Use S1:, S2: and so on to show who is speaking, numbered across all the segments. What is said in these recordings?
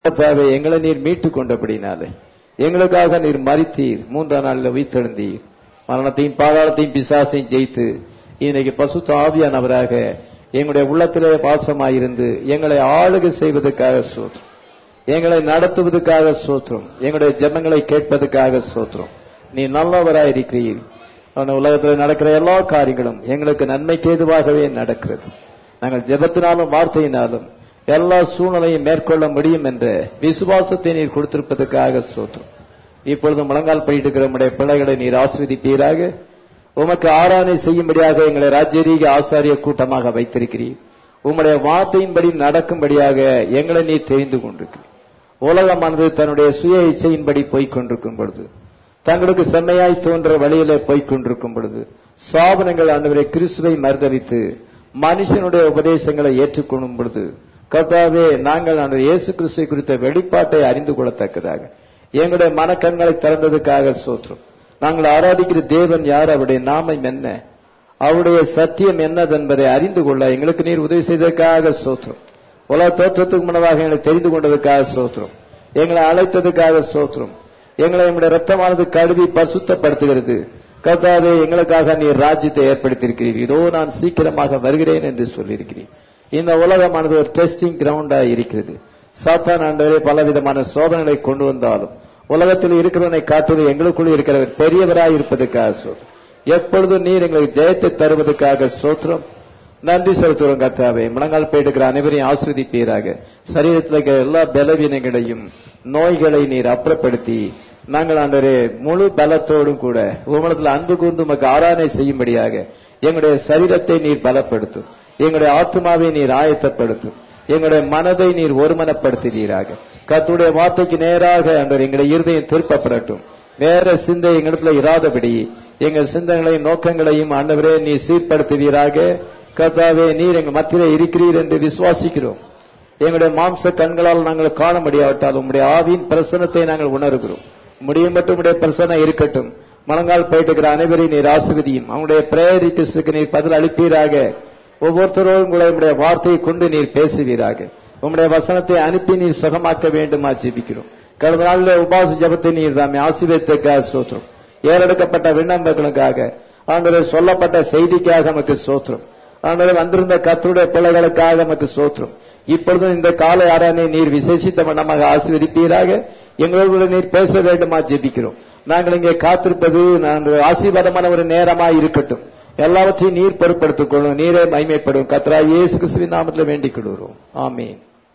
S1: கர்த்தாவே எங்களை நீர் மீட்டுக் கொண்டபடினாலே எங்களுக்காக நீர் மறித்தீர் மூன்றாம் நாளில் உயிர்த்தெழுந்தீர் மரணத்தையும் பாதாளத்தையும் பிசாசையும் ஜெயித்து இன்னைக்கு பசுத்த ஆவியானவராக எங்களுடைய உள்ளத்திலே வாசமாயிருந்து எங்களை ஆளுகை செய்வதற்காக சோற்றம் எங்களை நடத்துவதற்காக சோத்திரம் எங்களுடைய ஜெபங்களை கேட்பதற்காக சோத்திரம் நீ நல்லவராய் இருக்கிறீர் ஆனா உலகத்தில் நடக்கிற எல்லா காரியங்களும் எங்களுக்கு நன்மைக்கு ஏதுவாகவே நடக்கிறது நாங்கள் ஜெபத்தினாலும் வார்த்தையினாலும் எல்லா சூழ்நிலையும் மேற்கொள்ள முடியும் என்ற விசுவாசத்தை நீர் கொடுத்திருப்பதற்காக சோத்திரம் இப்பொழுது முழங்கால் போயிட்டு நம்முடைய பிள்ளைகளை நீர் ஆஸ்வதிப்பீராக உமக்கு ஆராதனை செய்யும்படியாக எங்களை ராஜ்யரீக ஆசாரிய கூட்டமாக வைத்திருக்கிறீர் உம்முடைய வார்த்தையின்படி நடக்கும்படியாக எங்களை நீர் தெரிந்து கொண்டிருக்கிறீர் உலகமானது தன்னுடைய சுய இச்சையின்படி போய்க் கொண்டிருக்கும் பொழுது தங்களுக்கு செம்மையாய் தோன்ற வழியிலே போய்க் கொண்டிருக்கும் பொழுது சாபனங்கள் ஆண்டவரை கிறிஸ்துவை மறுதளித்து மனுஷனுடைய உபதேசங்களை ஏற்றுக்கொள்ளும் பொழுது கர்த்தாவே நாங்கள் ஆண்டவர் இயேசு கிறிஸ்துவை குறித்த வெளிப்பாட்டை அறிந்து கொள்ளத்தக்கதாக எங்களுடைய மனக்கண்களை திறந்ததுக்காக சோற்றும் நாங்கள் ஆராதிக்கிற தேவன் யார் அவருடைய நாமம் என்ன அவருடைய சத்தியம் என்னதென்பதை அறிந்து கொள்ள எங்களுக்கு நீர் உதவி செய்ததற்காக சோத்திரம் உலக தோற்றத்துக்கு முன்னதாக எங்களை தெரிந்து கொண்டதுக்காக சோத்திரம் எங்களை அழைத்ததுக்காக சோத்திரம் எங்களை நம்முடைய ரத்தமானது கழுவி பசுத்தப்படுத்துகிறது கர்த்தாவே எங்களுக்காக நீர் ராஜ்யத்தை ஏற்படுத்தியிருக்கிறீர் இதோ நான் சீக்கிரமாக வருகிறேன் என்று சொல்லியிருக்கிறீர் இந்த உலகமானது ஒரு டெஸ்டிங் கிரவுண்டா இருக்கிறது சாத்தான் ஆண்டவரே பலவிதமான சோதனைகளை கொண்டு வந்தாலும் உலகத்தில் இருக்கிறவனை காட்டிலும் எங்களுக்குள் இருக்கிறவர் பெரியவராய் இருப்பதற்காக சோத்திரம் எப்பொழுதும் நீர் எங்களுக்கு ஜெயத்தை தருவதற்காக சோத்திரம் நன்றி செலுத்துகிறோம் கர்த்தாவே முழங்கால் போயிடுக்கிற அனைவரையும் ஆஸ்வதிப்பீராக சரீரத்தில் இருக்கிற எல்லா பலவீனங்களையும் நோய்களை நீர் அப்புறப்படுத்தி நாங்கள் ஆண்டவரே முழு பலத்தோடும் கூட உமனத்தில் அன்பு கூர்ந்து உமக்கு ஆராதனை செய்யும்படியாக எங்களுடைய சரீரத்தை நீர் பலப்படுத்தும் எங்களுடைய ஆத்மாவை நீர் ஆயத்தப்படுத்தும் எங்களுடைய மனதை நீர் ஒருமனப்படுத்துவீராக கத்துடைய வார்த்தைக்கு நேராக அன்றர் எங்களுடைய இருதயம் திருப்பப்படட்டும் வேற சிந்தை எங்களிடத்துல இராதபடி எங்கள் சிந்தனைகளையும் நோக்கங்களையும் ஆண்டவரே நீர் சீர்படுத்துவீராக கர்த்தாவே நீர் எங்கள் மத்தியிலே இருக்கிறீர் என்று விசுவாசிக்கிறோம் எங்களுடைய மாம்ச கண்களால் நாங்கள் காண முடியாவிட்டால் உம்முடைய ஆவியின் பிரசனத்தை நாங்கள் உணர்கிறோம் முடியும் மட்டும் உடைய பிரசனம் இருக்கட்டும் மலங்கால் போயிட்டு அனைவரையும் நீர் ஆசிர்வதியும் அவனுடைய பிரேயர் ரிக்வஸ்டுக்கு நீர் பதில் அளிப்பீராக ஒவ்வொருத்தரோடும் கூட உங்களுடைய வார்த்தையை கொண்டு நீர் பேசுவீராக உம்முடைய வசனத்தை அனுப்பி நீர் சுகமாக்க வேண்டுமா ஜெபிக்கிறோம் கடந்த நாளில் உபாச ஜபத்தை நீர் தாமே ஆசீர்வதித்தற்காக சோத்திரம் ஏறெடுக்கப்பட்ட விண்ணப்பங்களுக்காக ஆண்டவர் சொல்லப்பட்ட செய்திக்காக நமக்கு சோத்திரம் ஆண்டவர் வந்திருந்த கத்துடைய பிள்ளைகளுக்காக நமக்கு சோத்திரம் இப்பொழுதும் இந்த காலை ஆரானை நீர் விசேஷித்த வண்ணமாக ஆசீர்வதிப்பீராக எங்களோடு நீர் பேச வேண்டுமா ஜெபிக்கிறோம் நாங்கள் இங்கே காத்திருப்பது நாங்கள் ஆசீர்வாதமான ஒரு நேரமாய் இருக்கட்டும் எல்லாவற்றையும் நீர் பொருட்படுத்திக் கொள்ளும் நீரே மைமைப்படும் கத்ரா இயேசு கிறிஸ்துவின் நாமத்தில் வேண்டிக் கொள்கிறோம் ஆமீன்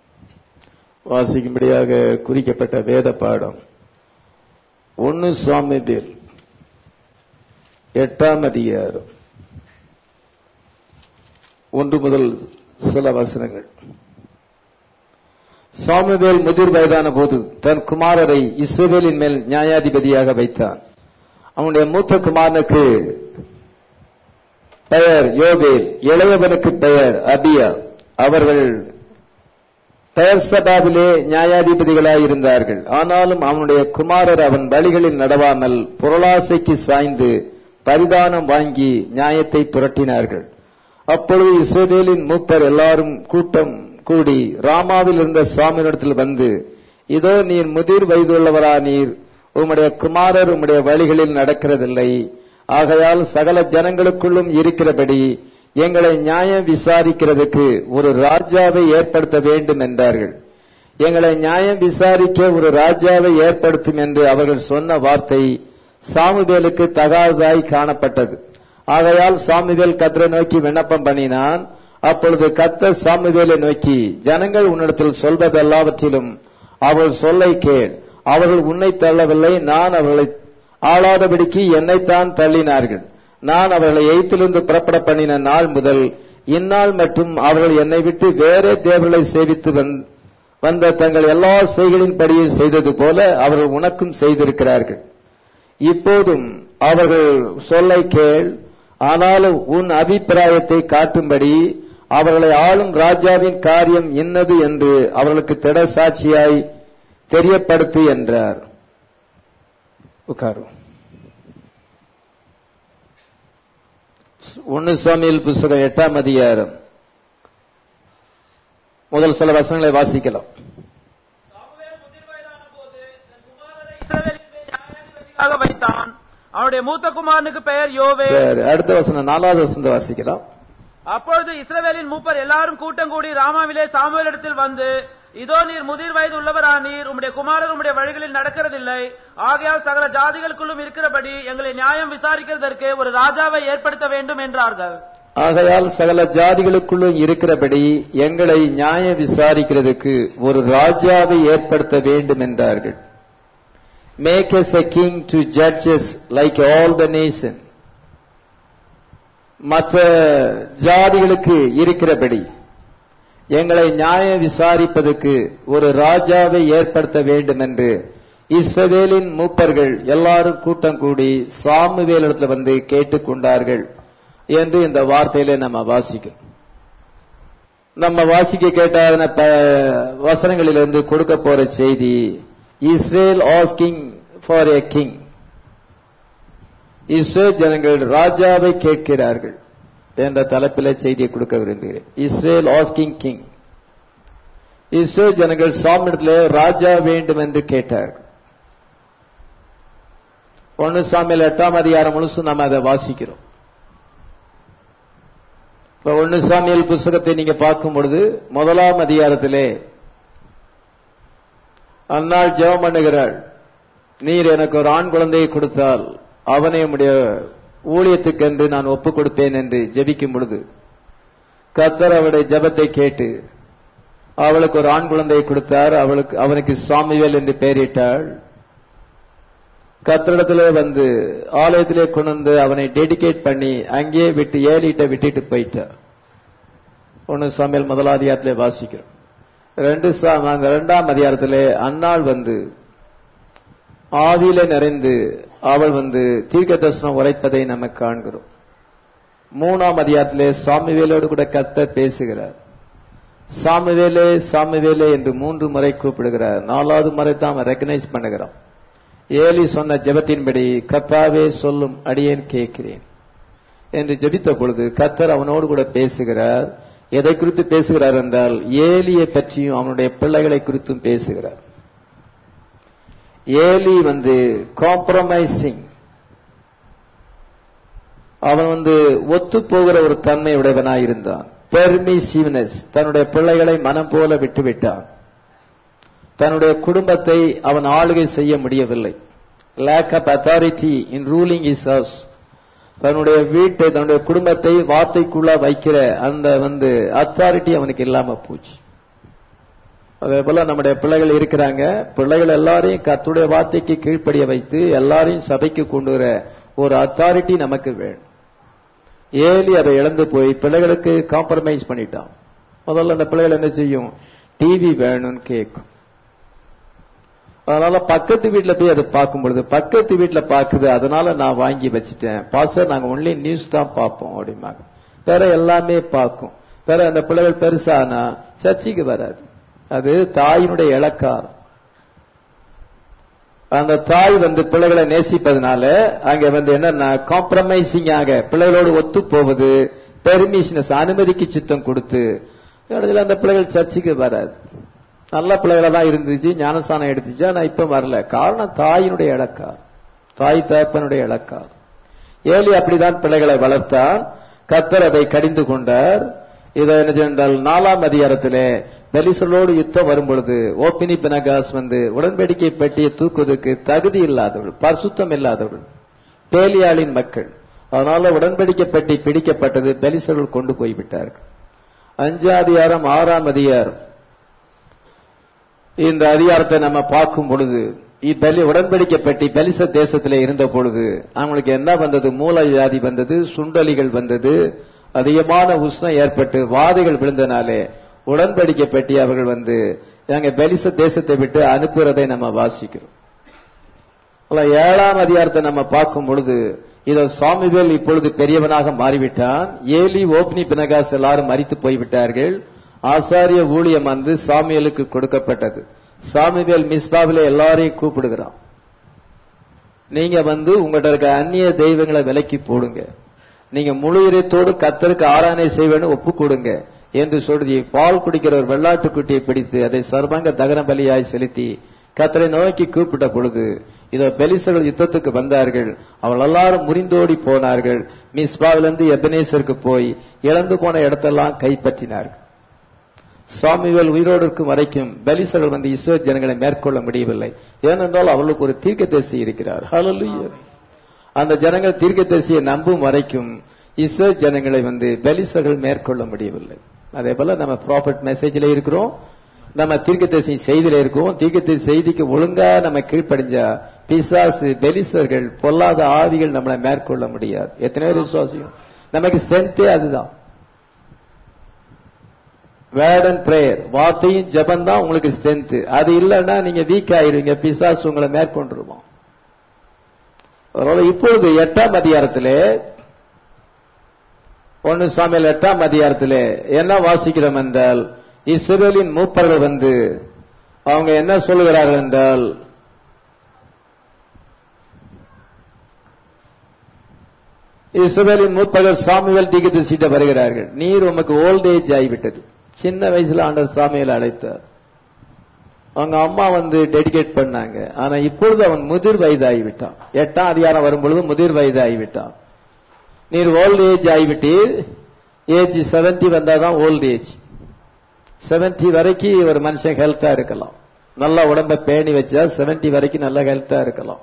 S1: வாசிக்கும்படியாக குறிக்கப்பட்ட வேத பாடம் ஒன்னு சுவாமிபில் எட்டாம் அதிகாரம் ஒன்று முதல் சில வசனங்கள் சாமுவேல் முதிர் வயதான போது தன் குமாரரை இஸ்ரவேலின் மேல் நியாயாதிபதியாக வைத்தான் அவனுடைய மூத்த குமாரனுக்கு பெயர் யோபேல் இளையவனுக்கு பெயர் அபியா அவர்கள் பெயர் சபாவிலே நியாயாதிபதிகளாய் இருந்தார்கள் ஆனாலும் அவனுடைய குமாரர் அவன் வழிகளில் நடவாமல் பொருளாசைக்கு சாய்ந்து பரிதானம் வாங்கி நியாயத்தை புரட்டினார்கள் அப்பொழுது இஸ்ரேலின் மூப்பர் எல்லாரும் கூட்டம் கூடி ராமாவில் இருந்த சுவாமியிடத்தில் வந்து இதோ நீர் முதிர் வயதுள்ளவரா நீர் உம்முடைய குமாரர் உம்முடைய வழிகளில் நடக்கிறதில்லை ஆகையால் சகல ஜனங்களுக்குள்ளும் இருக்கிறபடி எங்களை நியாயம் விசாரிக்கிறதுக்கு ஒரு ராஜாவை ஏற்படுத்த வேண்டும் என்றார்கள் எங்களை நியாயம் விசாரிக்க ஒரு ராஜாவை ஏற்படுத்தும் என்று அவர்கள் சொன்ன வார்த்தை சாமுவேலுக்கு தகாததாய் காணப்பட்டது ஆகையால் சாமுவேல் கத்தரை நோக்கி விண்ணப்பம் பண்ணினான் அப்பொழுது கத்தர் சாமுவேலை நோக்கி ஜனங்கள் உன்னிடத்தில் சொல்வதெல்லாவற்றிலும் அவள் சொல்லை கேள் அவர்கள் உன்னை தள்ளவில்லை நான் அவர்களை ஆளாதபடிக்கு என்னைத்தான் தள்ளினார்கள் நான் அவர்களை எய்த்திலிருந்து புறப்பட பண்ணின நாள் முதல் இந்நாள் மற்றும் அவர்கள் என்னை விட்டு வேறே தேவர்களை சேவித்து வந்த தங்கள் எல்லா செய்களின்படியும் செய்தது போல அவர்கள் உனக்கும் செய்திருக்கிறார்கள் இப்போதும் அவர்கள் சொல்லை கேள் ஆனாலும் உன் அபிப்பிராயத்தை காட்டும்படி அவர்களை ஆளும் ராஜாவின் காரியம் இன்னது என்று அவர்களுக்கு திட சாட்சியாய் தெரியப்படுத்து என்றார் உட்காரும் ஒன்னு சுவாமியில் புஸ்தகம் எட்டாம் அதிகாரம் முதல் சில வசனங்களை வாசிக்கலாம்
S2: சாமுவேல் அவனுடைய மூத்த குமாரனுக்கு பெயர் யோவே
S1: சரி அடுத்த வசனம் நாலாவது வசனத்தை வாசிக்கலாம்
S2: அப்பொழுது இஸ்ரவேலின் மூப்பர் எல்லாரும் கூட்டம் கூடி ராமாவிலே சாமுவேலிடத்தில் வந்து இதோ நீர் முதிர் வயது உள்ளவரானீர் உம்முடைய குமாரர் உம்முடைய வழிகளில் நடக்கிறதில்லை ஆகையால் சகல ஜாதிகளுக்குள்ளும் இருக்கிறபடி எங்களை நியாயம் விசாரிக்கிறதற்கு ஒரு ராஜாவை ஏற்படுத்த வேண்டும் என்றார்கள்
S1: ஆகையால் சகல ஜாதிகளுக்குள்ளும் இருக்கிறபடி எங்களை நியாய விசாரிக்கிறதுக்கு ஒரு ராஜாவை ஏற்படுத்த வேண்டும் என்றார்கள் make us a king to judges like all the nation மற்ற ஜாதிகளுக்கு இருக்கிறபடி எங்களை நியாய விசாரிப்பதற்கு ஒரு ராஜாவை ஏற்படுத்த வேண்டும் என்று இஸ்ரவேலின் மூப்பர்கள் எல்லாரும் கூட்டம் கூடி சாமுவேலிடத்தில் வந்து கேட்டுக்கொண்டார்கள் என்று இந்த வார்த்தையில நம்ம வாசிக்கிறோம் நம்ம வாசிக்க கேட்டான வசனங்களிலிருந்து கொடுக்க போற செய்தி Israel asking for a king Israel ஜனங்கள் ராஜாவை கேட்கிறார்கள் என்ற தலைப்பில செய்தியை கொடுக்க விரும்புகிறேன் இஸ்ரேல் ஆஸ்கிங் கிங் இஸ்ரேல் ஜனங்கள் சாமிடத்தில் ராஜா வேண்டும் என்று கேட்டார்கள் ஒன்னு சாமியில் எட்டாம் அதிகாரம் முழுசும் நம்ம அதை வாசிக்கிறோம் இப்ப ஒன்னு சாமியல் புஸ்தகத்தை நீங்க பார்க்கும் பொழுது முதலாம் அதிகாரத்திலே அந்நாள் ஜெபம் பண்ணுகிறாள் நீர் எனக்கு ஒரு ஆண் குழந்தையை கொடுத்தால் அவனை உம்முடைய ஊழியத்துக்கென்று நான் ஒப்புக் கொடுப்பேன் என்று ஜெபிக்கும் பொழுது கத்தர் அவளுடைய ஜெபத்தை கேட்டு அவளுக்கு ஒரு ஆண் குழந்தையை கொடுத்தார் அவளுக்கு அவனுக்கு சாமிவேல் என்று பெயரிட்டாள் கத்திரிடத்திலே வந்து ஆலயத்திலே கொண்டு வந்து அவனை டெடிகேட் பண்ணி அங்கேயே விட்டு ஏலிட்ட விட்டுட்டு போயிட்டார் ஒன்னு சமையல் முதலாதிகாரத்திலே வாசிக்கிறோம் ரெண்டு சா- அந்த இரண்டாம் அதிகாரத்திலே அன்னாள் வந்து ஆவியில நிறைந்து அவள் வந்து தீர்க்க தரிசனம் உரைப்பதை நம்ம காண்கிறோம் மூணாம் அதிகாரத்திலே சாமிவேலோடு கூட கத்த பேசுகிறார் சாமுவேலே சாமுவேலே என்று மூன்று முறை கூப்பிடுகிறார் நாலாவது முறை தான் அவன் ரெக்கனைஸ் பண்ணுகிறான் ஏலி சொன்ன ஜெபத்தின்படி கத்தாவே சொல்லும் அடியேன் கேட்கிறேன் என்று ஜெபித்த பொழுது கத்தர் அவனோடு கூட பேசுகிறார் எதை குறித்து பேசுகிறார் என்றால் ஏலியை பற்றியும் அவனுடைய பிள்ளைகளை குறித்தும் பேசுகிறார் ஏலி வந்து காம்ப்ரமைசிங் அவன் வந்து ஒத்து போகிற ஒரு தன்மை உடையவனாய் இருந்தான் பெர்மிசிவ்னஸ் தன்னுடைய பிள்ளைகளை மனம் போல விட்டுவிட்டான் தன்னுடைய குடும்பத்தை அவன் ஆளுகை செய்ய முடியவில்லை lack of authority in ruling his house தன்னுடைய வீட்டை தன்னுடைய குடும்பத்தை வார்த்தைக்குள்ள வைக்கிற அந்த வந்து அத்தாரிட்டி அவனுக்கு இல்லாம போச்சு அதே போல நம்முடைய பிள்ளைகள் இருக்கிறாங்க பிள்ளைகள் எல்லாரையும் கத்துடைய வார்த்தைக்கு கீழ்ப்படிய வைத்து எல்லாரையும் சபைக்கு கொண்டு வர ஒரு அத்தாரிட்டி நமக்கு வேணும் ஏலி அதை இழந்து போய் பிள்ளைகளுக்கு காம்ப்ரமைஸ் பண்ணிட்டான் முதல்ல அந்த பிள்ளைகள் என்ன செய்யும் டிவி வேணும்னு கேட்கும் அதனால பக்கத்து வீட்ல போய் அதை பார்க்கும் பொழுது பக்கத்து வீட்ல பாக்குது அதனால நான் வாங்கி வச்சுட்டேன் பாஸ்டர் நாங்க ஒன்லி நியூஸ் தான் பார்ப்போம் அப்படிம்பாங்க வேற எல்லாமே பார்க்கும் வேற அந்த பிள்ளைகள் பெருசானா சர்ச்சைக்கு வராது அது தாயினுடைய இலக்காரம் அந்த தாய் வந்து பிள்ளைகளை நேசிப்பதனால அங்க வந்து என்னன்னா காம்ப்ரமைசிங் ஆக பிள்ளைகளோடு ஒத்து போவது பெர்மிஷனஸ் அனுமதிக்கு சித்தம் கொடுத்து இடத்துல அந்த பிள்ளைகள் சர்ச்சைக்கு வராது நல்ல பிள்ளைகளா தான் இருந்துச்சு ஞானஸ்தானம் எடுத்துச்சு ஆனா இப்ப வரல காரணம் தாயினுடைய இலக்கார் தாய் தகப்பனுடைய இலக்கார் ஏலி அப்படிதான் பிள்ளைகளை வளர்த்தான் கத்தர் அதை கடிந்து கொண்டார் இதை என்ன சென்றால் நாலாம் அதிகாரத்திலே பெலிசலோடு யுத்தம் வரும் பொழுது ஓபினி பினகாஸ் வந்து உடன்படிக்கை பெட்டியை தூக்குவதற்கு தகுதி இல்லாதவர்கள் பரிசுத்தம் இல்லாதவர்கள் பேலியாளின் மக்கள் அதனால உடன்படிக்கை பெட்டி பிடிக்கப்பட்டது பெலிசர்கள் கொண்டு போய்விட்டார்கள் அஞ்சாம் அதிகாரம் ஆறாம் அதிகாரம் இந்த அதிகாரத்தை நம்ம பார்க்கும் பொழுது இப்பலி உடன்படிக்கை பெட்டி பெலிச தேசத்திலே இருந்த பொழுது அவங்களுக்கு என்ன வந்தது மூல வியாதி வந்தது சுண்டலிகள் வந்தது அதிகமான உஷ்ணம் ஏற்பட்டு வாதைகள் விழுந்தனாலே உடன்படிக்கை பெட்டி அவர்கள் வந்து எங்க பெலிச தேசத்தை விட்டு அனுப்புறதை நம்ம வாசிக்கிறோம் அல்ல, ஏழாம் அதிகாரத்தை நம்ம பார்க்கும் பொழுது இதோ சாமிவேல் இப்பொழுது பெரியவனாக மாறிவிட்டான் ஏலி ஓப்னி பினகாஸ் எல்லாரும் மறித்து போய்விட்டார்கள் ஆசாரிய ஊழியம் வந்து சாமியலுக்கு கொடுக்கப்பட்டது சாமிவேல் மிஸ்பாவில எல்லாரையும் கூப்பிடுகிறான் நீங்க வந்து உங்கள்ட்ட இருக்க அந்நிய தெய்வங்களை விலக்கி போடுங்க நீங்க முழு இதயத்தோடு கத்தருக்கு ஆராதனை செய்வேன்னு ஒப்பு கொடுங்க என்று சொல்லி பால் குடிக்கிற ஒரு வெள்ளாட்டுக்குட்டியை பிடித்து அதை சர்வாங்க தகன பலியாய் செலுத்தி கத்தரை நோக்கி கூப்பிட்ட பொழுது இதோ பெலிசர்கள் யுத்தத்துக்கு வந்தார்கள் அவள் எல்லாரும் முறிந்தோடி போனார்கள் மிஸ்பாவிலிருந்து எபனேசருக்கு போய் இழந்து போன இடத்தெல்லாம் கைப்பற்றினார்கள் சாமிவேல் உயிரோடு இருக்கும் வரைக்கும் பெலிசர்கள் வந்து இஸ்ரோ ஜனங்களை மேற்கொள்ள முடியவில்லை ஏனென்றால் அவளுக்கு ஒரு தீர்க்கதரிசி இருக்கிறார் ஹalleluya அந்த ஜனங்கள் தீர்க்கதரிசியை நம்பும் வரைக்கும் இஸ்ரோ ஜனங்களை வந்து பெலிசர்கள் மேற்கொள்ள முடியவில்லை அதே போல நம்ம ப்ராஃபிட் மெசேஜ்ல இருக்கிறோம் நம்ம தீர்க்கதரிசி செய்தியில இருக்கோம் தீர்க்கதரிசி செய்திக்கு ஒழுங்கா நம்ம கீழ்ப்படிஞ்சா பிசாசு பெலிசர்கள் பொல்லாத ஆவிகள் நம்மளை மேற்கொள்ள முடியாது எத்தனை பேர் விசுவாசியும் நமக்கு ஸ்ட்ரென்த்தே அதுதான் வேர்ட் அண்ட் பிரேயர் வார்த்தையும் ஜெபம் தான் உங்களுக்கு ஸ்ட்ரென்த் அது இல்லைன்னா நீங்க வீக் ஆயிருவீங்க பிசாசு உங்களை மேற்கொண்டுருவோம் அதனால இப்பொழுது எட்டாம் அதிகாரத்திலே ஒன்னு சாமியல் எட்டாம் அதிகாரத்திலே என்ன வாசிக்கிறோம் என்றால் இஸ்ரேலின் மூப்பர்கள் வந்து அவங்க என்ன சொல்லுகிறார்கள் என்றால் இஸ்ரேலின் மூப்பர்கள் சாமுவேல் தீர்க்கதரிசிட்ட வருகிறார்கள் நீர் உமக்கு ஓல்ட் ஏஜ் ஆகிவிட்டது சின்ன வயசுல ஆண்டவர் சாமியல் அழைத்தார் அவங்க அம்மா வந்து டெடிகேட் பண்ணாங்க ஆனா இப்பொழுது அவன் முதிர் வயதாகிவிட்டான் எட்டாம் அதிகாரம் வரும்பொழுது முதிர் வயதாகிவிட்டான் நீர் ஓல்ட் ஏஜ் ஆகிவிட்டீர் ஏஜ் செவன்டி வந்தாதான் ஓல்ட் ஏஜ் செவன்டி வரைக்கும் ஒரு மனுஷன் ஹெல்த்தா இருக்கலாம் நல்லா உடம்ப பேணி வச்சா செவன்டி வரைக்கும் நல்லா ஹெல்த்தா இருக்கலாம்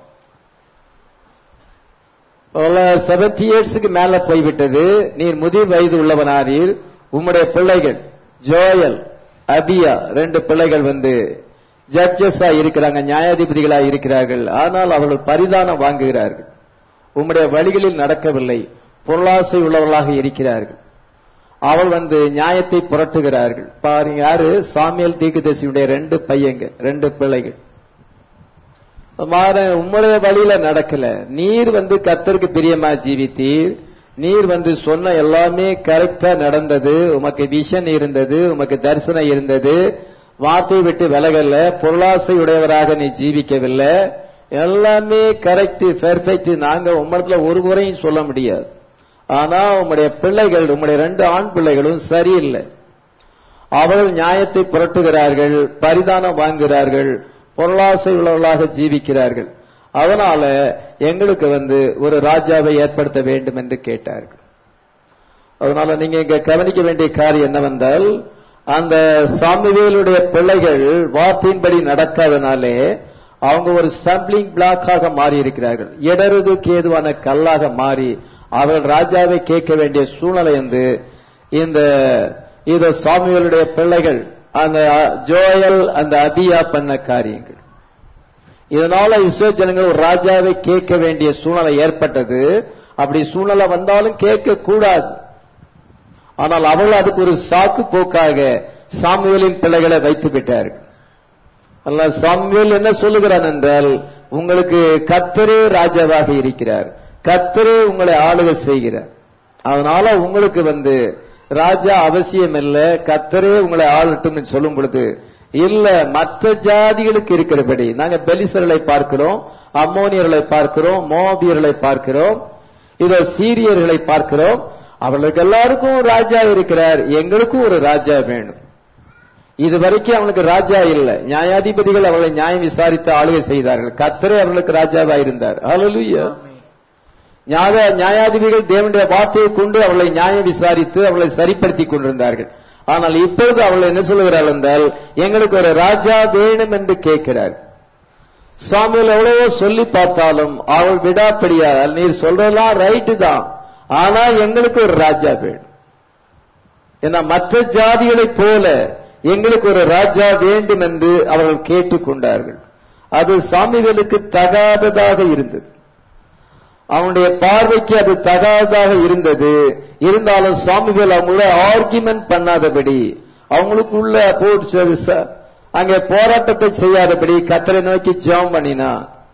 S1: செவன்டி இயர்ஸுக்கு மேல போய்விட்டது நீர் முதிர் வயது உள்ளவனாரீர் உம்முடைய பிள்ளைகள் ஜோயல் அபியா ரெண்டு பிள்ளைகள் வந்து ஜட்ஜஸா இருக்கிறாங்க நியாயாதிபதிகளா இருக்கிறார்கள் ஆனால் அவர்கள் பரிதானம் வாங்குகிறார்கள் உம்முடைய வழிகளில் நடக்கவில்லை பொருளாசை உள்ளவர்களாக இருக்கிறார்கள் அவள் வந்து நியாயத்தை புரட்டுகிறார்கள் பாருங்க யாரு சாமியல் தீர்க்கதரிசியுடைய ரெண்டு பையங்க ரெண்டு பிள்ளைகள் மாற உம்முடைய வழியில நடக்கல நீர் வந்து கத்தருக்கு பிரியமா ஜீவித்தீர் நீர் வந்து சொன்ன எல்லாமே கரெக்டா நடந்தது உமக்கு விஷன் இருந்தது உமக்கு தரிசனம் இருந்தது வார்த்தை விட்டு விலகல பொருளாசை உடையவராக நீ ஜீவிக்கவில்லை எல்லாமே கரெக்ட் பெர்ஃபெக்ட் நாங்க உம்மத்துல ஒரு குறையும் சொல்ல முடியாது ஆனா உம்முடைய பிள்ளைகள் உம்முடைய ரெண்டு ஆண் பிள்ளைகளும் சரியில்லை அவர்கள் நியாயத்தை புரட்டுகிறார்கள் பரிதானம் வாங்குகிறார்கள் பொருளாசை உள்ளவர்களாக ஜீவிக்கிறார்கள் அதனால எங்களுக்கு வந்து ஒரு ராஜாவை ஏற்படுத்த வேண்டும் என்று கேட்டார்கள் அதனால நீங்க இங்க கவனிக்க வேண்டிய காரியம் என்னவென்றால் அந்த சாமிவேலுடைய பிள்ளைகள் வார்த்தையின்படி நடக்காதனாலே அவங்க ஒரு ஸ்டம்பிளிங் பிளாக்காக மாறி இருக்கிறார்கள் இடறுதுக்கு ஏதுவான கல்லாக மாறி அவர்கள் ராஜாவை கேட்க வேண்டிய சூழ்நிலை வந்து இந்த இத சாமிகளுடைய பிள்ளைகள் அந்த ஜோயல் அந்த அபியா பண்ண காரியங்கள் இதனால இஸ்ரோ ஜனங்கள் ஒரு ராஜாவை கேட்க வேண்டிய சூழ்நிலை ஏற்பட்டது அப்படி சூழ்நிலை வந்தாலும் கேட்க கூடாது ஆனால் அவர்கள் அதுக்கு ஒரு சாக்கு போக்காக சாமுவேலின் பிள்ளைகளை வைத்து விட்டார்கள் அல்ல சாமுவேல் என்ன சொல்லுகிறான் என்றால் உங்களுக்கு கத்தரே ராஜாவாக இருக்கிறார் கத்தரே உங்களை ஆளுகை செய்கிறார் அதனால உங்களுக்கு வந்து ராஜா அவசியம் இல்ல கத்தரே உங்களை ஆளட்டும் சொல்லும் பொழுது இல்ல மற்ற ஜாதிகளுக்கு இருக்கிறபடி நாங்க பெலிசர்களை பார்க்கிறோம் அம்மோனியர்களை பார்க்கிறோம் மோபியர்களை பார்க்கிறோம் இதோ சீரியர்களை பார்க்கிறோம் அவர்களுக்கு எல்லாருக்கும் ராஜா இருக்கிறார் எங்களுக்கும் ஒரு ராஜா வேணும் இது வரைக்கும் அவனுக்கு ராஜா இல்ல நியாயாதிபதிகள் அவர்களை நியாயம் விசாரித்து ஆளுகை செய்தார்கள் கத்தரே அவர்களுக்கு ராஜாவா இருந்தார் அலலுயா நியாயாதிபதிகள் தேவனுடைய வார்த்தையை கொண்டு அவளை நியாயம் விசாரித்து அவளை சரிப்படுத்திக் கொண்டிருந்தார்கள் ஆனால் இப்பொழுது அவள் என்ன சொல்லுகிறாள் என்றால் எங்களுக்கு ஒரு ராஜா வேணும் என்று கேட்கிறார் சாமியில் எவ்வளவோ சொல்லி பார்த்தாலும் அவள் விடாப்படியால் நீர் சொல்றதெல்லாம் ரைட்டு தான் ஆனா எங்களுக்கு ஒரு ராஜா வேணும் ஏன்னா மற்ற ஜாதிகளைப் போல எங்களுக்கு ஒரு ராஜா வேண்டும் என்று அவர்கள் கேட்டுக்கொண்டார்கள் அது சாமிகளுக்கு தகாததாக இருந்தது அவனுடைய பார்வைக்கு அது தகாததாக இருந்தது இருந்தாலும் சாமிகள் அவங்களோட ஆர்குமெண்ட் பண்ணாதபடி அவங்களுக்குள்ள போட்டு அங்கே போராட்டத்தை செய்யாதபடி கத்தரை நோக்கி ஜெபம் பண்ணினா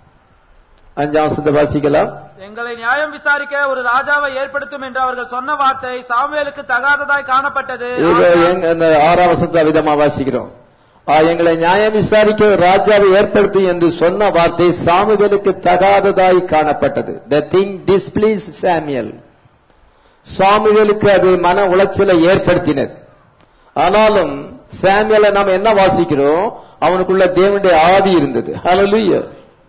S1: அஞ்சாம் சுத்த வாசிக்கலாம்
S2: எங்களை நியாயம் விசாரிக்க ஒரு ராஜாவை ஏற்படுத்தும் என்று அவர்கள் சொன்ன வார்த்தை சாமுவேலுக்கு தகாததாய் காணப்பட்டது
S1: இது எங்க- இந்த ஆறாம் வசத்த விதமா வாசிக்கிறோம் ஆ, எங்களை நியாயம் விசாரிக்க ஒரு ராஜாவை ஏற்படுத்தும் என்று சொன்ன வார்த்தை சாமுவேலுக்கு தகாததாய் காணப்பட்டது த திங் டிஸ்பிளீஸ் சாமியல் சாமுவேலுக்கு அது மன உளைச்சலை ஏற்படுத்தினது ஆனாலும் சாமியலை நாம் என்ன வாசிக்கிறோம் அவனுக்குள்ள தேவனுடைய ஆவி இருந்தது ஹalleluya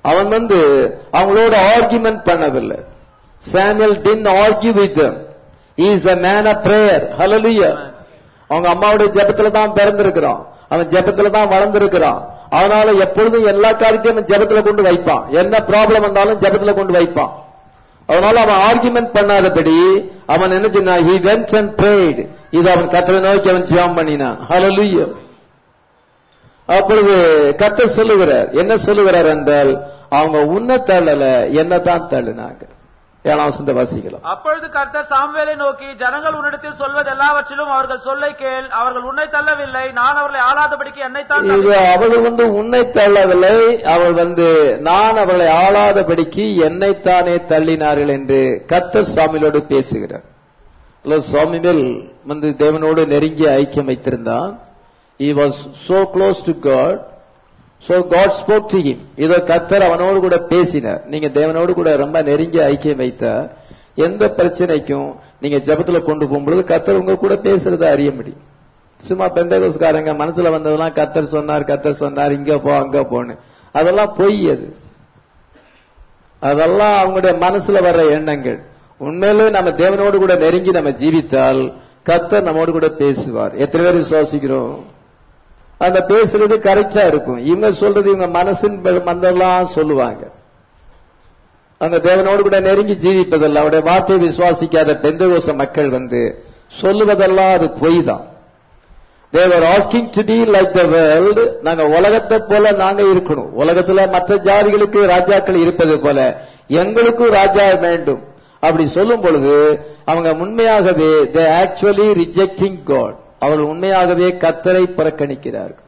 S1: அவன் வந்து அவங்களோட ஆர்குமெண்ட் பண்ணவில்லை சாமுel didn't argue with them he is a man of prayer hallelujah அவங்க அம்மாவுடைய ஜெபத்துல தான் பிறந்திருக்கிறான் அவன் ஜெபத்துல தான் வளர்ந்திருக்கிறான் அதனால எப்பொழுதும் எல்லா காரியத்தையும் அவன் ஜெபத்துல கொண்டு வைப்பான் என்ன ப்ராப்ளம் வந்தாலும் ஜெபத்துல கொண்டு வைப்பான் அதனால அவன் ஆர்குமெண்ட் பண்ணாதபடி அவன் என்ன சொன்னான் he went and prayed இது அவன் கத்தரை நோக்கி அவன் ஜெபம் பண்ணினான் hallelujah அப்பொழுது கத்த சொல்லுகிறார் என்ன சொல்லுகிறார் என்றால் அவங்க உன்னை தள்ளல என்னதான் தள்ளினாங்க ஏழாம் வசந்த வாசிக்கலாம்
S2: அப்பொழுது கர்த்தர் சாமுவேலை நோக்கி ஜனங்கள் உன்னிடத்தில் சொல்வது எல்லாவற்றிலும் அவர்கள் சொல்லை கேள் அவர்கள் உன்னை தள்ளவில்லை நான் அவர்களை ஆளாதபடிக்கு என்னைத்தான்
S1: இது
S2: தள்ளினேன்.
S1: அவள் வந்து உன்னை தள்ளவில்லை அவள் வந்து நான் அவளை ஆளாதபடிக்கு என்னைத்தானே தள்ளினார்கள் என்று கத்தர் சுவாமியோடு பேசுகிறார் இல்ல சுவாமிகள் வந்து தேவனோடு நெருங்கிய ஐக்கியம் வைத்திருந்தான் he was so close to god so god spoke to him இதோ கத்தர் அவனோடு கூட பேசினார் நீங்க தேவனோடு கூட ரொம்ப நெருங்கிய ஐக்கியம் வைத்தா எந்த பிரச்சனைக்கும் நீங்க ஜெபத்துல கொண்டு போகும்பொழுது கத்தர் உங்க கூட பேசுறத அறிய முடியும் சும்மா பெந்தகோஸ்காரங்க மனசுல வந்ததெல்லாம் கத்தர் சொன்னார் கத்தர் சொன்னார் இங்க போ அங்க போன்னு அதெல்லாம் பொய் அது அதெல்லாம் அவங்களுடைய மனசுல வர்ற எண்ணங்கள் உண்மையிலே நம்ம தேவனோடு கூட நெருங்கி நம்ம ஜீவித்தால் கத்தர் நம்மோடு கூட பேசுவார் எத்தனை பேர் விசுவாசிக்கிறோம் அந்த பேசுறது கரெக்டா இருக்கும் இவங்க சொல்றது இவங்க மனசின் மந்தெல்லாம் சொல்லுவாங்க அந்த தேவனோடு கூட நெருங்கி ஜீவிப்பதில்லை அவருடைய வார்த்தையை விசுவாசிக்காத பெந்தகோச மக்கள் வந்து சொல்லுவதெல்லாம் அது பொய் தான் they're asking to be like the world நாங்க உலகத்தை போல நாங்க இருக்கணும் உலகத்துல மற்ற ஜாதிகளுக்கு ராஜாக்கள் இருப்பது போல எங்களுக்கும் ராஜா வேண்டும் அப்படி சொல்லும் பொழுது அவங்க உண்மையாகவே தே ஆக்சுவலி ரிஜெக்டிங் காட் அவர்கள் உண்மையாகவே கத்தரை புறக்கணிக்கிறார்கள்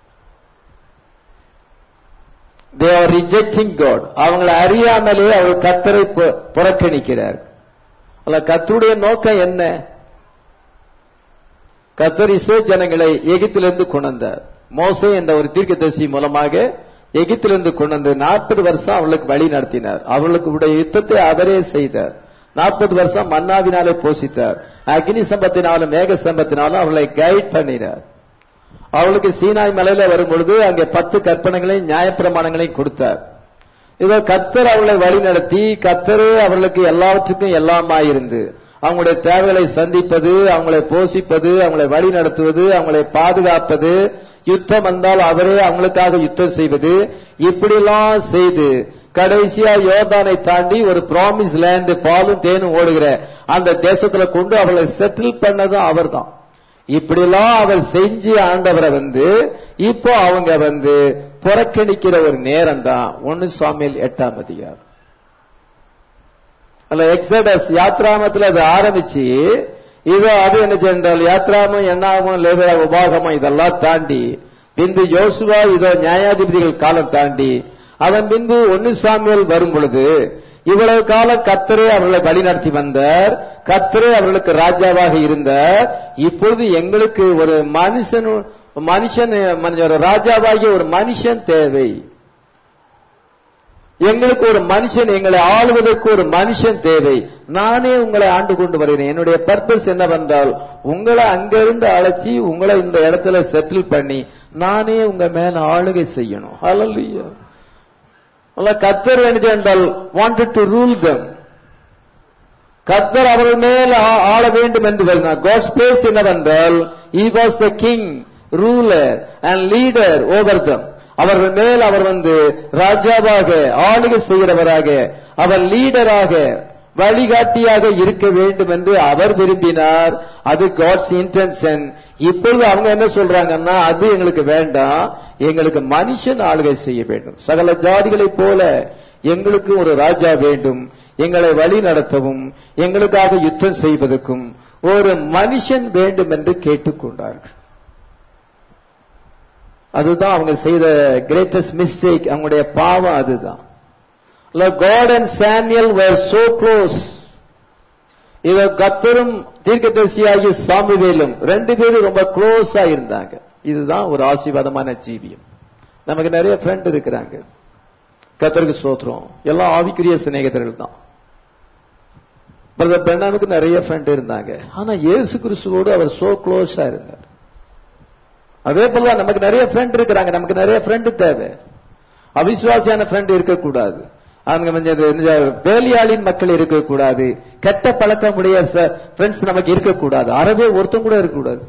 S1: தே ஆர் ரிஜெக்டிங் காட் அவங்களை அறியாமலே அவர்கள் கத்தரை பு- புறக்கணிக்கிறார்கள் அல்ல கத்தருடைய நோக்கம் என்ன கத்தர் இஸ்ரோ ஜனங்களை எகிப்திலிருந்து கொண்டு வந்தார் மோசே என்ற ஒரு தீர்க்கதரிசி மூலமாக எகிப்திலிருந்து கொண்டு வந்து நாற்பது வருஷம் அவளுக்கு வழி நடத்தினார் அவளுக்கு உடைய யுத்தத்தை அவரே செய்தார் நாற்பது வருஷம் மன்னாவினாலே போஷித்தார் அக்னி சம்பத்தினாலும் மேக சம்பத்தினாலும் அவளை கைட் பண்ணினார் அவளுக்கு சீனாய் மலையில வரும் பொழுது அங்கே பத்து கற்பனைகளையும் நியாயப்பிரமாணங்களையும் கொடுத்தார் இதோ கத்தர் அவளை வழிநடத்தி கத்தரே அவர்களுக்கு எல்லாவற்றுக்கும் எல்லாமாயிருந்து அவங்களுடைய தேவைகளை சந்திப்பது அவங்களை போஷிப்பது அவங்களை வழி நடத்துவது அவங்களை பாதுகாப்பது யுத்தம் வந்தால் அவரே அவங்களுக்காக யுத்தம் செய்வது இப்படிலாம் செய்து கடைசியா யோர்தானை தாண்டி ஒரு ப்ராமிஸ் லேண்ட் பாலும் தேனும் ஓடுகிற அந்த தேசத்துல கொண்டு அவளை செட்டில் பண்ணதும் அவர்தான் இப்படிலாம் அவர் செஞ்சு ஆண்டவரை வந்து இப்போ அவங்க வந்து புறக்கணிக்கிற ஒரு நேரம் தான் ஒன்னு சுவாமியில் எட்டாம் அதிகாரம் அல்ல எக்ஸடஸ் யாத்ராமத்துல அது ஆரம்பிச்சு இதோ அது என்ன சென்றால் யாத்ராமம் எண்ணாமம் லேபர உபாகமம் இதெல்லாம் தாண்டி பின்பு யோசுவா இதோ நியாயாதிபதிகள் காலம் தாண்டி அதன் பின்பு ஒன்னு சாமியல் வரும் பொழுது இவ்வளவு காலம் கத்தரே அவர்களை வழிநடத்தி வந்தார் கத்தரே அவர்களுக்கு ராஜாவாக இருந்தார் இப்பொழுது எங்களுக்கு ஒரு மனுஷன் மனுஷன் மனுஷன் ஒரு ராஜாவாகிய ஒரு மனுஷன் தேவை எங்களுக்கு ஒரு மனுஷன் எங்களை ஆளுவதற்கு ஒரு மனுஷன் தேவை நானே உங்களை ஆண்டு கொண்டு வருகிறேன் என்னுடைய பர்பஸ் என்னவென்றால் உங்களை அங்கிருந்து அழைச்சி உங்களை இந்த இடத்துல செட்டில் பண்ணி நானே உங்க மேல ஆளுகை செய்யணும் ஹalleluya அல்ல கத்தர் என்ன என்றால் வாண்டட் டு ரூல் தம் கத்தர் அவர்கள் மேல் ஆ- ஆள வேண்டும் என்று வருகிறார் காட்ஸ் பிளேஸ் என்னவென்றால் he was the king ruler and leader over them அவர்கள் மேல் அவர் வந்து ராஜாவாக ஆளுகை செய்கிறவராக அவர் லீடராக வழிகாட்டியாக இருக்க வேண்டும் என்று அவர் விரும்பினார் அது காட்ஸ் இன்டென்ஷன் இப்பொழுது அவங்க என்ன சொல்றாங்கன்னா அது எங்களுக்கு வேண்டாம் எங்களுக்கு மனுஷன் ஆளுகை செய்ய வேண்டும் சகல ஜாதிகளைப் போல எங்களுக்கு ஒரு ராஜா வேண்டும் எங்களை வழி நடத்தவும் எங்களுக்காக யுத்தம் செய்வதற்கும் ஒரு மனுஷன் வேண்டும் என்று கேட்டுக்கொண்டார்கள் அதுதான் அவங்க செய்த கிரேட்டஸ்ட் மிஸ்டேக் அவங்களுடைய பாவம் அதுதான் காட் அண்ட் சாமியல் வேர் சோ க்ளோஸ் இத கத்தரும் தீர்க்கதரிசியாகி சாமிவேலும் ரெண்டு பேரும் ரொம்ப க்ளோஸா இருந்தாங்க இதுதான் ஒரு ஆசீர்வாதமான ஜீவியம் நமக்கு நிறைய ஃப்ரெண்ட் இருக்கிறாங்க கத்தருக்கு ஸ்தோத்திரம் எல்லாம் ஆவிக்குரிய சிநேகிதர்கள் தான் பிரதர் பெண்ணாமுக்கு நிறைய ஃப்ரெண்ட் இருந்தாங்க ஆனா இயேசு கிறிஸ்துவோடு அவர் சோ க்ளோஸா இருந்தார் அதே போல நமக்கு நிறைய ஃப்ரெண்ட் இருக்கிறாங்க நமக்கு நிறைய ஃப்ரெண்ட் தேவை அவிசுவாசியான ஃப்ரெண்ட் இருக்கக்கூடாது அவங்க கொஞ்சம் இது இந்த வேலையாளின் மக்கள் இருக்கக்கூடாது கெட்ட பழக்கமுடைய ஃப்ரெண்ட்ஸ் நமக்கு இருக்கக்கூடாது அறவே ஒருத்தன் கூட இருக்கக்கூடாது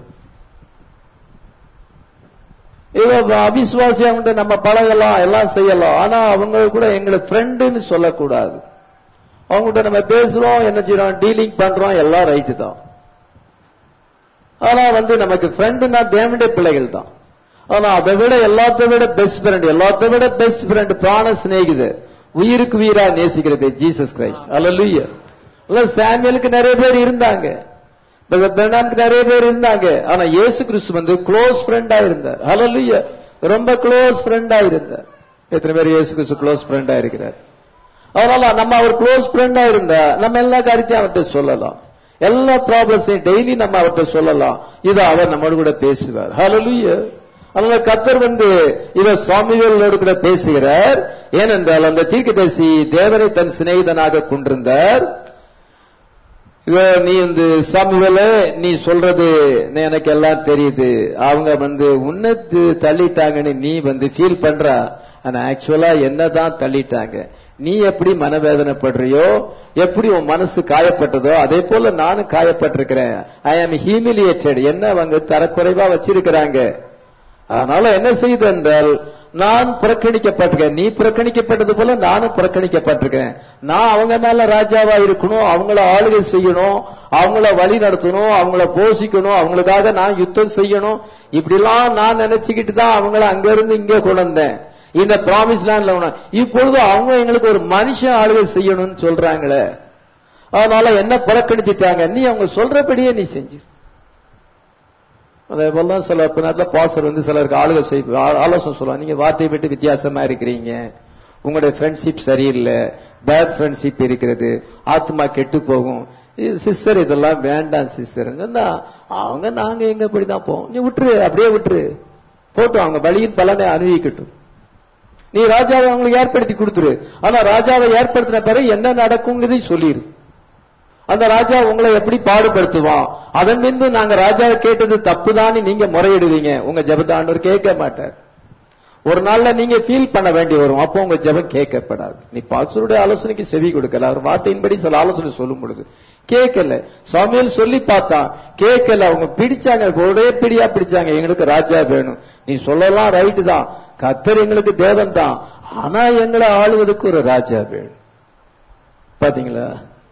S1: இவ அவிசுவாசியா உண்டு நம்ம பழகலாம் எல்லாம் செய்யலாம் ஆனா அவங்க கூட எங்களுக்கு ஃப்ரெண்டுன்னு சொல்லக்கூடாது அவங்ககிட்ட நம்ம பேசுறோம் என்ன செய்யறோம் டீலிங் பண்றோம் எல்லாம் ரைட்டு தான் ஆனா வந்து நமக்கு ஃப்ரெண்டுனா தேவனுடைய பிள்ளைகள் தான் ஆனா அதை விட எல்லாத்த விட பெஸ்ட் ஃப்ரெண்ட் எல்லாத்த விட பெஸ்ட் ஃப்ரெண்ட் பிராண சிநேகிதர் உயிருக்கு உயிரா நேசிக்கிறது ஜீசஸ் கிரைஸ்ட் அல்ல சாமியலுக்கு நிறைய பேர் இருந்தாங்க பெர்னாம்க்கு நிறைய பேர் இருந்தாங்க ஆனா இயேசு கிறிஸ்து வந்து க்ளோஸ் ஃப்ரெண்டா இருந்தார் ஹalleluya ரொம்ப க்ளோஸ் ஃப்ரெண்டா இருந்தார் எத்தனை பேர் இயேசு கிறிஸ்து க்ளோஸ் ஃப்ரெண்டா இருக்கிறார் அதனால நம்ம அவர் க்ளோஸ் ஃப்ரெண்டா இருந்தா நம்ம எல்லா காரியத்தையும் அவர்கிட்ட சொல்லலாம் எல்லா ப்ராப்ளத்தையும் டெய்லி நம்ம அவர்கிட்ட சொல்லலாம் இதை அவர் நம்மோடு கூட பேசுவார் ஹalleluya அதனால கத்தர் வந்து இத சுவாமிகளோடு கூட பேசுகிறார் ஏனென்றால் அந்த தீர்க்கதரிசி தேவனை தன் சிநேகிதனாக கொண்டிருந்தார் இத நீ இந்த சாமுவேலே நீ சொல்றது எனக்கு எல்லாம் தெரியுது அவங்க வந்து உன்னத்து தள்ளிட்டாங்கன்னு நீ வந்து ஃபீல் பண்ற ஆனா ஆக்சுவலா என்னதான் தள்ளிட்டாங்க நீ எப்படி மனவேதனைப்படுறியோ எப்படி உன் மனசு காயப்பட்டதோ அதே போல நானும் காயப்பட்டிருக்கிறேன் ஐ ஆம் ஹியூமிலியேட்டட் என்ன அவங்க தரக்குறைவா வச்சிருக்கிறாங்க அதனால என்ன செய்து என்றால் நான் புறக்கணிக்கப்பட்டிருக்கேன் நீ புறக்கணிக்கப்பட்டது போல நானும் புறக்கணிக்கப்பட்டிருக்கேன் நான் அவங்க மேல ராஜாவா இருக்கணும் அவங்கள ஆளுகை செய்யணும் அவங்கள வழி நடத்தணும் அவங்கள போஷிக்கணும் அவங்களுக்காக நான் யுத்தம் செய்யணும் இப்படிலாம் நான் நினைச்சுக்கிட்டு தான் அவங்கள அங்க இருந்து இங்க கொண்டு வந்தேன் இந்த ப்ராமிஸ் லேண்ட்ல இப்பொழுது அவங்க எங்களுக்கு ஒரு மனுஷன் ஆளுகை செய்யணும்னு சொல்றாங்களே அதனால என்ன புறக்கணிச்சிட்டாங்க நீ அவங்க சொல்றபடியே நீ செஞ்சு அதே போல சில நேரத்தில் பாசர் வந்து சிலருக்கு ஆளுகை செய் ஆலோசனை சொல்லுவாங்க நீங்க வார்த்தையை விட்டு வித்தியாசமா இருக்கிறீங்க உங்களுடைய ஃப்ரெண்ட்ஷிப் சரியில்லை பேட் ஃப்ரெண்ட்ஷிப் இருக்கிறது ஆத்மா கெட்டு போகும் சிஸ்டர் இதெல்லாம் வேண்டாம் சிஸ்டர் அவங்க நாங்க எங்க இப்படிதான் போவோம் நீ விட்டுரு அப்படியே விட்டுரு போட்டு அவங்க வழியின் பலனை அனுபவிக்கட்டும் நீ ராஜாவை அவங்களுக்கு ஏற்படுத்தி கொடுத்துரு ஆனா ராஜாவை ஏற்படுத்தின பிறகு என்ன நடக்குங்கிறதை சொல்லிரு அந்த ராஜா உங்களை எப்படி பாடுபடுத்துவான் அதன் பின்பு நாங்க ராஜாவை கேட்டது தப்புதான்னு நீங்க முறையிடுவீங்க உங்க ஜபத்தை ஆண்டவர் கேட்க மாட்டார் ஒரு நாள்ல நீங்க ஃபீல் பண்ண வேண்டி வரும் அப்போ உங்க ஜபம் கேட்கப்படாது நீ பாஸ்டருடைய ஆலோசனைக்கு செவி கொடுக்கல அவர் வார்த்தையின்படி சில ஆலோசனை சொல்லும் பொழுது கேட்கல சாமியல் சொல்லி பார்த்தான் கேட்கல அவங்க பிடிச்சாங்க ஒரே பிடியா பிடிச்சாங்க எங்களுக்கு ராஜா வேணும் நீ சொல்லலாம் ரைட்டு தான் கத்தர் எங்களுக்கு தேவன் தான் ஆனா எங்களை ஆளுவதற்கு ஒரு ராஜா வேணும் பாத்தீங்களா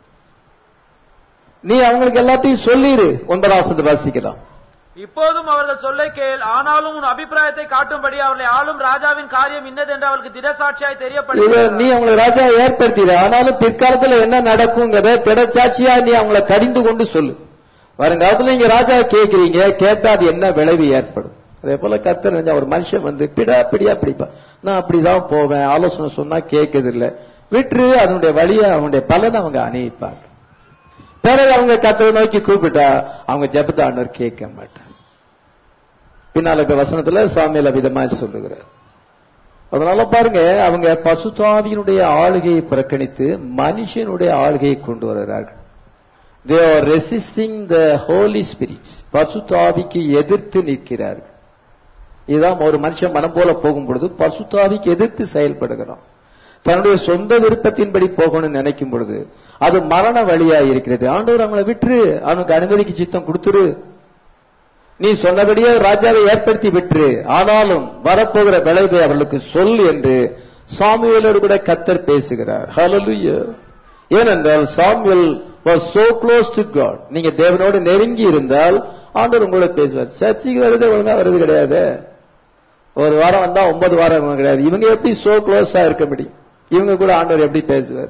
S1: நீ அவங்களுக்கு எல்லாத்தையும் சொல்லிடு ஒன்பதாம் வாசிக்கலாம்
S2: இப்போதும் அவர்கள் சொல்லை கேள் ஆனாலும் உன் அபிப்பிராயத்தை காட்டும்படி அவர்களை ஆளும் ராஜாவின் காரியம் இன்னதென்று அவர்களுக்கு திடசாட்சியாய்
S1: இது
S2: தெரியப்படுகிறது
S1: நீ அவங்களை ராஜா ஏற்படுத்திடு ஆனாலும் பிற்காலத்துல என்ன நடக்குங்கிறத திடச்சாட்சியா நீ அவங்களை கடிந்து கொண்டு சொல்லு வருங்காலத்துல நீங்க ராஜா கேட்கிறீங்க கேட்டா அது என்ன விளைவு ஏற்படும் அதே போல கர்த்தர் நினைச்சா ஒரு மனுஷன் வந்து பிடா பிடியா பிடிப்பான் நான் அப்படிதான் போவேன் ஆலோசனை சொன்னா கேட்கறது இல்ல விட்டுரு அதனுடைய வழியை அவனுடைய பலனை அவங்க அணிவிப்பாங்க பிறகு அவங்க கத்தரை நோக்கி கூப்பிட்டா அவங்க ஜெபத்தை ஆண்டவர் கேட்க மாட்டாங்க பின்னால இருக்க வசனத்துல சாமியில விதமா சொல்லுகிறார் அதனால பாருங்க அவங்க பசுத்தாவியினுடைய ஆளுகையை புறக்கணித்து மனுஷனுடைய ஆளுகையை கொண்டு வருகிறார்கள் they are resisting the Holi Spirit பசுத்தாவிக்கு எதிர்த்து நிற்கிறார்கள் இதுதான் ஒரு மனுஷன் மனம் போல போகும் பொழுது பசுத்தாவிக்கு எதிர்த்து செயல்படுகிறான் தன்னுடைய சொந்த விருப்பத்தின்படி போகணும்னு நினைக்கும் பொழுது அது மரண வழியா இருக்கிறது ஆண்டவர் அவங்களை விட்டுரு அவனுக்கு அனுமதிக்கு சித்தம் கொடுத்துரு நீ சொன்னபடியே ராஜாவை ஏற்படுத்தி விட்டுரு ஆனாலும் வரப்போகிற விளைவை அவர்களுக்கு சொல் என்று சாமுவேலோடு கூட கத்தர் பேசுகிறார் ஹalleluya ஏனென்றால் Samuel was so close to God நீங்க தேவனோடு நெருங்கி இருந்தால் ஆண்டவர் உங்களோட பேசுவார் சர்ச்சைக்கு வருது ஒழுங்கா வருது கிடையாது ஒரு வாரம் வந்தா ஒன்பது வாரம் கிடையாது இவங்க எப்படி சோ க்ளோஸா இருக்க முடியும் இவங்க கூட ஆண்டவர் எப்படி பேசுவார்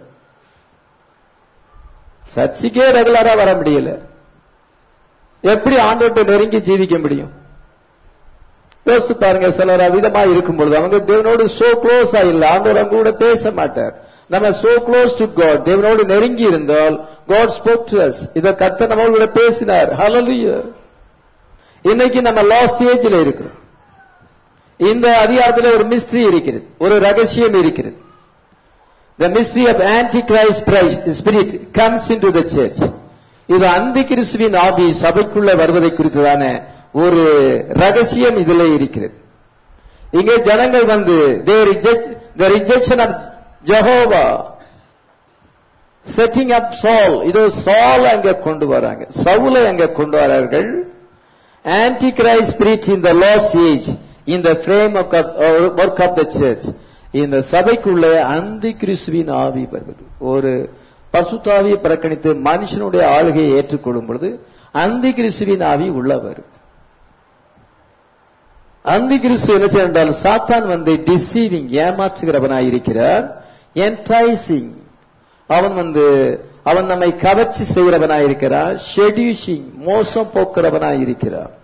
S1: சர்ச்சைக்கே ரெகுலரா வர முடியல எப்படி ஆண்டவர்கிட்ட நெருங்கி ஜீவிக்க முடியும் யோசிச்சு பாருங்க சிலர் அவிதமா இருக்கும் பொழுது அவங்க தேவனோடு சோ க்ளோஸா இல்ல ஆண்டவர் அவங்க கூட பேச மாட்டார் நம்ம சோ க்ளோஸ் டு காட் தேவனோடு நெருங்கி இருந்தால் காட் ஸ்போக் டு அஸ் இத கத்த நம்ம கூட பேசினார் ஹalleluya இன்னைக்கு நம்ம லாஸ்ட் ஏஜ்ல இருக்கிறோம் இந்த அதிகாரத்தில் ஒரு மிஸ்ட்ரி இருக்கிறது ஒரு ரகசியம் இருக்கிறது The mystery of Antichrist Christ- spirit comes into the church. இது அந்தி கிறிஸ்துவின் ஆவி சபைக்குள்ள வருவதை குறித்ததான ஒரு ரகசியம் இதிலே இருக்கிறது இங்கே ஜனங்கள் வந்து they reject the rejection of Jehovah setting up Saul இதோ சால் அங்க கொண்டு வராங்க சவுலை அங்க கொண்டு வரார்கள் antichrist preach in the lost age in the frame of uh, work of the church இந்த சபைக்குள்ளே அந்தி கிறிஸ்துவின் ஆவி வருவது ஒரு பசுத்தாவியை புறக்கணித்து மனுஷனுடைய ஆளுகையை ஏற்றுக்கொள்ளும் பொழுது அந்தி கிறிஸ்துவின் ஆவி உள்ள வருது அந்தி கிறிஸ்து என்ன செய்ய என்றால் சாத்தான் வந்து டிசீவிங் ஏமாற்றுகிறவனாய் இருக்கிறார் என்டைசிங் அவன் வந்து அவன் நம்மை கவர்ச்சி செய்கிறவனாய் இருக்கிறார் ஷெடியூசிங் மோசம் போக்குறவனாய் இருக்கிறார்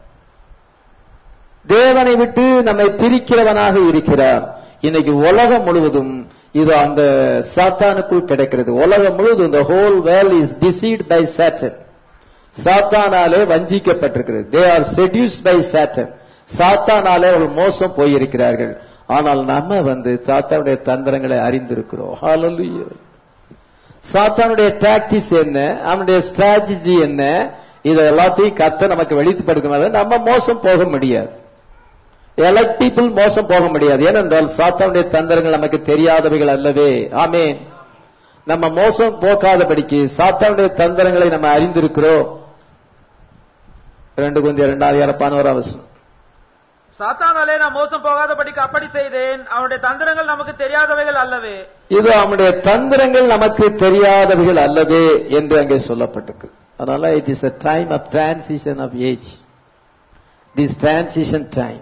S1: தேவனை விட்டு நம்மை பிரிக்கிறவனாக இருக்கிறார் இன்னைக்கு உலகம் முழுவதும் இது அந்த சாத்தானுக்குள் கிடைக்கிறது உலகம் முழுவதும் the whole world is deceived by Satan சாத்தானாலே வஞ்சிக்கப்பட்டிருக்கிறது they are seduced by Satan சாத்தானாலே அவர்கள் மோசம் போயிருக்கிறார்கள் ஆனால் நம்ம வந்து சாத்தானுடைய தந்திரங்களை அறிந்திருக்கிறோம் Hallelujah. சாத்தானுடைய டாக்டிஸ் என்ன அவனுடைய ஸ்ட்ராட்டஜி என்ன இதை எல்லாத்தையும் கத்த நமக்கு வெளிப்படுத்தினால நம்ம மோசம் போக முடியாது எலக்ட் பீப்புள் மோசம் போக முடியாது ஏனென்றால் சாத்தானுடைய தந்திரங்கள் நமக்கு தெரியாதவைகள் அல்லவே ஆமேன் நம்ம மோசம் போக்காதபடிக்கு சாத்தானுடைய தந்திரங்களை நம்ம அறிந்திருக்கிறோம் ரெண்டு குந்தி இரண்டாவது இறப்பான ஒரு அவசரம்
S2: சாத்தானாலே நான் மோசம் போகாதபடிக்கு அப்படி செய்தேன் அவனுடைய தந்திரங்கள் நமக்கு தெரியாதவைகள் அல்லவே
S1: இது அவனுடைய தந்திரங்கள் நமக்கு தெரியாதவைகள் அல்லவே என்று அங்கே சொல்லப்பட்டிருக்கு அதனால it is a time of transition of age this transition time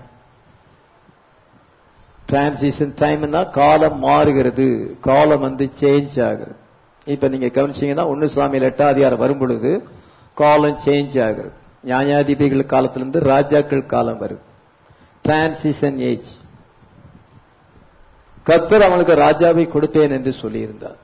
S1: transition டைம்னா காலம் மாறுகிறது காலம் வந்து சேஞ்ச் ஆகுறது இப்ப நீங்க கவனிச்சீங்கன்னா ஒன்னு சாமியில் எட்டாம் அதிகாரம் வரும் பொழுது காலம் சேஞ்ச் ஆகுறது நியாயாதிபதிகள் காலத்திலிருந்து ராஜாக்கள் காலம் வருது டிரான்சிஷன் ஏஜ் கத்தர் அவனுக்கு ராஜாவை கொடுப்பேன் என்று சொல்லியிருந்தார்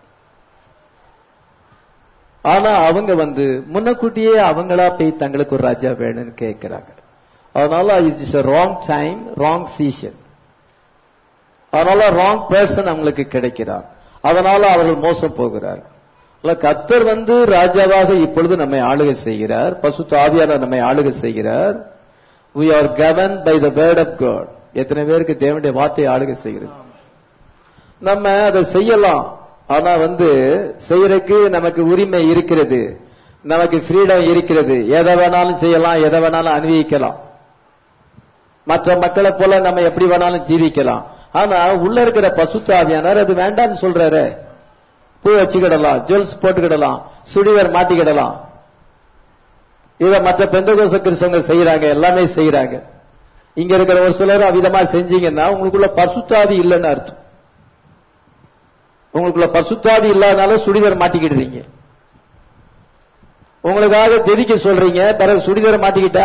S1: ஆனா அவங்க வந்து முன்னக்கூட்டியே அவங்களா போய் தங்களுக்கு ஒரு ராஜா வேணும்னு கேட்கிறாங்க அதனால it is wrong time wrong season அதனால ராங் பர்சன் அவங்களுக்கு கிடைக்கிறார் அதனால அவர்கள் மோசம் போகிறார் கத்தர் வந்து ராஜாவாக இப்பொழுது நம்மை ஆளுகை செய்கிறார் பசு ஆவியாளர் நம்மை ஆளுகை செய்கிறார் we are governed by the word of god எத்தனை பேருக்கு தேவனுடைய வார்த்தையை ஆளுகை செய்கிறது நம்ம அதை செய்யலாம் ஆனா வந்து செய்யறதுக்கு நமக்கு உரிமை இருக்கிறது நமக்கு ஃப்ரீடம் இருக்கிறது எதை வேணாலும் செய்யலாம் எதை வேணாலும் அனுபவிக்கலாம் மற்ற மக்களை போல நம்ம எப்படி வேணாலும் ஜீவிக்கலாம் ஆனா உள்ள இருக்கிற பசுத்தாவியானார் அது வேண்டாம்னு சொல்றாரு பூ வச்சுக்கிடலாம் ஜுவல்ஸ் போட்டுக்கிடலாம் சுடிவர் மாட்டிக்கிடலாம் இத மற்ற பெந்தகோச கிறிஸ்தவங்க செய்யறாங்க எல்லாமே செய்யறாங்க இங்க இருக்கிற ஒரு சிலர் அவிதமா செஞ்சீங்கன்னா உங்களுக்குள்ள பசுத்தாவி இல்லைன்னு அர்த்தம் உங்களுக்குள்ள பசுத்தாவி இல்லாதனால சுடிதர் மாட்டிக்கிடுறீங்க உங்களுக்காக ஜெபிக்க சொல்றீங்க பிறகு சுடிதர் மாட்டிக்கிட்டா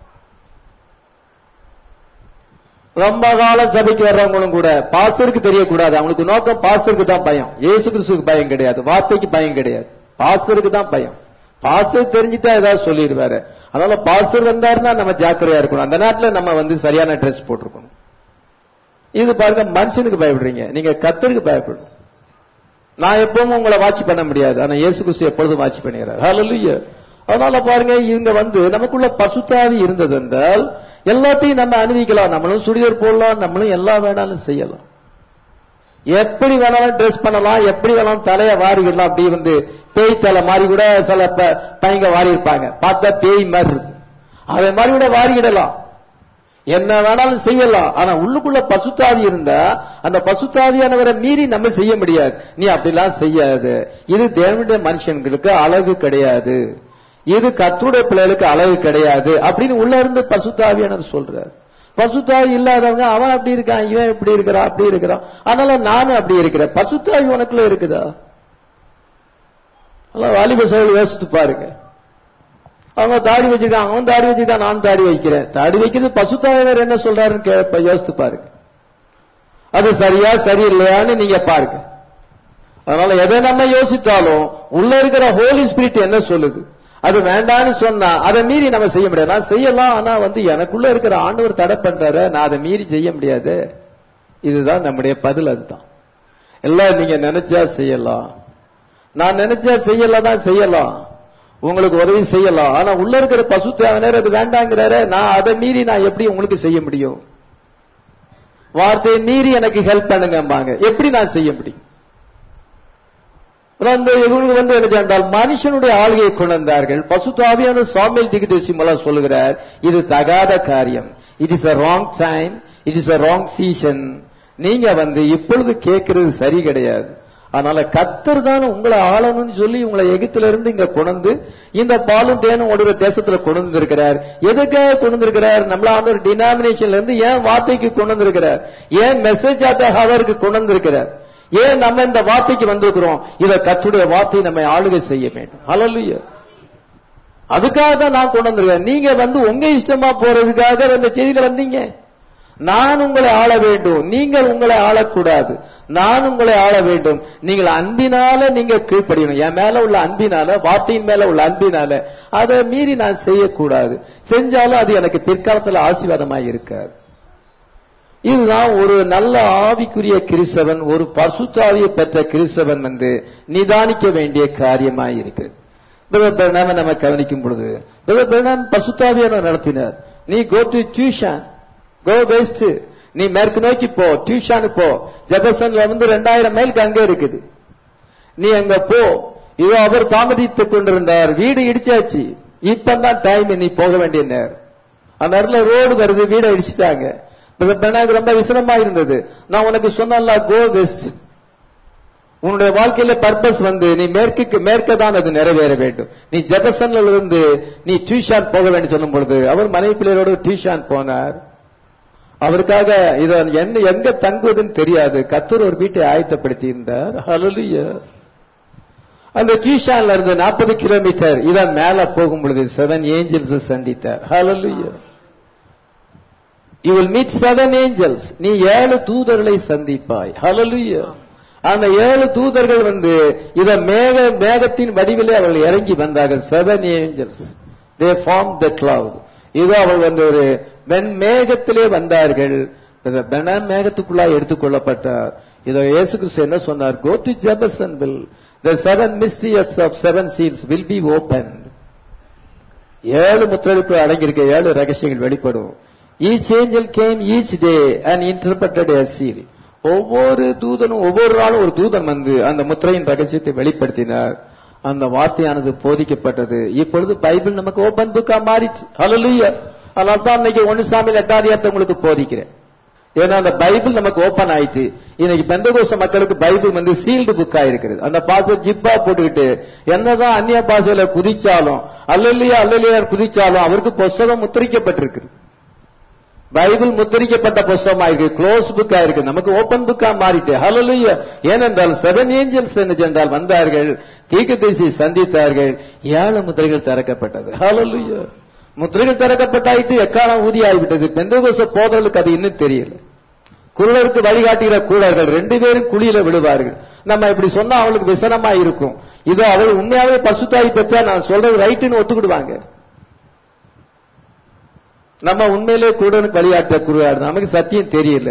S1: ரொம்ப காலம் சபைக்கு வர்றவங்களும் கூட பாசருக்கு தெரியக்கூடாது அவங்களுக்கு நோக்கம் பாசருக்கு தான் பயம் ஏசு கிறிஸ்துக்கு பயம் கிடையாது வார்த்தைக்கு பயம் கிடையாது பாசருக்கு தான் பயம் பாஸ்டர் தெரிஞ்சுட்டா ஏதாவது சொல்லிடுவாரு அதனால பாஸ்டர் வந்தாருன்னா நம்ம ஜாக்கிரதையா இருக்கணும் அந்த நேரத்துல நம்ம வந்து சரியான ட்ரெஸ் போட்டிருக்கணும் இது பாருங்க மனுஷனுக்கு பயப்படுறீங்க நீங்க கத்தருக்கு பயப்படணும் நான் எப்பவும் உங்களை வாட்ச் பண்ண முடியாது ஆனா இயேசு கிறிஸ்து எப்பொழுதும் வாட்ச் பண்ணுகிறார் ஹalleluya அதனால பாருங்க இவங்க வந்து நமக்குள்ள பசுத்தாவி இருந்தது என்றால் எல்லாத்தையும் நம்ம அனுபவிக்கலாம் நம்மளும் சுடிதர் போடலாம் நம்மளும் எல்லா வேணாலும் செய்யலாம் எப்படி வேணாலும் ட்ரெஸ் பண்ணலாம் எப்படி வேணாலும் தலைய வாரிடலாம் அப்படி வந்து பேய் தலை மாதிரி கூட சில ப- பையங்க வாரி இருப்பாங்க பார்த்தா பேய் மாதிரி இருக்கும் அதே மாதிரி கூட வாரிடலாம் என்ன வேணாலும் செய்யலாம் ஆனா உள்ளுக்குள்ள பசுத்தாவி இருந்தா அந்த பசுத்தாவியானவரை மீறி நம்ம செய்ய முடியாது நீ அப்படிலாம் செய்யாது இது தேவனுடைய மனுஷன்களுக்கு அழகு கிடையாது இது கத்துடைய பிள்ளைகளுக்கு அழகு கிடையாது அப்படின்னு உள்ள இருந்து பசுத்தாவியானவர் சொல்றார் பசுத்தாவி இல்லாதவங்க அவன் அப்படி இருக்கான் இவன் இப்படி இருக்கிறான் அப்படி இருக்கிறான் அதனால நானும் அப்படி இருக்கிறேன் பசுத்தாவி உனக்குள்ள இருக்குதா அதெல்லாம் வாலிப சோழல் யோசித்து பாருங்க அவங்க தாடி வச்சிருக்காங்க அவன் தாடி வச்சிருக்கான் நான் தாடி வைக்கிறேன் தாடி வைக்கிறது பசுத்தாவினர் என்ன சொல்றாருன்னு கே- யோசித்து பாருங்க அது சரியா சரியில்லையான்னு நீங்க பாருங்க அதனால எதை நம்ம யோசித்தாலும் உள்ள இருக்கிற ஹோலி ஸ்பிரிட் என்ன சொல்லுது அது வேண்டான்னு சொன்னா அதை மீறி நம்ம செய்ய முடியாது நான் செய்யலாம் ஆனா வந்து எனக்குள்ள இருக்கிற ஆண்டவர் தடை பண்றாரு நான் அதை மீறி செய்ய முடியாது இதுதான் நம்முடைய பதில் அதுதான் எல்லாம் நீங்க நினைச்சா செய்யலாம் நான் நினைச்சா செய்யலாம் தான் செய்யலாம் உங்களுக்கு உதவி செய்யலாம் ஆனா உள்ள இருக்கிற பசு தேவனர் அது வேண்டாங்கிறாரு நான் அதை மீறி நான் எப்படி உங்களுக்கு செய்ய முடியும் வார்த்தையை மீறி எனக்கு ஹெல்ப் பண்ணுங்கம்பாங்க எப்படி நான் செய்ய முடியும் அந்த இவங்க வந்து என்ன சென்றால் மனுஷனுடைய ஆளுகையை கொண்டு வந்தார்கள் பசுத்தாவியான சாமியல் திகுதேசி மூலம் சொல்லுகிறார் இது தகாத காரியம் it is a wrong time it is a wrong season நீங்க வந்து இப்பொழுது கேட்கறது சரி கிடையாது அதனால கத்தர் தான் உங்களை ஆளணும்னு சொல்லி உங்களை எகிப்துல இருந்து இங்க கொண்டு இந்த பாலும் தேனும் ஓடுற தேசத்துல கொண்டு வந்திருக்கிறார் எதுக்காக கொண்டு வந்திருக்கிறார் நம்மள ஆண்டு ஒரு டினாமினேஷன்ல இருந்து ஏன் வார்த்தைக்கு கொண்டு வந்திருக்கிறார் ஏன் மெசேஜ் ஆஃப் ஹவருக்கு கொண்டு வந்திருக்கிறார் ஏன் நம்ம இந்த வார்த்தைக்கு வந்திருக்கிறோம் இத கத்துடைய வார்த்தையை நம்ம ஆளுகை செய்ய வேண்டும் ஹalleluya அதுக்காக தான் நான் கொண்டு வந்திருக்கேன் நீங்க வந்து உங்க இஷ்டமா போறதுக்காக இந்த செய்தியில வந்தீங்க நான் உங்களை ஆள வேண்டும் நீங்கள் உங்களை ஆளக்கூடாது நான் உங்களை ஆள வேண்டும் நீங்கள் அன்பினால நீங்க கீழ்ப்படியணும் என் மேல உள்ள அன்பினால வார்த்தையின் மேல உள்ள அன்பினால அதை மீறி நான் செய்யக்கூடாது செஞ்சாலும் அது எனக்கு பிற்காலத்துல ஆசீர்வாதமாக இருக்காது இதுதான் ஒரு நல்ல ஆவிக்குரிய கிறிஸ்தவன் ஒரு பசுத்தாவியை பெற்ற கிறிஸ்தவன் வந்து நிதானிக்க வேண்டிய காரியமாய் இருக்கு பிரணாம நம்ம கவனிக்கும் பொழுது பிரணாம் பசுத்தாவியான நடத்தினார் நீ go to Tucson go west நீ மேற்கு நோக்கி போ டியூஷன் போ ஜெபசன்ல வந்து ரெண்டாயிரம் மைலுக்கு அங்க இருக்குது நீ அங்க போ இதோ அவர் தாமதித்துக் கொண்டிருந்தார் வீடு இடிச்சாச்சு இப்பதான் டைம் நீ போக வேண்டிய நேரம் அந்த இடத்துல ரோடு வருது வீடை இடிச்சிட்டாங்க எனக்கு ரொம்ப விசனமா இருந்தது நான் உனக்கு சொன்னல கோ வெஸ்ட் உன்னுடைய வாழ்க்கையில பர்பஸ் வந்து நீ மேற்குக்கு மேற்க தான் அது நிறைவேற வேண்டும் நீ ஜெபசன்ல இருந்து நீ டியூஷன் போக வேண்டும் சொல்லும் பொழுது அவர் மனைவி பிள்ளைகளோடு டியூஷன் போனார் அவருக்காக இத என்ன எங்க தங்குவதுன்னு தெரியாது கத்தர் ஒரு வீட்டை ஆயத்தப்படுத்தி இருந்தார் ஹalleluya அந்த டியூஷன்ல இருந்து நாற்பது கிலோமீட்டர் இதான் மேல போகும் பொழுது செவன் ஏஞ்சல்ஸ் சந்தித்தார் hallelujah you will meet seven angels நீ ஏழு தூதர்களை சந்திப்பாய் ஹalleluya அந்த ஏழு தூதர்கள் வந்து இத மேக மேகத்தின் வடிவிலே அவர்கள் இறங்கி வந்தார்கள் seven angels they form the cloud இதோ அவள் வந்து ஒரு வெண் மேகத்திலே வந்தார்கள் பெனாம் மேகத்துக்குள்ளா எடுத்துக்கொள்ளப்பட்டார் இதோ இயேசு கிறிஸ்து என்ன சொன்னார் கோ டு ஜெபசன் will the seven mysteries of seven seals will be open ஏழு முத்திரைக்குள் அடங்கியிருக்க ஏழு ரகசியங்கள் வெளிப்படும் each angel came each day and interpreted a seal ஒவ்வொரு தூதனும் ஒவ்வொரு நாளும் ஒரு தூதன் வந்து அந்த முத்திரையின் ரகசியத்தை வெளிப்படுத்தினார் அந்த வார்த்தையானது போதிக்கப்பட்டது இப்பொழுது பைபிள் நமக்கு ஓபன் புக்கா மாறிச்சு ஹalleluya அதனால தான் இன்னைக்கு ஒன்னு சாமியில் எட்டாதியாரத்தை உங்களுக்கு போதிக்கிறேன் ஏன்னா அந்த பைபிள் நமக்கு ஓபன் ஆயிட்டு இன்னைக்கு பெந்தகோச மக்களுக்கு பைபிள் வந்து சீல்டு புக்கா இருக்கிறது அந்த பாச ஜிப்பா போட்டுக்கிட்டு என்னதான் அந்நிய பாசையில குதிச்சாலும் அல்லல்லையா அல்லல்லையா குதிச்சாலும் அவருக்கு புஸ்தகம் முத்திரிக்கப்பட்டிருக்கு பைபிள் முத்திரிக்கப்பட்ட புஸ்தகமா இருக்கு க்ளோஸ் புக்கா இருக்கு நமக்கு ஓபன் புக்கா மாறிட்டு ஹalleluya ஏனென்றால் செவன் ஏஞ்சல்ஸ் என்ன சென்றால் வந்தார்கள் தீர்க்கதரிசி சந்தித்தார்கள் ஏழு முத்திரைகள் திறக்கப்பட்டது ஹalleluya முத்திரைகள் திறக்கப்பட்டாயிட்டு எக்காலம் ஊதி ஆகிவிட்டது பெந்தகோச போதலுக்கு அது இன்னும் தெரியல குருடருக்கு வழிகாட்டுகிற கூடர்கள் ரெண்டு பேரும் குழியில விழுவார்கள் நம்ம இப்படி சொன்னா அவளுக்கு விசனமா இருக்கும் இது அவள் உண்மையாவே பசுத்தாய் பெற்றா நான் சொல்றது ரைட்டுன்னு ஒத்துக்கிடுவாங்க நம்ம உண்மையிலே கூடனுக்கு வழிகாட்ட குருவாடு நமக்கு சத்தியம் தெரியல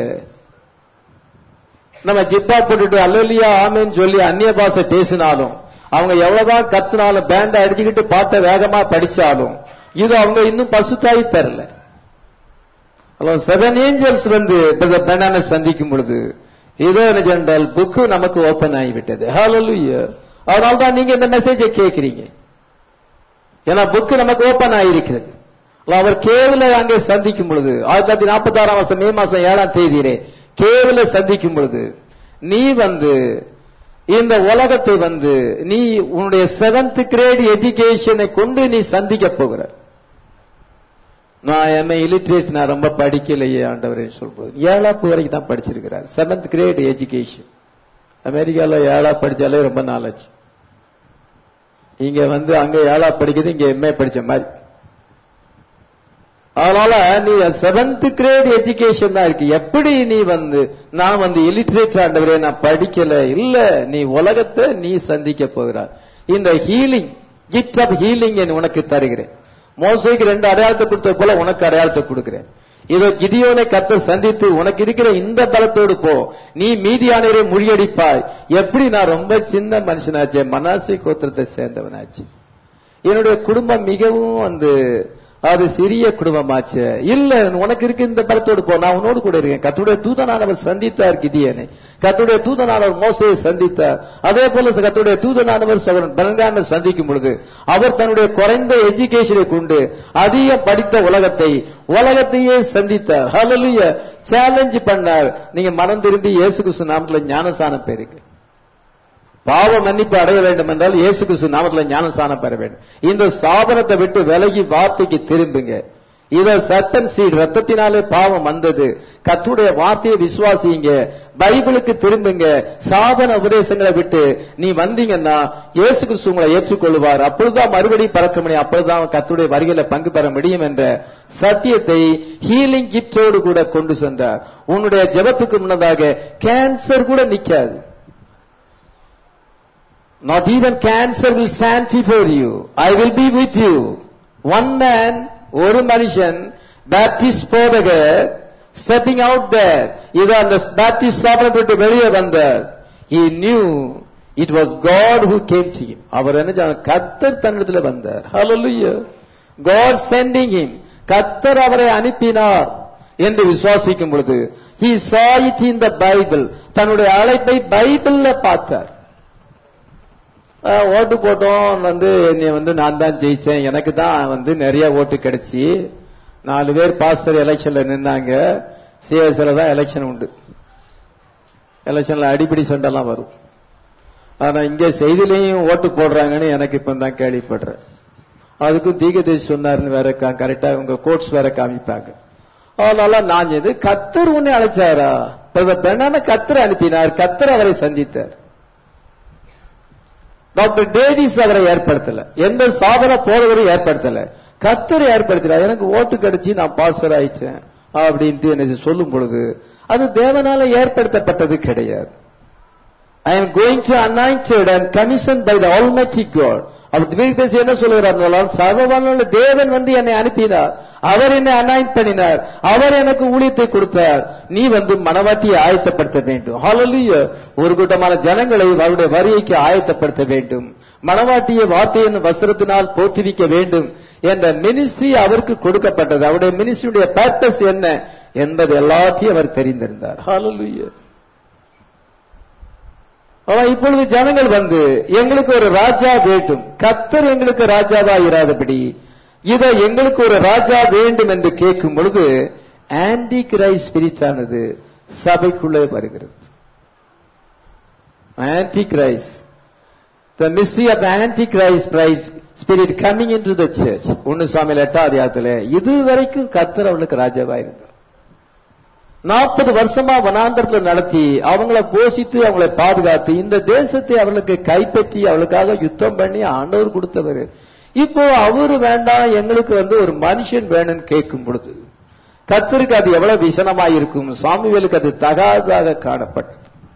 S1: நம்ம ஜிப்பா போட்டுட்டு அல்லலியா ஆமேன்னு சொல்லி அந்நிய பாஷை பேசினாலும் அவங்க எவ்வளவுதான் கத்துனாலும் பேண்ட அடிச்சுக்கிட்டு பாட்டை வேகமா படிச்சாலும் இது அவங்க இன்னும் பசுத்தாய் பெறல செவன் ஏஞ்சல்ஸ் வந்து பெண்ணான சந்திக்கும் பொழுது இதோ என்ன சென்றால் புக்கு நமக்கு ஓபன் ஆகிவிட்டது ஹalleluya அதனால தான் நீங்க இந்த மெசேஜை கேட்கிறீங்க ஏன்னா புக்கு நமக்கு ஓபன் ஆகிருக்கிறது அவர் கேவல அங்கே சந்திக்கும் பொழுது ஆயிரத்தி தொள்ளாயிரத்தி நாற்பத்தி ஆறாம் மாசம் மே மாசம் ஏழாம் தேதியிலே கேவல சந்திக்கும் பொழுது நீ வந்து இந்த உலகத்தை வந்து நீ உன்னுடைய செவன்த் கிரேட் எஜுகேஷனை கொண்டு நீ சந்திக்க போகிற நான் எம்ஏ இலிட்ரேட் நான் ரொம்ப படிக்கலையே ஆண்டவரே சொல்றது ஏழாப்பு வரைக்கும் தான் படிச்சிருக்கிறார் செவன்த் கிரேட் எஜுகேஷன் அமெரிக்கால ஏழா படிச்சாலே ரொம்ப நாளாச்சு இங்க வந்து அங்க ஏழா படிக்கிறது இங்க எம்ஏ படிச்ச மாதிரி அதனால நீ செவன்த் கிரேட் எஜுகேஷன் தான் இருக்கு எப்படி நீ வந்து நான் வந்து இலிட்ரேட் ஆண்டவரே நான் படிக்கல இல்ல நீ உலகத்தை நீ சந்திக்க போகிறார் இந்த ஹீலிங் கிஃப்ட் ஆஃப் ஹீலிங் உனக்கு தருகிறேன் மோசைக்கு ரெண்டு அடையாளத்தை கொடுத்த போல உனக்கு அடையாளத்தை கொடுக்கிறேன் இதோ கிதியோனை கத்த சந்தித்து உனக்கு இருக்கிற இந்த பலத்தோடு போ நீ மீதியானரை முறியடிப்பாய் எப்படி நான் ரொம்ப சின்ன மனுஷனாச்சே மனாசி கோத்திரத்தை சேர்ந்தவனாச்சு என்னுடைய குடும்பம் மிகவும் வந்து அது சிறிய குடும்பமாச்சு இல்ல உனக்கு இருக்கு இந்த பலத்தோடு போ நான் உன்னோடு கூட இருக்கேன் கத்துடைய தூதனானவர் சந்தித்தார் கிதியனை கத்துடைய தூதனானவர் மோசையை சந்தித்தார் அதே போல கத்துடைய தூதனானவர் சவரன் பலங்கான சந்திக்கும் பொழுது அவர் தன்னுடைய குறைந்த எஜுகேஷனை கொண்டு அதிக படித்த உலகத்தை உலகத்தையே சந்தித்தார் ஹalleluya சேலஞ்ச் பண்ணார் நீங்க மனம் திரும்பி இயேசு கிறிஸ்து நாமத்துல ஞானசானம் பெறுங்க பாவ மன்னிப்பு அடைய வேண்டும் என்றால் இயேசு கிறிஸ்து நாமத்துல ஞானசானம் பெற வேண்டும் இந்த சாபனத்தை விட்டு விலகி வார்த்தைக்கு திரும்புங்க இத சட்டன் சீட் ரத்தத்தினாலே பாவம் வந்தது கத்துடைய வார்த்தையை விசுவாசிங்க பைபிளுக்கு திரும்புங்க சாபன உபதேசங்களை விட்டு நீ வந்தீங்கன்னா இயேசு கிறிஸ்து உங்களை ஏற்றுக்கொள்வார் அப்பொழுதுதான் மறுபடியும் பறக்க முடியும் அப்பொழுதுதான் கத்துடைய வருகையில பங்கு பெற முடியும் என்ற சத்தியத்தை ஹீலிங் கிஃப்டோடு கூட கொண்டு சென்றார் உன்னுடைய ஜெபத்துக்கு முன்னதாக கேன்சர் கூட நிக்காது Not even cancer will stand before you. I will be with you. One man, ஒரு மனுஷன் பேப்டிஸ்ட் போதக ஸ்டெப்பிங் அவுட் தேர் இது அந்த பேப்டிஸ்ட் சாப்பிட விட்டு வெளியே வந்தார் he knew it was God who came to him அவர் என்ன சொன்னார்? கர்த்தர் தன்னிடத்தில் வந்தார் hallelujah God sending him கர்த்தர் அவரை அனுப்பினார் என்று விசுவாசிக்கும் பொழுது he saw it in the bible தன்னுடைய அழைப்பை பைபிள்ல பார்த்தார் ஆஹ், ஓட்டு போட்டோம் வந்து என்னை வந்து நான் தான் ஜெயிச்சேன் எனக்கு தான் வந்து நிறைய ஓட்டு கிடைச்சி நாலு பேர் பாஸ்டர் எலெக்ஷன்ல நின்னாங்க சிஎஸ்ல தான் எலெக்ஷன் உண்டு எலெக்ஷன்ல அடிப்படை சண்டெல்லாம் வரும் ஆனா இங்க செய்திலையும் ஓட்டு போடுறாங்கன்னு எனக்கு இப்ப தான் கேள்விப்படுறேன் அதுக்கும் தீகதேசி சொன்னாருன்னு வேற கரெக்டா உங்க கோட்ஸ் வேற காமிப்பாங்க அதனால நான் எது கத்தர் உன்னை அழைச்சாரா பெண்ணான கத்தர் அனுப்பினார் கத்தர் அவரை சந்தித்தார் டாக்டர் டேவிஸ் அவரை ஏற்படுத்தல எந்த சாதன போதவரும் ஏற்படுத்தல கத்தர் ஏற்படுத்தினார் எனக்கு ஓட்டு கிடைச்சி நான் பாஸ்டர் ஆயிட்டேன் அப்படின்ட்டு என்ன சொல்லும் பொழுது அது தேவனால ஏற்படுத்தப்பட்டது கிடையாது I am going to anointed and commission by the Almighty God அவர் திவ்யதேசி என்ன சொல்லுகிறார் சர்வவல்ல தேவன் வந்து என்னை அனுப்பினார் அவர் என்னை அனாயிண்ட் பண்ணினார் அவர் எனக்கு ஊழியத்தை கொடுத்தார் நீ வந்து மனவாட்டியை ஆயத்தப்படுத்த வேண்டும் ஹalleluya ஒரு கூட்டமான ஜனங்களை அவருடைய வரியைக்கு ஆயத்தப்படுத்த வேண்டும் மனவாட்டிய வார்த்தையின் வஸ்திரத்தினால் போற்றுவிக்க வேண்டும் என்ற மினிஸ்ட்ரி அவருக்கு கொடுக்கப்பட்டது அவருடைய மினிஸ்ட்ரியுடைய பர்பஸ் என்ன என்பது எல்லாத்தையும் அவர் தெரிந்திருந்தார் ஹalleluya ஆனா இப்பொழுது ஜனங்கள் வந்து எங்களுக்கு ஒரு ராஜா வேண்டும் கத்தர் எங்களுக்கு ராஜாவா இராதபடி இதை எங்களுக்கு ஒரு ராஜா வேண்டும் என்று கேட்கும் பொழுது ஆன்டி கிரைஸ் ஸ்பிரிட் ஆனது சபைக்குள்ளே வருகிறது antichrist the mystery of antichrist price spirit coming into the church ஒன்னு சாமியில் எட்டாம் அதிகாரத்தில் இதுவரைக்கும் கத்தர் அவளுக்கு ராஜாவா இருந்தார் நாற்பது வருஷமா வனாந்தரத்துல நடத்தி அவங்கள போஷித்து அவங்கள பாதுகாத்து இந்த தேசத்தை அவளுக்கு கைப்பற்றி அவளுக்காக யுத்தம் பண்ணி ஆண்டவர் கொடுத்தவர் இப்போ அவரு வேண்டாம் எங்களுக்கு வந்து ஒரு மனுஷன் வேணும்னு கேட்கும் பொழுது கத்தருக்கு அது எவ்வளவு விசனமா இருக்கும் சாமிவேலுக்கு அது தகாதாக காணப்பட்டது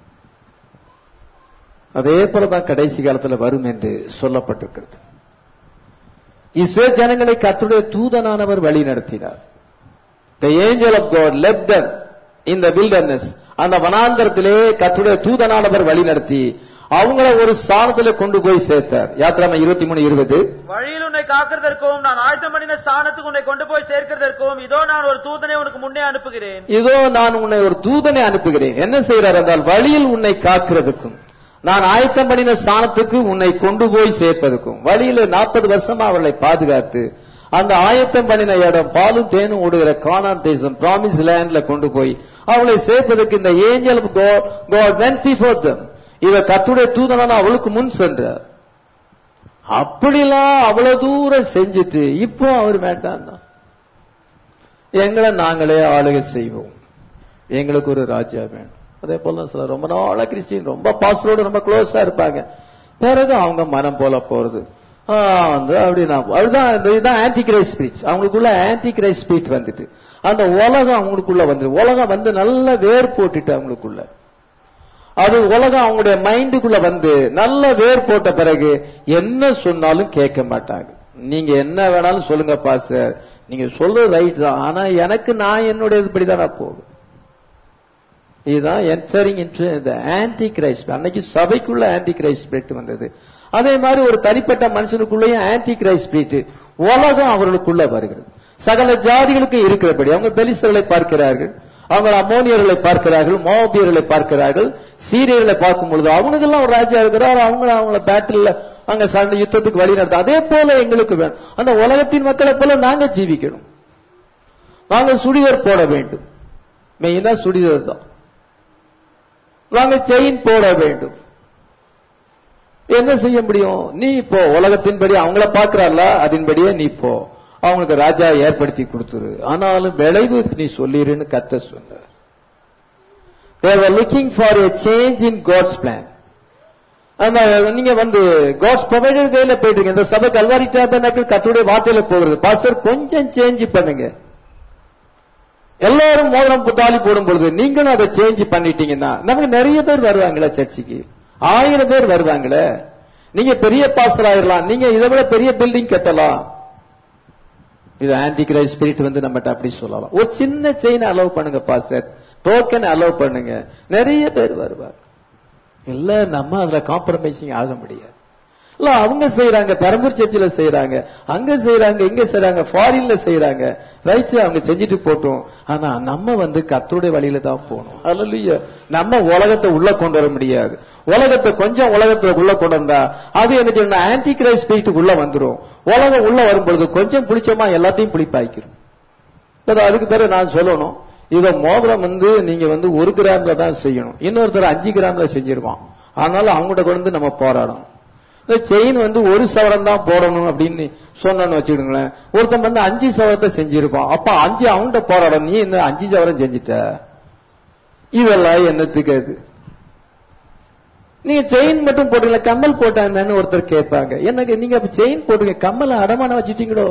S1: அதே போலதான் கடைசி காலத்துல வரும் என்று சொல்லப்பட்டிருக்கிறது இஸ்ரே ஜனங்களை கத்துடைய தூதனானவர் வழி நடத்தினார் The angel of God led them in the wilderness. அந்த வனாந்தரத்திலே கத்துடைய தூதனானவர் வழி நடத்தி அவங்கள ஒரு ஸ்தானத்துல கொண்டு போய் சேர்த்தார் யாத்திராம இருபத்தி மூணு இருபது
S2: வழியில் உன்னை காக்கிறதற்கும் நான் ஆயத்தம் பண்ணின ஸ்தானத்துக்கு உன்னை கொண்டு போய் சேர்க்கிறதற்கும் இதோ நான் ஒரு தூதனை உனக்கு முன்னே அனுப்புகிறேன்
S1: இதோ நான் உன்னை ஒரு தூதனை அனுப்புகிறேன் என்ன செய்யறார் என்றால் வழியில் உன்னை காக்கிறதுக்கும் நான் ஆயத்தம் பண்ணின ஸ்தானத்துக்கு உன்னை கொண்டு போய் சேர்ப்பதற்கும் வழியில நாற்பது வருஷமா அவளை பாதுகாத்து அந்த ஆயத்தம் பண்ணின இடம் பாலும் தேனும் ஓடுகிற கானான் தேசம் ப்ராமிஸ் லேண்ட்ல கொண்டு போய் அவளை சேர்ப்பதற்கு இந்த angel God when before them இவ கத்துடைய தூதனான அவளுக்கு முன் சென்றார் அப்படிலாம் அவ்வளவு தூரம் செஞ்சுட்டு இப்போ அவர் வேண்டாம் எங்களை நாங்களே ஆளுகை செய்வோம் எங்களுக்கு ஒரு ராஜா வேணும் அதே போல தான் சில ரொம்ப நாளா கிறிஸ்டின் ரொம்ப பாஸ்டரோடு ரொம்ப க்ளோஸா இருப்பாங்க பிறகு அவங்க மனம் போல போறது ஆ, வந்து அப்படின்னா அதுதான் இந்த இதுதான் ஆன்டி கிரைஸ் ஸ்பீச் அவங்களுக்குள்ள ஆன்டி கிரைஸ் ஸ்பீச் வந்துட்டு அந்த உலகம் அவங்களுக்குள்ள வந்து உலகம் வந்து நல்ல வேர் போட்டுட்டு அவங்களுக்குள்ள அது உலகம் அவங்களுடைய மைண்டுக்குள்ள வந்து நல்ல வேர் போட்ட பிறகு என்ன சொன்னாலும் கேட்க மாட்டாங்க நீங்க என்ன வேணாலும் சொல்லுங்க பாஸ்டர் நீங்க சொல்றது ரைட் தான் ஆனா எனக்கு நான் என்னுடைய இப்படிதான் நான் போகும் இதுதான் என்டரிங் இன்டு இந்த ஆன்டி கிரைஸ்ட் அன்னைக்கு சபைக்குள்ள ஆன்டி கிரைஸ்ட் ஸ்பிரிட் வந்தது அதே மாதிரி ஒரு தனிப்பட்ட மனுஷனுக்குள்ளேயும் ஆன்டி கிரைஸ்ட் ஸ்பிரிட் உலகம் அவர்களுக்குள்ள வருகிறது சகல ஜாதிகளுக்கு இருக்கிறபடி அவங்க பெலிஸ்தர்களை பார்க்கிறார்கள் அவங்க அமோனியர்களை பார்க்கிறார்கள் மோபியர்களை பார்க்கிறார்கள் சீரியர்களை பார்க்கும் பொழுது அவனுக்கெல்லாம் ஒரு ராஜா இருக்கிறார் அவங்க அவங்கள பேட்டில் அங்க சண்டை யுத்தத்துக்கு வழி நடத்த அதே போல எங்களுக்கு வேணும் அந்த உலகத்தின் மக்களை போல நாங்க ஜீவிக்கணும் நாங்க சுடிதர் போட வேண்டும் மெயினா சுடிதர் தான் நாங்க செயின் போட வேண்டும் என்ன செய்ய முடியும் நீ இப்போ உலகத்தின்படி அவங்கள பாக்குறால அதன்படியே நீ போ அவங்களுக்கு ராஜா ஏற்படுத்தி கொடுத்துரு ஆனாலும் விளைவு நீ சொல்லிருன்னு கத்த சொன்ன they're looking for a change in God's plan அந்த நீங்க வந்து காட்ஸ் ப்ரொவைடர் கையில போயிட்டு இந்த சபை கல்வாரி டேபர்னாக்கிள் கத்துடைய வார்த்தையில போகிறது பாஸ்டர் கொஞ்சம் சேஞ்ச் பண்ணுங்க எல்லாரும் மோதிரம் புத்தாலி போடும் பொழுது நீங்களும் அதை சேஞ்ச் பண்ணிட்டீங்கன்னா நமக்கு நிறைய பேர் வருவாங்களே சர்ச்சுக்கு ஆயிரம் பேர் வருவாங்களே நீங்க பெரிய பாஸ்டர் ஆயிரலாம் நீங்க இதை விட பெரிய பில்டிங் கட்டலாம் இது ஆன்டி கிரைஸ்ட் ஸ்பிரிட் வந்து நம்மகிட்ட அப்படி சொல்லலாம் ஒரு சின்ன செயின் அலோவ் பண்ணுங்க பாஸ்டர் டோக்கன் அலோவ் பண்ணுங்க நிறைய பேர் வருவாங்க இல்ல நம்ம அதுல காம்ப்ரமைசிங் ஆக முடியாது இல்ல அவங்க செய்யறாங்க பெரம்பூர் சர்ச்சில் செய்யறாங்க அங்க செய்யறாங்க இங்க செய்யறாங்க ஃபாரின்ல செய்யறாங்க ரைட் அவங்க செஞ்சுட்டு போட்டோம் ஆனா நம்ம வந்து கத்தருடைய வழியில தான் போகணும் அல்ல நம்ம உலகத்தை உள்ள கொண்டு வர முடியாது உலகத்தை கொஞ்சம் உலகத்தை உள்ள கொண்டு வந்தா அது என்ன செய்யணும் ஆன்டி கிரைஸ்ட் ஸ்பிரிட்டுக்கு உள்ள வந்துரும் உலகம் உள்ள வரும்பொழுது கொஞ்சம் புளிச்சமா எல்லாத்தையும் புளிப்பாய்க்கிறோம் இல்ல, அதுக்கு பிறகு நான் சொல்லணும் இத மோதிரம் வந்து நீங்க வந்து ஒரு கிராம்ல தான் செய்யணும் இன்னொருத்தர் அஞ்சு கிராம்ல செஞ்சிருவான் அதனால அவங்ககிட்ட கொண்டு வந்து நம்ம போராடணும் இந்த செயின் வந்து ஒரு சவரம் தான் போடணும் அப்படின்னு சொன்னோன்னு வச்சுக்கிடுங்களேன் ஒருத்தன் வந்து அஞ்சு சவரத்தை செஞ்சிருப்பான் அப்ப அஞ்சு அவன்கிட்ட போராடணும் நீ இந்த அஞ்சு சவரம் செஞ்சுட்ட இதெல்லாம் என்னத்துக்கு அது நீங்க செயின் மட்டும் போட்டீங்களா கம்மல் போட்டாங்கன்னு ஒருத்தர் கேட்பாங்க எனக்கு நீங்க அப்ப செயின் போட்டுங்க கம்மலை அடமானம் வச்சுட்டீங்களோ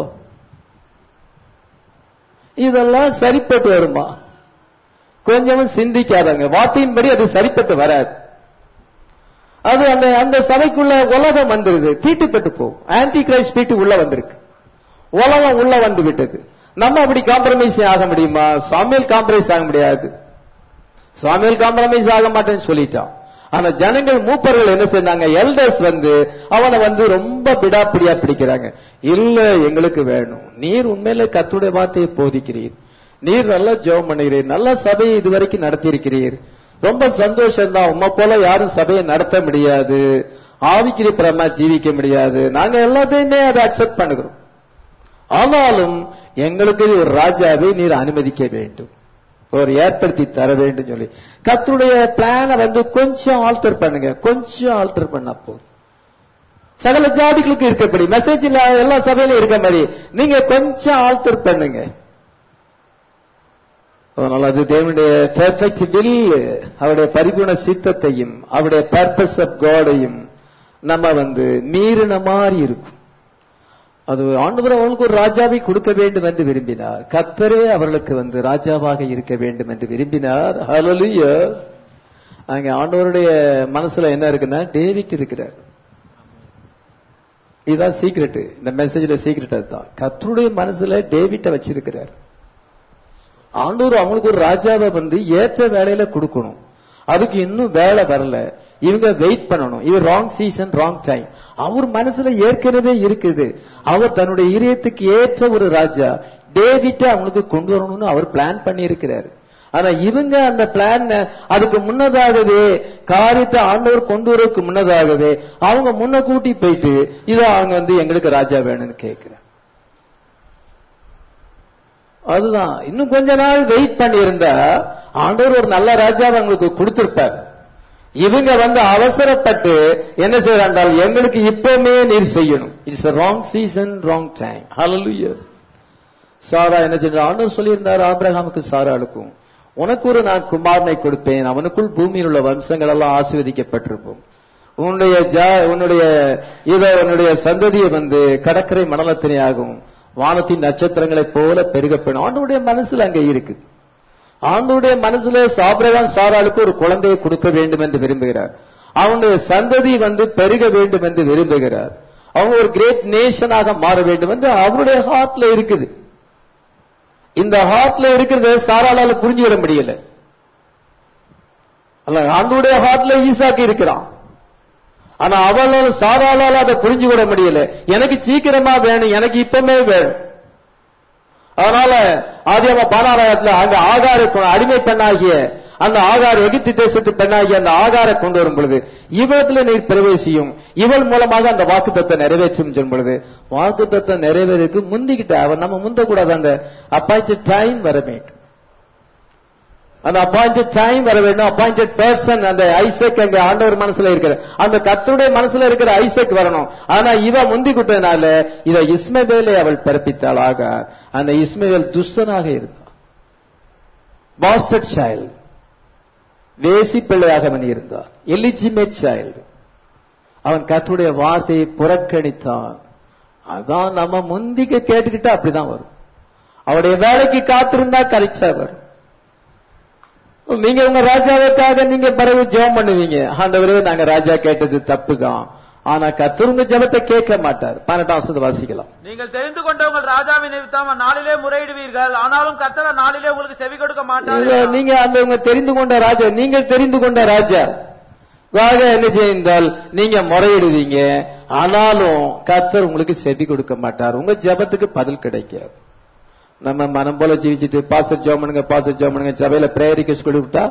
S1: இதெல்லாம் சரிப்பட்டு வருமா கொஞ்சமும் சிந்திக்காதங்க வார்த்தையின்படி அது சரிப்பட்டு வராது அது அந்த அந்த சபைக்குள்ள உலகம் வந்துருது தீட்டுப்பட்டு போகும் ஆன்டி கிரைஸ்ட் பீட்டு உள்ள வந்திருக்கு உலகம் உள்ள வந்து விட்டது நம்ம அப்படி காம்ப்ரமைஸ் ஆக முடியுமா சாமியல் காம்ப்ரமைஸ் ஆக முடியாது சாமியல் காம்ப்ரமைஸ் ஆக மாட்டேன்னு சொல்லிட்டான் ஆனா ஜனங்கள் மூப்பர்கள் என்ன செய்றாங்க எல்டர்ஸ் வந்து அவனை வந்து ரொம்ப பிடாப்பிடியா பிடிக்கிறாங்க இல்ல எங்களுக்கு வேணும் நீர் உண்மையில கத்துடைய வார்த்தையை போதிக்கிறீர் நீர் நல்லா ஜெபம் பண்ணுகிறீர் நல்ல சபையை இதுவரைக்கும் நடத்தி இருக்கிறீர் ரொம்ப சந்தோஷம் தான் உம்மை போல யாரும் சபையை நடத்த முடியாது ஆவிக்கிரி பிரமா ஜீவிக்க முடியாது நாங்க எல்லாத்தையுமே அதை அக்செப்ட் பண்ணுகிறோம் ஆனாலும் எங்களுக்கு ஒரு ராஜாவை நீர் அனுமதிக்க வேண்டும் ஒரு ஏற்படுத்தி தர வேண்டும் சொல்லி கத்துடைய பிளானை வந்து கொஞ்சம் ஆல்டர் பண்ணுங்க கொஞ்சம் ஆல்டர் பண்ணா போதும் சகல ஜாதிகளுக்கு இருக்கப்படி மெசேஜ் இல்ல எல்லா சபையிலும் இருக்க மாதிரி நீங்க கொஞ்சம் ஆல்டர் பண்ணுங்க அதனால அது தேவனுடைய பெர்ஃபெக்ட் வில் அவருடைய பரிபூர்ண சித்தத்தையும் அவருடைய பர்பஸ் ஆஃப் காடையும் நம்ம வந்து மீறின மாதிரி இருக்கும் அது ஆண்டவர் அவர்களுக்கு ஒரு ராஜாவை கொடுக்க வேண்டும் என்று விரும்பினார் கத்தரே அவர்களுக்கு வந்து ராஜாவாக இருக்க வேண்டும் என்று விரும்பினார் ஹalleluya அங்க ஆண்டவருடைய மனசுல என்ன இருக்குன்னா டேவிட் இருக்கிறார் இதுதான் சீக்ரெட் இந்த மெசேஜ்ல சீக்ரெட் அதுதான் கத்தருடைய மனசுல டேவிட்ட வச்சிருக்கிறார் ஆண்டவர் அவங்களுக்கு ஒரு ராஜாவை வந்து ஏற்ற வேலையில கொடுக்கணும் அதுக்கு இன்னும் வேலை வரல இவங்க வெயிட் பண்ணணும் இது ராங் சீசன் ராங் டைம் அவர் மனசுல ஏற்கனவே இருக்குது அவர் தன்னுடைய இதயத்துக்கு ஏற்ற ஒரு ராஜா டேவிட்ட அவங்களுக்கு கொண்டு வரணும்னு அவர் பிளான் பண்ணி இருக்கிறாரு ஆனா இவங்க அந்த பிளான் அதுக்கு முன்னதாகவே காரியத்தை ஆண்டவர் கொண்டு வரதுக்கு முன்னதாகவே அவங்க முன்ன கூட்டி போயிட்டு இத அவங்க வந்து எங்களுக்கு ராஜா வேணும்னு கேட்கிறார் அதுதான் இன்னும் கொஞ்ச நாள் வெயிட் பண்ணி இருந்தா ஆண்டவர் ஒரு நல்ல ராஜாவை அவங்களுக்கு கொடுத்திருப்பார் இவங்க வந்து அவசரப்பட்டு என்ன செய்யறாண்டால் எங்களுக்கு இப்பவுமே நீர் செய்யணும் it's wrong season wrong time hallelujah Sarah என்ன செஞ்ச ஆண்டவர் சொல்லியிருந்தார் ஆபிரகாமுக்கு சாராளுக்கும் உனக்கு ஒரு நான் குமாரனை கொடுப்பேன் அவனுக்குள் பூமியில் உள்ள வம்சங்கள் எல்லாம் ஆசீர்வதிக்கப்பட்டிருக்கும் உன்னுடைய ஜா உன்னுடைய இத உன்னுடைய சந்ததியை வந்து கடற்கரை மணலத்தினையாகும் வானத்தின் நட்சத்திரங்களைப் போல பெருகப்படும் ஆண்டவருடைய மனசுல அங்க இருக்கு ஆண்டவருடைய மனசுல சாபிரகாம் சாராளுக்கு ஒரு குழந்தையை கொடுக்க வேண்டும் என்று விரும்புகிறார் அவனுடைய சந்ததி வந்து பெருக வேண்டும் என்று விரும்புகிறார் அவங்க ஒரு கிரேட் நேஷனாக மாற வேண்டும் என்று அவருடைய ஹார்ட்ல இருக்குது இந்த ஹார்ட்ல இருக்கிறத சாராளால புரிஞ்சுவிட முடியல அல்ல ஆண்டவருடைய ஹார்ட்ல ஈசாக்கு இருக்கிறான் ஆனா அவளால சாராளால அதை புரிஞ்சு விட முடியல எனக்கு சீக்கிரமா வேணும் எனக்கு இப்பமே வேணும் அதனால ஆதியாம பானாலயத்துல அங்க ஆகார கு- அடிமை பெண்ணாகிய அந்த ஆகார் எகிப்து தேசத்து பெண்ணாகிய அந்த ஆகாரை கொண்டு வரும் பொழுது இவளத்துல நீர் பிரவேசியும் இவள் மூலமாக அந்த வாக்குத்தத்தை நிறைவேற்றும் சொல்லும் பொழுது வாக்குத்தத்தை நிறைவேறதுக்கு முந்திக்கிட்ட அவன் நம்ம முந்தக்கூடாது அந்த அப்பாயிண்டட் டைம் வர வேண்டும் அந்த அப்பாயிண்டட் டைம் வர வேண்டும் அப்பாயிண்டட் பர்சன் அந்த ஐசக் அங்க ஆண்டவர் மனசுல இருக்கிற அந்த கர்த்தருடைய மனசுல இருக்கிற ஐசக் வரணும் ஆனா இவ முந்தி குட்டனால இத இஸ்மவேலை அவள் பிறப்பித்தாள் ஆக அந்த இஸ்மவேல் துஷ்டனாக இருந்தான் பாஸ்டட் சைல்டு வேசி பிள்ளையாக அவன் இருந்தான் எலிஜிமேட் சைல்டு அவன் கர்த்தருடைய வார்த்தையை புறக்கணித்தான் அதான் நம்ம முந்திக்க கேட்டுக்கிட்டா அப்படிதான் வரும் அவருடைய வேலைக்கு காத்திருந்தா கரெக்டா வரும் நீங்க உங்க ராஜாவுக்காக நீங்க பிறகு ஜெபம் பண்ணுவீங்க ஆண்டவரே நாங்க ராஜா கேட்டது தப்புதான் ஆனா கர்த்தர் உங்க ஜெபத்தை கேட்க மாட்டார் பன்னெண்டாம் வசனத்தை வாசிக்கலாம்
S2: நீங்கள் தெரிந்து கொண்ட உங்கள் ராஜாவின் நிமித்தம் அந்நாளிலே முறையிடுவீர்கள் ஆனாலும் கர்த்தர் அந்நாளிலே உங்களுக்கு செவி கொடுக்க
S1: இல்ல,
S2: மாட்டார்
S1: நீங்க அந்த உங்க தெரிந்து கொண்ட ராஜா நீங்கள் தெரிந்து கொண்ட ராஜா ராஜா என்ன செய்தால் நீங்க முறையிடுவீங்க ஆனாலும் கர்த்தர் உங்களுக்கு செவி கொடுக்க மாட்டார் உங்க ஜெபத்துக்கு பதில் கிடைக்காது நம்ம மனம் போல ஜீவிச்சுட்டு பாஸ்டர் ஜெபம் பண்ணுங்க பாஸ்டர் ஜெபம் பண்ணுங்க சபையில பிரேயரிக்கு சொல்லி விட்டா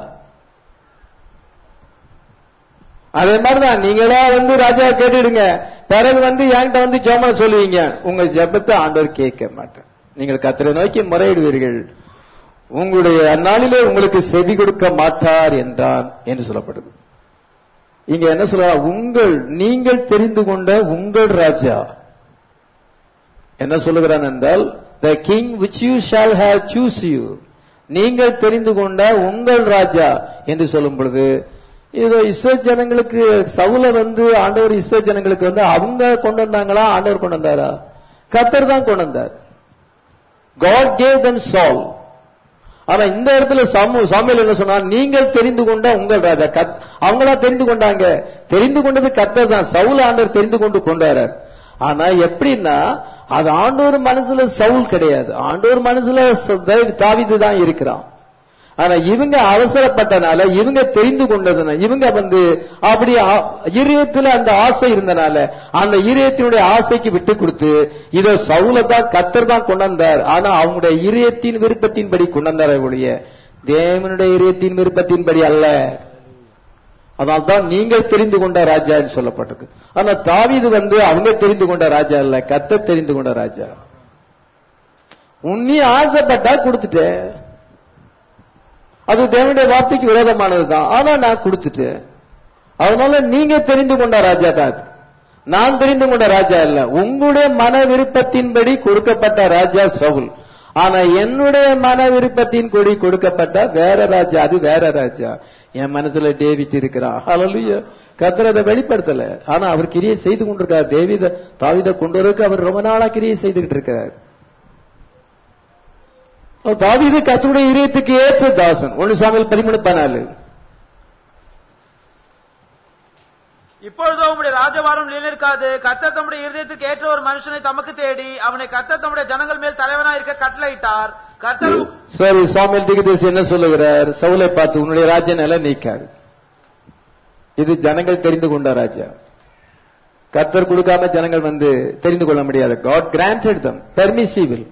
S1: அதே மாதிரிதான் நீங்களா வந்து ராஜா கேட்டுடுங்க பிறகு வந்து என்கிட்ட வந்து ஜெபம் சொல்லுவீங்க உங்க ஜெபத்தை ஆண்டவர் கேட்க மாட்டார் நீங்கள் கத்தரை நோக்கி முறையிடுவீர்கள் உங்களுடைய அந்நாளிலே உங்களுக்கு செவி கொடுக்க மாட்டார் என்றான் என்று சொல்லப்படுது இங்க என்ன சொல்ற உங்கள் நீங்கள் தெரிந்து கொண்ட உங்கள் ராஜா என்ன சொல்லுகிறான் என்றால் the king which you shall have choose you நீங்கள் தெரிந்து கொண்ட உங்கள் ராஜா என்று சொல்லும் பொழுது இதோ இஸ்ரோ ஜனங்களுக்கு சவுல வந்து ஆண்டவர் இஸ்ரோ ஜனங்களுக்கு வந்து அவங்க கொண்டு வந்தாங்களா ஆண்டவர் கொண்டு வந்தாரா கத்தர் தான் கொண்டு வந்தார் God gave them Saul ஆனா இந்த இடத்துல சாமு சாமியல் என்ன சொன்னா நீங்கள் தெரிந்து கொண்ட உங்கள் ராஜா கத் அவங்களா தெரிந்து கொண்டாங்க தெரிந்து கொண்டது கத்தர் தான் சவுல் ஆண்டவர் தெரிந்து கொண்டு கொண்டாரு ஆனா எப்படின்னா அது ஆண்டவர் மனசுல சவுல் கிடையாது ஆண்டவர் மனசுல ச- தாவீது- தாவீது தான் இருக்கிறான் ஆனா இவங்க அவசரப்பட்டனால இவங்க தெரிந்து கொண்டதுனால இவங்க வந்து அப்படி ஆ- இதயத்துல அந்த ஆசை இருந்தனால அந்த இதயத்தினுடைய ஆசைக்கு விட்டு கொடுத்து இத சவுல தான் கத்தர் தான் கொண்டு வந்தார் ஆனா அவங்களுடைய இதயத்தின் விருப்பத்தின்படி கொண்டு வந்தாரே ஒழிய தேவனுடைய இதயத்தின் விருப்பத்தின்படி அல்ல அதனால்தான் நீங்கள் தெரிந்து கொண்ட ராஜா என்று சொல்லப்பட்டது ஆனா தாவீது வந்து அவங்க தெரிந்து கொண்ட ராஜா இல்ல கத்தர் தெரிந்து கொண்ட ராஜா உன்னி ஆசைப்பட்டா கொடுத்துட்டேன் அது தேவனுடைய வார்த்தைக்கு விரோதமானதுதான் ஆனா நான் கொடுத்துட்டேன் அதனால நீங்க தெரிந்து கொண்ட ராஜா தான் அது. நான் தெரிந்து கொண்ட ராஜா இல்ல உங்களுடைய மன விருப்பத்தின்படி கொடுக்கப்பட்ட ராஜா சவுல் ஆனா என்னுடைய மன விருப்பத்தின் கொடி கொடுக்கப்பட்ட வேற ராஜா அது வேற ராஜா என் மனசுல டேவிட் இருக்கிறான் ஹalleluya கர்த்தர் அதை வெளிப்படுத்தல ஆனா அவர் கிரியை செய்து கொண்டிருக்கார் தேவித தாவித கொண்டு வரக்கு அவர் ரொம்ப நாளா கிரியை செய்துகிட்டு இருக்கார் தாவீது கர்த்தருடைய இதயத்துக்கு ஏற்ற தாசன் ஒன்னு சாமியில் பதிமூணு பதினாலு
S2: இப்பொழுதோ உம்முடைய ராஜபாரம் நிலைநிற்காது கர்த்தர் தம்முடைய இருதயத்துக்கு ஏற்ற ஒரு மனுஷனை தமக்கு தேடி அவனை கர்த்தர் தம்முடைய ஜனங்கள் மேல் தலைவனாய் இருக்க கட்டளையிட்டார் கர்த்தர்
S1: சரி சாமியல் திகதேசி என்ன சொல்லுகிறார் சவுலை பார்த்து உன்னுடைய ராஜ்ய நிலை நீக்காது இது ஜனங்கள் தெரிந்து கொண்ட ராஜா கர்த்தர் கொடுக்காம ஜனங்கள் வந்து தெரிந்து கொள்ள முடியாது காட் கிராண்டட் தம் பெர்மிசிபிள்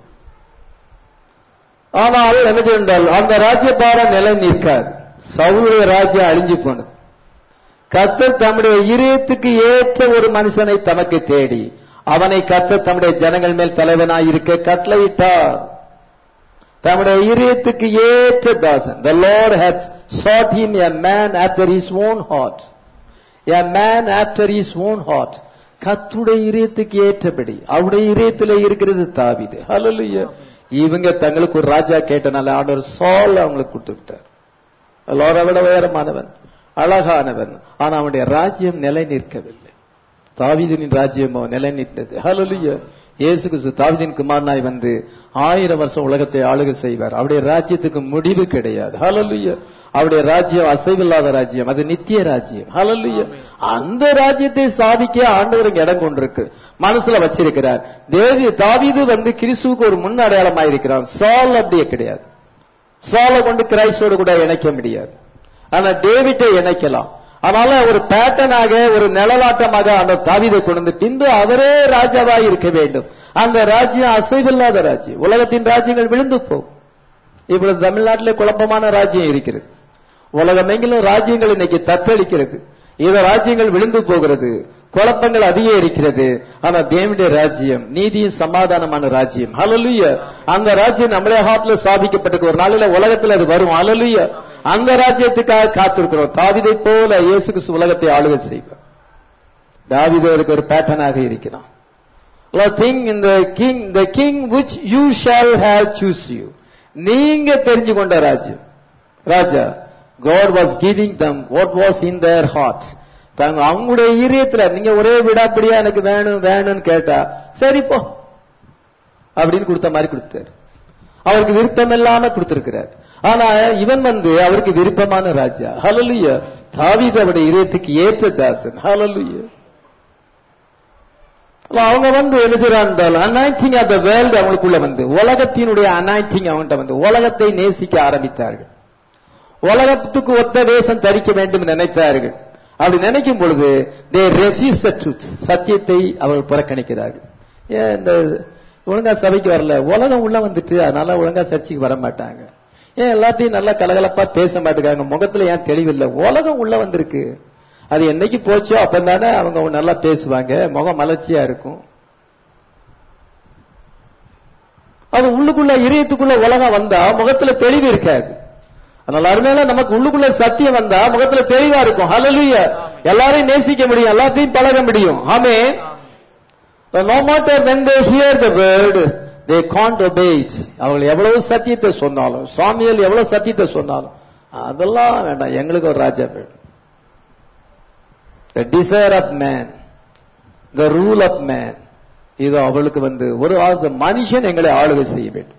S1: ஆனால் என்ன சொன்னால் அந்த ராஜ்யபாரம் நிலை நிற்காது சவுளுடைய ராஜ்யம் அழிஞ்சு போனது கர்த்தர் தம்முடைய இதயத்துக்கு ஏற்ற ஒரு மனுஷனை தமக்கு தேடி அவனை கர்த்தர் தம்முடைய ஜனங்கள் மேல் தலைவனாய் இருக்க கட்டளையிட்டார் தம்முடைய இதயத்துக்கு ஏற்ற தாசன் the lord hath sought him a man after his own heart a man after his own heart கர்த்தருடைய இதயத்துக்கு ஏற்றபடி அவருடைய இதயத்திலே இருக்கிறது தாவீது ஹalleluya இவங்க தங்களுக்கு ஒரு ராஜா கேட்டனால ஆண்டவர் சால் அவங்களுக்கு கொடுத்து விட்டார் எல்லாரை விட உயரமானவன் அழகானவன் ஆனா அவனுடைய ராஜ்யம் நிலை நிற்கவில்லை தாவீதின் ராஜ்யமோ நிலை நிற்றது ஹalleluya இயேசு கிறிஸ்து தாவீதின் குமாரனாய் வந்து ஆயிரம் வருஷம் உலகத்தை ஆளுகை செய்வார் அவருடைய ராஜ்யத்துக்கு முடிவு கிடையாது ஹalleluya அவருடைய ராஜ்யம் அசைவில்லாத ராஜ்யம் அது நித்திய ராஜ்யம் ஹalleluya அந்த ராஜ்யத்தை சாதிக்க ஆண்டவர் இங்க இடம் கொண்டிருக்கு மனசுல வச்சிருக்கிறார் தேவி தாவீது வந்து கிறிஸ்துவுக்கு ஒரு முன் அடையாளமா இருக்கிறான் சால் அப்படியே கிடையாது சாலை கொண்டு கிரைஸ்டோடு கூட இணைக்க முடியாது ஆனா டேவிட்டை இணைக்கலாம் அதனால ஒரு பேட்டனாக ஒரு நிழலாட்டமாக அந்த தாவீதை கொண்டு வந்து பின்பு அவரே ராஜாவாய் இருக்க வேண்டும் அந்த ராஜ்யம் அசைவில்லாத ராஜ்யம் உலகத்தின் ராஜ்யங்கள் விழுந்து போகும் இப்பொழுது தமிழ்நாட்டிலே குழப்பமான ராஜ்யம் இருக்கிறது உலகமெங்கிலும் ராஜ்யங்கள் இன்னைக்கு தத்தளிக்கிறது இந்த ராஜ்யங்கள் விழுந்து போகிறது குழப்பங்கள் அதிகரிக்கிறது ஆனா தேவனுடைய ராஜ்யம் நீதியும் சமாதானமான ராஜ்யம் ஹalleluya அந்த ராஜ்யம் நம்மளே ஹார்ட்ல ஸ்தாபிக்கப்பட்டிருக்கு ஒரு நாளில உலகத்துல அது வரும் ஹalleluya அந்த ராஜ்யத்துக்காக காத்திருக்கிறோம் தாவிதை போல இயேசு கிறிஸ்து உலகத்தை ஆளுகை செய்வார் தாவீது அவருக்கு ஒரு பேட்டர்னாக இருக்கிறான் thing in the king the king which you shall have choose you நீங்க தெரிஞ்சு கொண்ட ராஜ்யம் ராஜா God was giving them what was in their hearts தாங்க அவங்களுடைய ஈரியத்துல நீங்க ஒரே விடாப்படியா எனக்கு வேணும் வேணும்னு கேட்டா சரி போ அப்படின்னு கொடுத்த மாதிரி கொடுத்தாரு அவருக்கு விருப்பம் இல்லாம கொடுத்திருக்கிறார் ஆனா இவன் வந்து அவருக்கு விருப்பமான ராஜா ஹalleluya தாவீது அவருடைய இதயத்துக்கு ஏற்ற தாசன் ஹalleluya அவங்க வந்து என்ன செய்யறாங்க அனாய்டிங் ஆஃப் த வேர்ல்டு அவங்களுக்குள்ள வந்து உலகத்தினுடைய அனாய்டிங் அவன்கிட்ட வந்து உலகத்தை நேசிக்க ஆரம்பித்தார்கள் உலகத்துக்கு ஒத்த வேஷம் தரிக்க வேண்டும் என்று நினைத்தார்கள் அப்படி நினைக்கும் பொழுது தே ரெஃப்யூஸ் த ட்ரூத் சத்தியத்தை அவர்கள் புறக்கணிக்கிறார்கள் ஏன் இந்த ஒழுங்கா சபைக்கு வரல உலகம் உள்ள வந்துட்டு அதனால ஒழுங்கா சர்ச்சைக்கு வர மாட்டாங்க ஏன் எல்லாத்தையும் நல்லா கலகலப்பா பேச மாட்டேங்காங்க முகத்துல ஏன் தெளிவில்லை உலகம் உள்ள வந்திருக்கு அது என்னைக்கு போச்சோ அப்பந்தானே அவங்க நல்லா பேசுவாங்க முகம் மலர்ச்சியா இருக்கும் அது உள்ளுக்குள்ள இதயத்துக்குள்ள உலகம் வந்தா முகத்துல தெளிவு இருக்காது அதனால அருமையில நமக்கு உள்ளுக்குள்ள சத்தியம் வந்தா முகத்துல தெளிவா இருக்கும் ஹalleluya எல்லாரையும் நேசிக்க முடியும் எல்லாத்தையும் பழக முடியும் ஆமே no matter when they hear the word they can't obey it அவங்க எவ்வளவு சத்தியத்தை சொன்னாலும் சாமியல் எவ்வளவு சத்தியத்தை சொன்னாலும் அதெல்லாம் வேண்டாம் எங்களுக்கு ஒரு ராஜா வேணும் the desire of man the rule of man இது அவளுக்கு வந்து ஒரு ஆசை மனுஷன் எங்களை ஆளுகை செய்ய வேண்டும்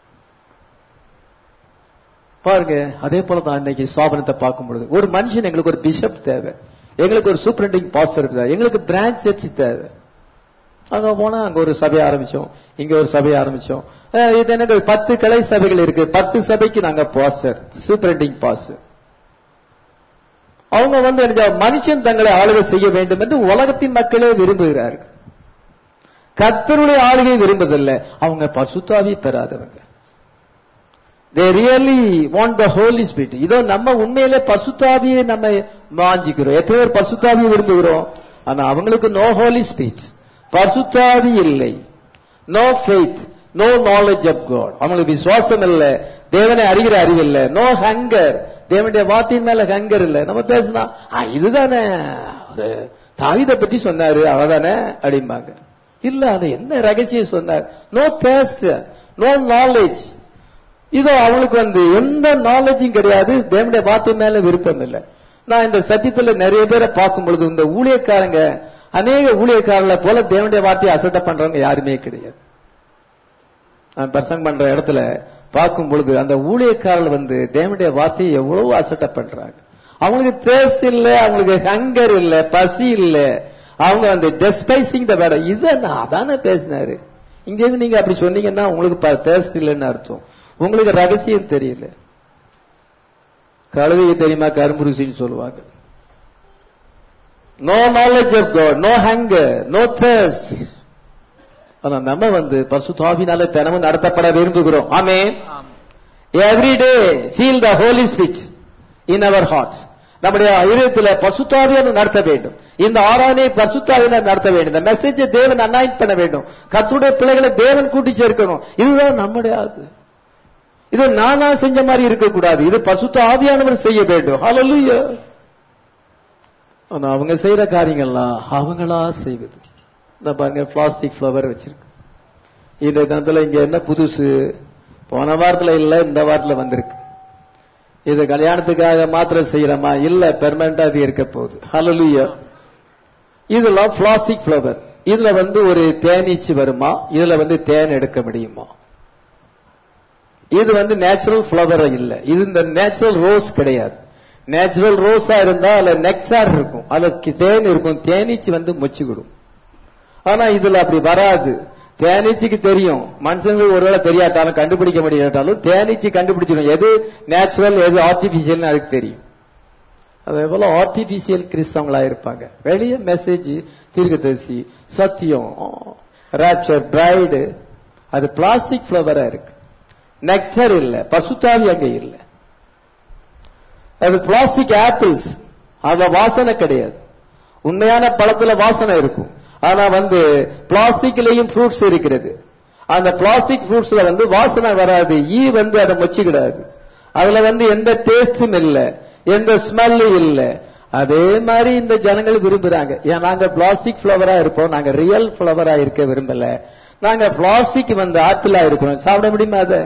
S1: பாருங்க அதே போல தான் இன்னைக்கு ஸ்தாபனத்தை பார்க்கும் பொழுது ஒரு மனுஷன் எங்களுக்கு ஒரு பிஷப் தேவை எங்களுக்கு ஒரு சூப்பரண்டிங் பாஸ்டர் தேவை எங்களுக்கு பிரான்ச் சர்ச் தேவை அங்க போனா அங்க ஒரு சபை ஆரம்பிச்சோம் இங்க ஒரு சபை ஆரம்பிச்சோம் அஹ் இது எனக்கு பத்து கிளை சபைகள் இருக்கு பத்து சபைக்கு நாங்க பாஸ்டர் சூப்பரண்டிங் பாஸ்டர் அவங்க வந்து என்ன மனுஷன் தங்களை ஆளுகை செய்ய வேண்டும் என்று உலகத்தின் மக்களே விரும்புகிறார்கள் கர்த்தருடைய ஆளுகை விரும்புவதில்லை அவங்க பசுத்தாவி பெறாதவங்க they really want the Holi Spirit இதோ நம்ம உண்மையிலே பசுத்தாவியை நம்ம வாஞ்சிக்கிறோம் எத்தனை பேர் பசுத்தாவியை விரும்புகிறோம் ஆனா அவங்களுக்கு நோ ஹோலி ஸ்பிரிட் பசுத்தாவி இல்லை no faith no knowledge of God அவங்களுக்கு விசுவாசம் இல்ல தேவனை அறிகிற அறிவு இல்ல நோ ஹங்கர் தேவனுடைய வார்த்தையின் மேல ஹங்கர் இல்ல நம்ம பேசினா "ஆ, இதுதானே ஒரு தாவிதை பத்தி சொன்னாரு அவ்வளவுதானே அப்படிம்பாங்க இல்ல அது என்ன ரகசியம் சொன்னார் நோ தேஸ்ட் நோ நாலேஜ் இதோ அவளுக்கு வந்து எந்த நாலேஜும் கிடையாது தேவனுடைய வார்த்தை மேல விருப்பம் இல்லை நான் இந்த சத்தியத்துல நிறைய பேரை பார்க்கும் பொழுது இந்த ஊழியக்காரங்க அநேக ஊழியக்காரங்களை போல தேவனுடைய வார்த்தையை அசட்டை பண்றவங்க யாருமே கிடையாது நான் பிரசங்கம் பண்ற இடத்துல பார்க்கும் பொழுது அந்த ஊழியக்காரர்கள் வந்து தேவனுடைய வார்த்தையை எவ்வளவு அசட்டை பண்றாங்க அவங்களுக்கு தேஸ்ட் இல்ல அவங்களுக்கு ஹங்கர் இல்ல பசி இல்ல அவங்க அந்த டெஸ்பைசிங் த வேட இதை நான் அதானே பேசினாரு இங்க இருந்து நீங்க அப்படி சொன்னீங்கன்னா உங்களுக்கு தேஸ்ட் இல்லைன்னு அர்த்தம் உங்களுக்கு ரகசியம் தெரியல கழுதைக்கு தெரியுமா கரும்புருசின்னு சொல்லுவாங்க no knowledge of God no hunger no thirst ஆனா நம்ம வந்து பசுதாவினால தினமும் நடத்தப்பட விரும்புகிறோம் ஆமே
S2: ஆமென்.
S1: Every day feel the Holi Spirit in our hearts நம்முடைய இதயத்துல பசுத்தாவியான நடத்த வேண்டும் இந்த ஆராதனை பசுத்தாவினர் நடத்த வேண்டும் இந்த மெசேஜை தேவன் அனாயிட் பண்ண வேண்டும் கர்த்தருடைய பிள்ளைகளை தேவன் கூட்டி சேர்க்கணும் இதுதான் நம்முடைய ஆசை இது நானா செஞ்ச மாதிரி இருக்கக்கூடாது இது பசுத்த ஆவியானவர் செய்ய வேண்டும் ஹalleluya ஆனா அவங்க செய்யற காரியங்கள்லாம் அவங்களா செய்வது இந்த பாருங்க பிளாஸ்டிக் ஃப்ளவர் வச்சிருக்கு இந்த தினத்துல இங்க என்ன புதுசு போன வாரத்துல இல்ல இந்த வாரத்துல வந்திருக்கு இது கல்யாணத்துக்காக மாத்திரம் செய்யறோமா இல்ல பெர்மனண்டா அது இருக்க போகுது ஹalleluya இதெல்லாம் பிளாஸ்டிக் ஃப்ளவர் இதுல வந்து ஒரு தேனீச்சு வருமா இதுல வந்து தேன் எடுக்க முடியுமா இது வந்து நேச்சுரல் ஃப்ளவர் இல்ல இது இந்த நேச்சுரல் ரோஸ் கிடையாது நேச்சுரல் ரோஸா இருந்தா அதுல நெக்டார் இருக்கும் அதுல கி- தேன் இருக்கும் தேனீச்சு வந்து மொச்சுக்கிடும் ஆனா இதுல அப்படி வராது தேனீச்சுக்கு தெரியும் மனுஷங்களுக்கு ஒருவேளை தெரியாட்டாலும் கண்டுபிடிக்க முடியாட்டாலும் தேனீச்சு கண்டுபிடிச்சிடும் எது நேச்சுரல் எது ஆர்டிபிஷியல்னு அதுக்கு தெரியும் அதே போல ஆர்டிபிஷியல் கிறிஸ்தவங்களா இருப்பாங்க வெளியே மெசேஜ் தீர்க்கதரிசி சத்தியம் ராப்சர் பிரைடு அது பிளாஸ்டிக் ஃபிளவரா இருக்கு நெக்டர் இல்ல பசுத்தாவி அங்க இல்ல அது பிளாஸ்டிக் ஆப்பிள்ஸ் அதுல வாசனை கிடையாது உண்மையான பழத்துல வாசனை இருக்கும் ஆனா வந்து பிளாஸ்டிக்லயும் ஃப்ரூட்ஸ் இருக்கிறது அந்த பிளாஸ்டிக் ஃப்ரூட்ஸ்ல வந்து வாசனை வராது ஈ வந்து அதை மொச்சிக்கிடாது அதுல வந்து எந்த டேஸ்டும் இல்ல எந்த ஸ்மெல்லும் இல்ல அதே மாதிரி இந்த ஜனங்கள் விரும்புறாங்க ஏன் நாங்க பிளாஸ்டிக் ஃபிளவரா இருப்போம் நாங்க ரியல் ஃபிளவரா இருக்க விரும்பல நாங்க பிளாஸ்டிக் வந்து ஆப்பிளா இருக்கிறோம் சாப்பிட முடியுமா அதை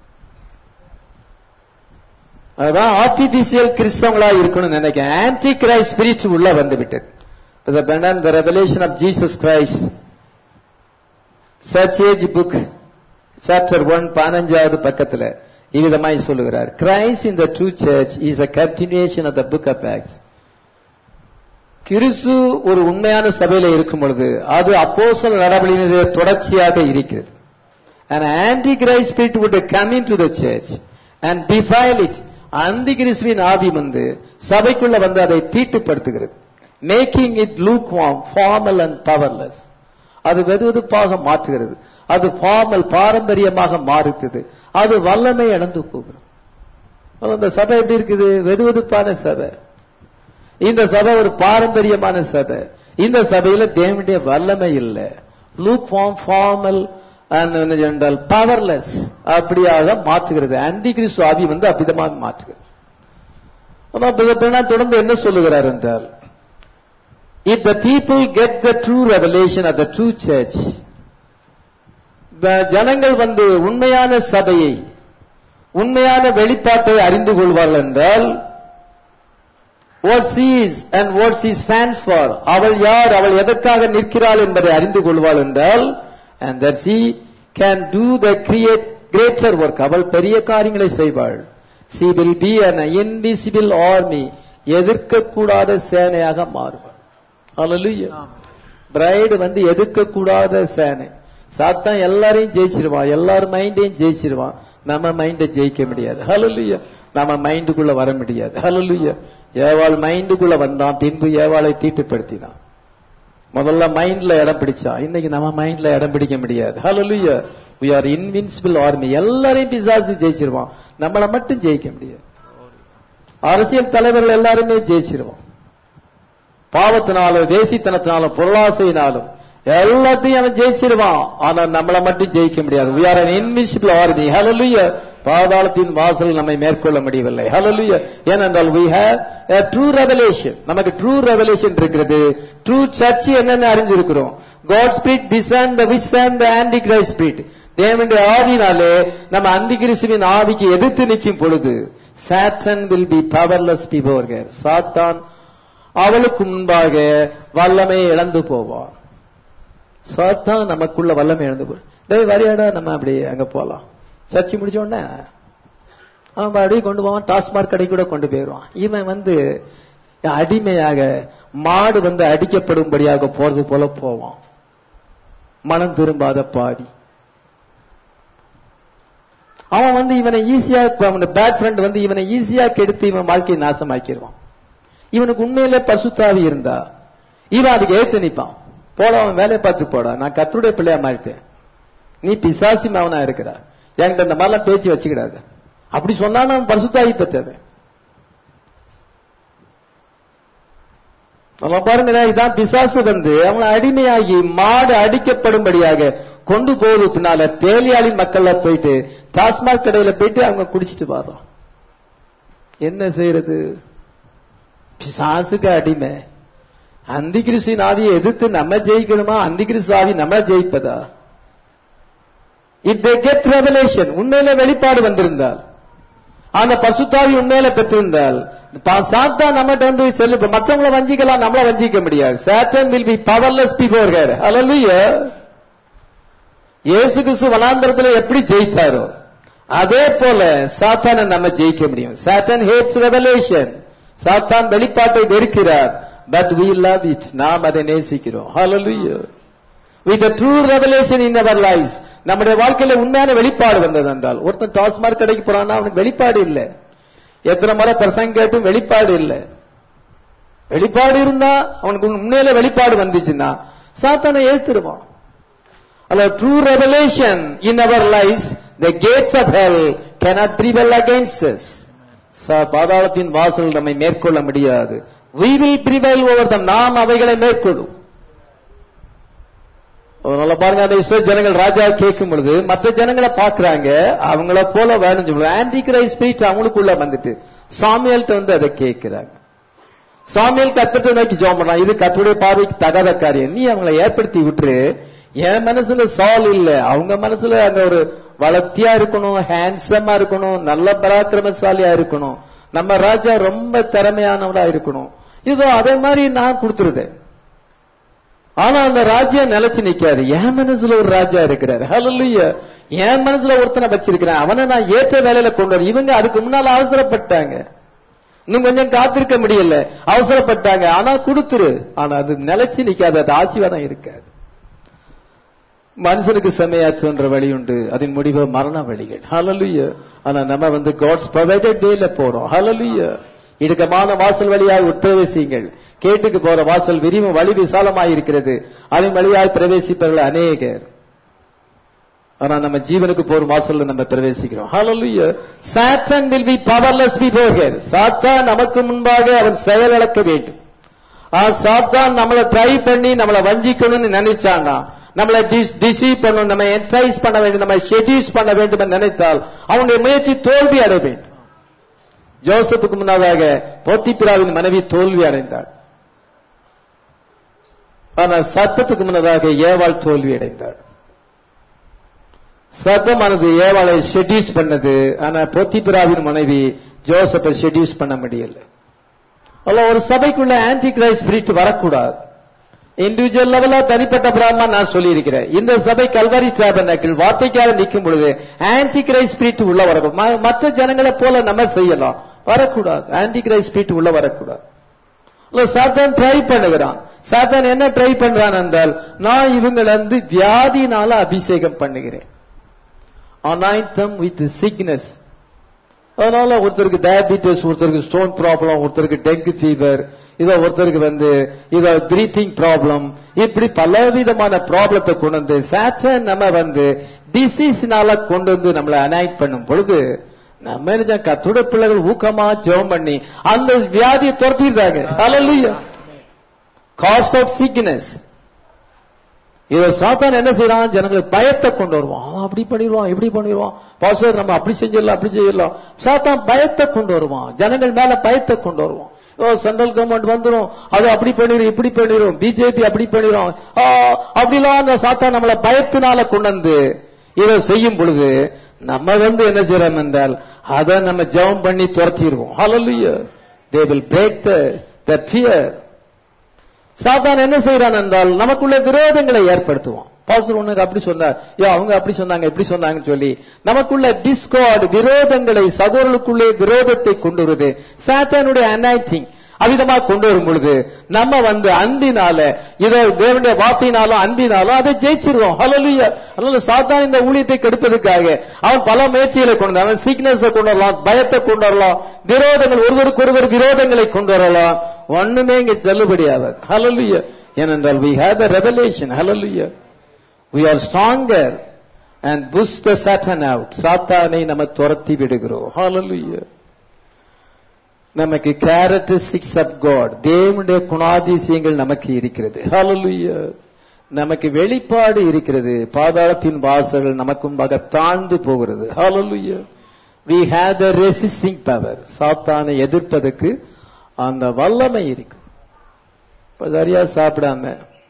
S1: அதான் ஆர்டிபிஷியல் கிறிஸ்தவங்களா இருக்கணும்னு நினைக்கிறேன் ஆன்டி கிரைஸ்ட் ஸ்பிரிட் உள்ள வந்து விட்டது the revelation of Jesus Christ church age book chapter one பதினஞ்சாவது பக்கத்துல இவ்விதமாய் சொல்லுகிறார் Christ in the true church is a continuation of the book of Acts கிறிஸ்து ஒரு உண்மையான சபையில இருக்கும் பொழுது அது அப்போசல் நடவடிக்கையினுடைய தொடர்ச்சியாக இருக்கிறது an antichrist spirit would come into the church and defile it அந்தி கிறிஸ்துவின் ஆவி வந்து சபைக்குள்ள வந்து அதை தீட்டுப்படுத்துகிறது making it lukewarm formal and powerless அது வெதுவெதுப்பாக மாற்றுகிறது அது ஃபார்மல் பாரம்பரியமாக மாறுகிறது அது வல்லமை இழந்து போகிறது அப்ப இந்த சபை எப்படி இருக்குது வெதுவெதுப்பான சபை இந்த சபை ஒரு பாரம்பரியமான சபை இந்த சபையில தேவனுடைய வல்லமை இல்லை லூக் ஃபார்ம் ஃபார்மல் என்றால் பவர்லெஸ் அப்படியாக மாற்றுகிறது அந்தி கிறிஸ்து ஆவி வந்து அபிதமாக மாற்றுகிறது ஆனா பிறகு தொடர்ந்து என்ன சொல்லுகிறார் என்றால் if the people get the true revelation of the true church the ஜனங்கள் வந்து உண்மையான சபையை உண்மையான வெளிப்பாட்டை அறிந்து கொள்வார்கள் என்றால் what she is and what she stands for அவள் யார் அவள் எதற்காக நிற்கிறாள் என்பதை அறிந்து கொள்வாள் என்றால் and that she can do the create greater work அவள் பெரிய காரியங்களை செய்வாள் she will be an invisible army எதிர்க்கக்கூடாத சேனையாக மாறுவாள் Hallelujah. பிரைடு வந்து எதிர்க்கக்கூடாத சேனை சாத்தான் எல்லாரையும் ஜெயிச்சிருவான் எல்லாரும் மைண்டையும் ஜெயிச்சிருவான் நம்ம மைண்டை ஜெயிக்க முடியாது ஹலலுயா நம்ம மைண்டுக்குள்ள வர முடியாது ஹலலுயா ஏவாள் மைண்டுக்குள்ள வந்தான் பின்பு ஏவாளை தீட்டுப்படுத்தினான் முதல்ல மைண்ட்ல இடம் பிடிச்சான் இன்னைக்கு நம்ம மைண்ட்ல இடம் பிடிக்க முடியாது ஹலலுயா we are invincible army எல்லாரையும் பிசாசு ஜெயிச்சிருவான் நம்மளை மட்டும் ஜெயிக்க முடியாது அரசியல் தலைவர்கள் எல்லாருமே ஜெயிச்சிருவான் பாவத்தினாலும் தேசித்தனத்தினாலும் பொருளாசையினாலும் எல்லாத்தையும் அவன் ஜெயிச்சிருவான் ஆனா நம்மளை மட்டும் ஜெயிக்க முடியாது we are an invisible army hallelujah பாதாளத்தின் வாசல் நம்மை மேற்கொள்ள முடியவில்லை hallelujah ஏனென்றால் we have a true revelation நமக்கு true revelation இருக்கிறது true church என்னன்னு அறிஞ்சிருக்கிறோம் God spirit discern the which and the antichrist spirit தேவனுடைய ஆவினாலே நம்ம அந்திகிறிஸ்துவின் ஆவிக்கு எதிர்த்து நிற்கும் பொழுது Satan will be powerless before சாத்தான் அவளுக்கு முன்பாக வல்லமை இழந்து போவான் சாத்தான் நமக்குள்ள வல்லமை இழந்து போ டேய் வரியாடா நம்ம அப்படி அங்க போலாம் சர்ச்சை முடிச்ச உடனே அவன் அப்படியே கொண்டு போவான் டாஸ்மார்க் கடை கூட கொண்டு போயிடுவான் இவன் வந்து அடிமையாக மாடு வந்து அடிக்கப்படும்படியாக போறது போல போவான் மனம் திரும்பாத பாவி அவன் வந்து இவனை ஈஸியா அவன் பேட் ஃப்ரெண்ட் வந்து இவனை ஈஸியா கெடுத்து இவன் வாழ்க்கையை நாசமாக்கிடுவான் இவனுக்கு உண்மையிலே பசுத்தாவி இருந்தா இவன் அதுக்கு ஏத்து நிப்பான் போட அவன் வேலையை பார்த்து போடா நான் கத்தருடைய பிள்ளையா மாறிட்டேன் நீ பிசாசி மாவனா இருக்கிற என்கிட்ட இந்த மாதிரிலாம் பேச்சு வச்சுக்கிடாது அப்படி சொன்னா நான் பரிசுத்தாவி பெற்றவன் நம்ம பாருங்க இதான் பிசாசு வந்து அவனை அடிமையாகி மாடு அடிக்கப்படும்படியாக கொண்டு போவது பின்னால பேலியாளி மக்கள்ல போயிட்டு டாஸ்மாக் கடையில போயிட்டு அவங்க குடிச்சிட்டு வர்றோம் என்ன செய்யறது பிசாசுக்கு அடிமை அந்தி கிறிஸ்தின் ஆவியை எதிர்த்து நம்ம ஜெயிக்கணுமா அந்தி கிறிஸ்து ஆவி நம்ம ஜெயிப்பதா இட் தே கெட் ரெவலேஷன் உண்மையில வெளிப்பாடு வந்திருந்தால் அந்த பசுத்தாவி உண்மையில பெற்றிருந்தால் சாத்தா நம்மகிட்ட வந்து செல்லு மற்றவங்களை வஞ்சிக்கலாம் நம்மள வஞ்சிக்க முடியாது Satan will be powerless before her hallelujah இயேசு கிறிஸ்து வனாந்தரத்தில் எப்படி ஜெயித்தாரோ அதே போல சாத்தானை நம்ம ஜெயிக்க முடியும் சாத்தான் ஹேட்ஸ் ரெவலேஷன் சாத்தான் வெளிப்பாட்டை வெறுக்கிறார் பட் we love it நாம் அதை நேசிக்கிறோம் hallelujah with the true revelation in our lives நம்முடைய வாழ்க்கையில உண்மையான வெளிப்பாடு வந்தது என்றால் ஒருத்தன் டாஸ்மார்க் கடைக்கு போறான்னா அவனுக்கு வெளிப்பாடு இல்ல எத்தனை முறை பிரசங்க கேட்டும் வெளிப்பாடு இல்ல வெளிப்பாடு இருந்தா அவனுக்கு உண்மையில வெளிப்பாடு வந்துச்சுன்னா சாத்தானை ஏத்துருவான் அல்ல true revelation in our life the gates of hell cannot prevail against us ச- பாதாளத்தின் வாசல் நம்மை மேற்கொள்ள முடியாது we will prevail over them நாம் அவைகளை மேற்கொள்ளும் அதனால பாருங்க அந்த இஸ்ரேல் ஜனங்கள் ராஜா கேட்கும் பொழுது மற்ற ஜனங்களை பாக்குறாங்க அவங்கள போல வேணும் சொல்லுவாங்க ஆன்டி கிரைஸ்ட் ஸ்பிரிட் அவங்களுக்குள்ள வந்துட்டு சாமியல்ட்ட வந்து அதை கேட்கிறாங்க சாமியல் கத்தத்தை நோக்கி ஜெபம் பண்ணான் இது கத்துடைய பார்வைக்கு தகாத காரியம் நீ அவங்கள ஏற்படுத்தி விட்டுரு என் மனசுல சால் இல்ல அவங்க மனசுல அந்த ஒரு வளர்த்தியா இருக்கணும் ஹேண்ட்ஸமா இருக்கணும் நல்ல பராக்கிரமசாலியா இருக்கணும் நம்ம ராஜா ரொம்ப திறமையானவரா இருக்கணும் இதோ அதே மாதிரி நான் கொடுத்துருதேன் ஆனா அந்த ராஜ்யம் நிலைச்சு நிக்காது என் மனசுல ஒரு ராஜா இருக்கிறார் ஹalleluya என் மனசுல ஒருத்தனை வச்சிருக்கிறேன் அவனை நான் ஏற்ற வேலையில கொண்டு வரேன் இவங்க அதுக்கு முன்னால அவசரப்பட்டாங்க இன்னும் கொஞ்சம் காத்திருக்க முடியல அவசரப்பட்டாங்க ஆனா கொடுத்துரு ஆனா அது நிலைச்சு நிக்காது அது ஆசீர்வாதம் இருக்காது மனுஷனுக்கு செம்மையாற்றுன்ற வழி உண்டு அதன் முடிவு மரண வழிகள் ஹalleluya ஆனா நம்ம வந்து காட்ஸ் ப்ரொவைடட் டேல போறோம் ஹalleluya இடுக்கமான வாசல் வழியாய் உட்பிரவேசியுங்கள் கேட்டுக்கு போற வாசல் விரிவும் வழி விசாலமாய் இருக்கிறது அதன் வழியாய் பிரவேசிப்பவர்கள் அநேகர் ஆனா நம்ம ஜீவனுக்கு போற வாசல்ல நம்ம பிரவேசிக்கிறோம் ஹalleluya சாத்தான் will be powerless before her சாத்தான் நமக்கு முன்பாக அவன் செயலிழக்க வேண்டும் ஆ சாத்தான் நம்மளை ட்ரை பண்ணி நம்மளை வஞ்சிக்கணும்னு நினைச்சானா நம்மளை டிசீவ் பண்ணணும் நம்ம என்ட்ரைஸ் பண்ண வேண்டும் நம்ம ஷெடியூஸ் பண்ண வேண்டும் என்று நினைத்தால் அவனுடைய முயற்சி தோல்வி அடைய வேண்டும் ஜோசப்புக்கு முன்னதாக போத்திப்பிராவின் மனைவி தோல்வி அடைந்தாள் ஆனால் சத்தத்துக்கு முன்னதாக ஏவாள் தோல்வி அடைந்தாள் சத்தமானது ஏவாளை ஷெடியூஸ் பண்ணது ஆனா போத்திப்பிராவின் மனைவி ஜோசப்பை ஷெடியூஸ் பண்ண முடியல அல்ல ஒரு சபைக்குள்ள ஆன்டி கிரைஸ்ட் ஸ்பிரிட் வரக்கூடாது இண்டிவிஜுவல் லெவலா தனிப்பட்ட பிராமணா நான் சொல்லியிருக்கிறேன் இந்த சபை கல்வரி டேபர்னக்கிள் வார்த்தைக்காக நிற்கும் பொழுது ஆன்டி கிரைஸ்ட் ஸ்பிரிட் உள்ள வரக்கூடாது ம- மற்ற ஜனங்களை போல நம்ம செய்யலாம் வரக்கூடாது ஆன்டி கிரைஸ்ட் ஸ்பிரிட் உள்ள வரக்கூடாது இல்ல சாத்தான் ட்ரை பண்ணுகிறான் சாத்தான் என்ன ட்ரை பண்றான் என்றால் நான் இவங்களை வந்து வியாதினால அபிஷேகம் பண்ணுகிறேன் அனாய்த்தம் வித் சிக்னஸ் அதனால ஒருத்தருக்கு டயபிட்டிஸ் ஒருத்தருக்கு ஸ்டோன் ப்ராப்ளம் ஒருத்தருக்கு டெங்கு ஃபீவர் இதோ ஒருத்தருக்கு வந்து இதோ பிரீத்திங் ப்ராப்ளம் இப்படி பலவிதமான ப்ராப்ளத்தை கொண்டு வந்து சாட்டன் நம்ம வந்து டிசீஸ்னால கொண்டு வந்து நம்மளை அனாய்ட் பண்ணும் பொழுது நம்ம என்ன கத்துட பிள்ளைகள் ஊக்கமா ஜெபம் பண்ணி அந்த வியாதியை துரத்திடுறாங்க ஹalleluya காஸ்ட் ஆஃப் சிக்னஸ் இத சாத்தான் என்ன செய்யறான் ஜனங்களுக்கு பயத்தை கொண்டு வருவான் அவன் அப்படி பண்ணிடுவான் இப்படி பண்ணிடுவான் பாஸ்டர் நம்ம அப்படி செஞ்சிடலாம் அப்படி செய்யலாம் சாத்தான் பயத்தை கொண்டு வருவான் ஜனங்கள் மேல பயத்தை கொண்டு வருவான் ஓ சென்ட்ரல் கவர்மெண்ட் வந்துரும் அது அப்படி பண்ணிரும் இப்படி பண்ணிரும் பிஜேபி அப்படி பண்ணிரும் ஆ, அப்படிலாம் அந்த சாத்தான் நம்மளை பயத்தினால கொண்டு வந்து இதை செய்யும் பொழுது நம்ம வந்து என்ன செய்யறோம் என்றால் அதை நம்ம ஜெபம் பண்ணி துரத்திடுவோம் ஹalleluya they will break the the fear சாத்தான் என்ன செய்யறான் என்றால் நமக்குள்ள விரோதங்களை ஏற்படுத்துவான் பாஸ்டர் உனக்கு அப்படி சொன்னார் யோ அவங்க அப்படி சொன்னாங்க இப்படி சொன்னாங்கன்னு சொல்லி நமக்குள்ள டிஸ்கார்டு விரோதங்களை சகோதரர்களுக்குள்ளே விரோதத்தை கொண்டு வருது சாத்தானுடைய அனாய்டிங் அவிதமா கொண்டு வரும் பொழுது நம்ம வந்து அன்பினால இதோ தேவனுடைய வார்த்தையினாலும் அன்பினாலும் அதை ஜெயிச்சிருவோம் ஹalleluya அதனால சாத்தான் இந்த ஊழியத்தை கெடுப்பதற்காக அவன் பல முயற்சிகளை கொண்டு வந்தான். அவன் சீக்னஸ் கொண்டு வரலாம் பயத்தை கொண்டு வரலாம் விரோதங்கள் ஒருவருக்கு ஒருவர் விரோதங்களை கொண்டு வரலாம் ஒண்ணுமே இங்க செல்லுபடியாகாது ஹalleluya ஏனென்றால் we have the revelation hallelujah we are stronger and push the satan out சாத்தானை நம்ம துரத்தி விடுகிறோம் hallelujah நமக்கு கேரக்டரிஸ்டிக்ஸ் ஆஃப் காட் தேவனுடைய குணாதிசயங்கள் நமக்கு இருக்கிறது hallelujah நமக்கு வெளிப்பாடு இருக்கிறது பாதாளத்தின் வாசல்கள் நமக்கு முன்பாக தாழ்ந்து போகிறது hallelujah we have the resisting power சாத்தானை எதிர்ப்பதற்கு அந்த வல்லமை இருக்கு இப்ப சரியா சாப்பிடாம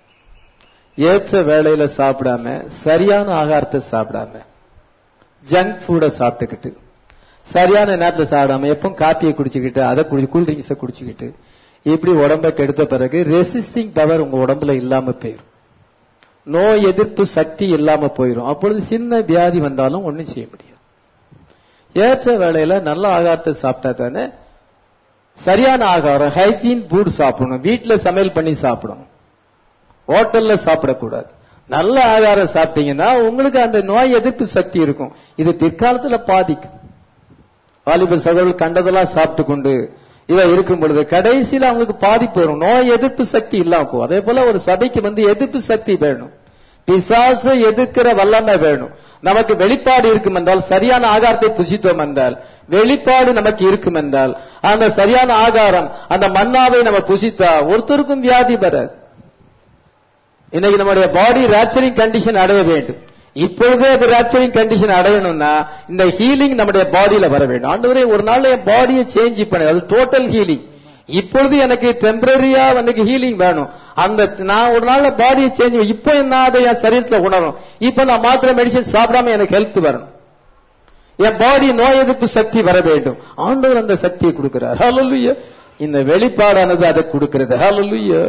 S1: ஏற்ற வேளையில சாப்பிடாம சரியான ஆகாரத்தை சாப்பிடாம ஜங்க் ஃபுட்டை சாப்பிட்டுக்கிட்டு சரியான நேரத்தில் சாப்பிடாம எப்பவும் காப்பியை குடிச்சுக்கிட்டு அதை குடி கூல்ட்ரிங்ஸை குடிச்சுக்கிட்டு இப்படி உடம்ப கெடுத்த பிறகு ரெசிஸ்டிங் பவர் உங்க உடம்புல இல்லாம போயிடும் நோய் எதிர்ப்பு சக்தி இல்லாம போயிடும் அப்பொழுது சின்ன வியாதி வந்தாலும் ஒண்ணும் செய்ய முடியாது ஏற்ற வேளையில நல்ல ஆகாரத்தை சாப்பிட்டா தானே சரியான ஆகாரம் ஹைஜீன் ஃபுட் சாப்பிடணும் வீட்டுல சமையல் பண்ணி சாப்பிடணும் ஹோட்டல்ல சாப்பிடக்கூடாது நல்ல ஆகாரம் சாப்பிட்டீங்கன்னா உங்களுக்கு அந்த நோய் எதிர்ப்பு சக்தி இருக்கும் இது பிற்காலத்துல பாதிக்கும் வாலிப சகோதரர்கள் கண்டதெல்லாம் சாப்பிட்டு கொண்டு இவ இருக்கும் பொழுது கடைசியில அவங்களுக்கு பாதிப்பு வரும் நோய் எதிர்ப்பு சக்தி இல்லாம போகும் அதே போல ஒரு சபைக்கு வந்து எதிர்ப்பு சக்தி வேணும் பிசாசு எதிர்க்கிற வல்லமை வேணும் நமக்கு வெளிப்பாடு இருக்கும் என்றால் சரியான ஆகாரத்தை புசித்தோம் என்றால் வெளிப்பாடு நமக்கு இருக்கும் என்றால் அந்த சரியான ஆகாரம் அந்த மன்னாவை நம்ம புசித்தா ஒருத்தருக்கும் வியாதி வராது இன்னைக்கு நம்முடைய பாடி ரேச்சரிங் கண்டிஷன் அடைய வேண்டும் இப்பொழுதே அது ரேச்சரிங் கண்டிஷன் அடையணும்னா இந்த ஹீலிங் நம்முடைய பாடியில வர வேண்டும் ஆண்டவரே ஒரு நாள் என் பாடியை சேஞ்ச் பண்ணு அது டோட்டல் ஹீலிங் இப்பொழுது எனக்கு டெம்பரரியா எனக்கு ஹீலிங் வேணும் அந்த நான் ஒரு நாள்ல பாடியை சேஞ்ச் இப்போ என்ன அதை என் சரீரத்துல உணரும் இப்ப நான் மாத்திரை மெடிசன் சாப்பிடாம எனக்கு ஹெல்த் வரணும் என் பாடி நோய் எதிர்ப்பு சக்தி வர வேண்டும் ஆண்டவர் அந்த சக்தியை கொடுக்கிறார் ஹalleluya இந்த வெளிப்பாடானது அதை கொடுக்கிறது ஹalleluya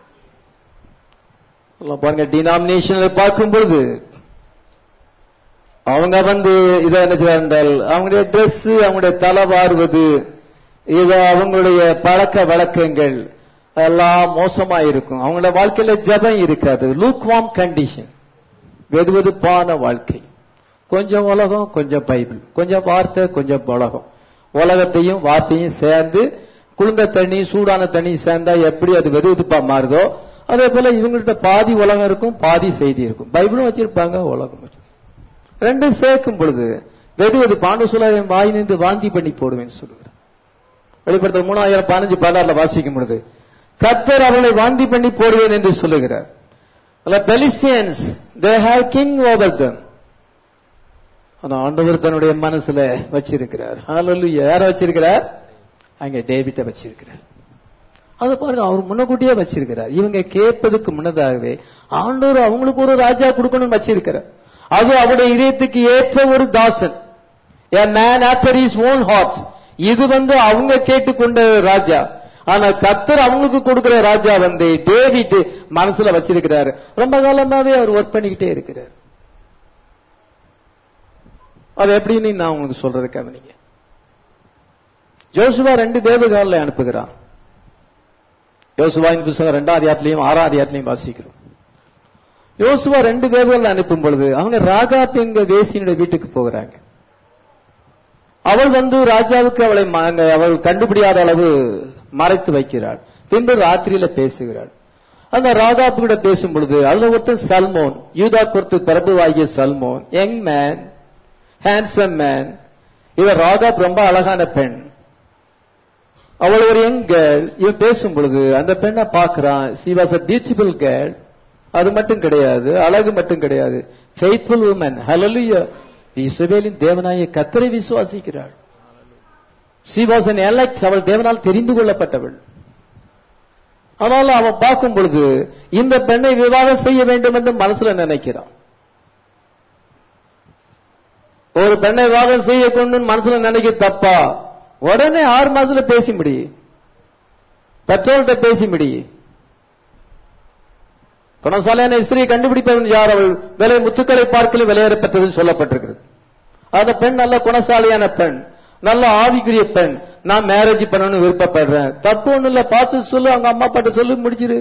S1: எல்லாம் பாருங்க டினாமினேஷன்ல பார்க்கும் பொழுது அவங்க வந்து இதை என்ன செய்தால் அவங்களுடைய Dress அவங்களுடைய தலை வாருவது இது அவங்களுடைய பழக்க வழக்கங்கள் எல்லாம் மோசமா இருக்கும் அவங்களோட வாழ்க்கையில ஜபம் இருக்காது லூக்வாம் கண்டிஷன் வெதுவெதுப்பான வாழ்க்கை கொஞ்சம் உலகம் கொஞ்சம் பைபிள் கொஞ்சம் வார்த்தை கொஞ்சம் உலகம் உலகத்தையும் வார்த்தையும் சேர்ந்து குளிர்ந்த தண்ணி சூடான தண்ணி சேர்ந்தா எப்படி அது வெதுவெதுப்பா மாறுதோ அதே போல இவங்கள்ட்ட பாதி உலகம் இருக்கும் பாதி செய்தி இருக்கும் பைபிளும் வச்சிருப்பாங்க உலகம் வச்சிருப்பாங்க ரெண்டும் சேர்க்கும் பொழுது வெதுவெது பாண்டு சொல்ல என் வாய் நின்று வாந்தி பண்ணி போடுவேன்னு சொல்லுகிறார் வெளிப்படுத்தல் மூணாயிரம் பதினஞ்சு பதினாறுல வாசிக்கும் பொழுது கர்த்தர் அவர்களை வாந்தி பண்ணி போடுவேன் என்று சொல்லுகிறார் Philistines they have king over them அந்த ஆண்டவர் தன்னுடைய மனசுல வச்சிருக்கிறார் ஹalleluya யார வச்சிருக்கிறார் அங்க டேவிட்ட வச்சிருக்கிறார் அது பாருங்க அவர் முன்னக்கூட்டியே வச்சிருக்கிறார் இவங்க கேட்பதுக்கு முன்னதாகவே ஆண்டவர் அவங்களுக்கு ஒரு ராஜா கொடுக்கணும்னு வச்சிருக்கிறார் அது அவருடைய இதயத்துக்கு ஏற்ற ஒரு தாசன் a man after his own heart இது வந்து அவங்க கேட்டுக்கொண்ட ராஜா ஆனா கத்தர் அவங்களுக்கு கொடுக்கிற ராஜா வந்து டேவிட் மனசுல வச்சிருக்கிறாரு ரொம்ப காலமாவே அவர் ஒர்க் பண்ணிக்கிட்டே இருக்கிறார் அது எப்படின்னு நான் உங்களுக்கு சொல்றது கவனிங்க ஜோசுவா ரெண்டு தேவகால அனுப்புகிறான் யோசுவாவின் புத்தகம் ரெண்டாம் அதிகாரத்திலையும் ஆறாம் அதிகாரத்திலையும் வாசிக்கிறோம் யோசுவா ரெண்டு தேவர்கள் அனுப்பும் பொழுது அவங்க ராகாப் என்க வேசியினுடைய வீட்டுக்கு போகிறாங்க அவள் வந்து ராஜாவுக்கு அவளை ம- அங்க அவள் கண்டுபிடியாத அளவு மறைத்து வைக்கிறாள் பின்பு ராத்திரியில பேசுகிறாள் அந்த ராகாப்பு கூட பேசும் பொழுது அதுல ஒருத்தன் சல்மோன் யூதா குறித்து பிரபுவாகிய Salmon young man handsome man இவர் ராகாப் ரொம்ப அழகான பெண் அவள் ஒரு யங் கேர்ள் இவன் பேசும் பொழுது அந்த பெண்ணை பார்க்கறான் she was a beautiful girl அது மட்டும் கிடையாது அழகு மட்டும் கிடையாது ஃபெய்த்ஃபுல் உமன் ஹalleluya இஸ்ரவேலின் தேவனாய கத்தரை விசுவாசிக்கிறாள் சி வாஸ் an elect அவள் தேவனால் தெரிந்து கொள்ளப்பட்டவள் ஆனால் அவன் பார்க்கும் பொழுது இந்த பெண்ணை விவாகம் செய்ய வேண்டும் என்று மனசுல நினைக்கிறான் ஒரு பெண்ணை விவாகம் செய்ய கொண்டு மனசுல நினைக்க தப்பா உடனே ஆறு மாசத்துல பேசி முடி பெற்றோர்கிட்ட பேசி முடி குணசாலையான ஸ்திரீ கண்டுபிடிப்பவன் யார் அவள் விலை முத்துக்களை பார்க்கலும் விலையேறப்பட்டதுன்னு சொல்லப்பட்டிருக்கிறது அந்த பெண் நல்ல குணசாலியான பெண் நல்ல ஆவிக்குரிய பெண் நான் மேரேஜ் பண்ணணும்னு விருப்பப்படுறேன் தப்பு ஒண்ணும் இல்ல பார்த்து சொல்லு அவங்க அம்மா அப்பாட்ட சொல்லி முடிச்சிரு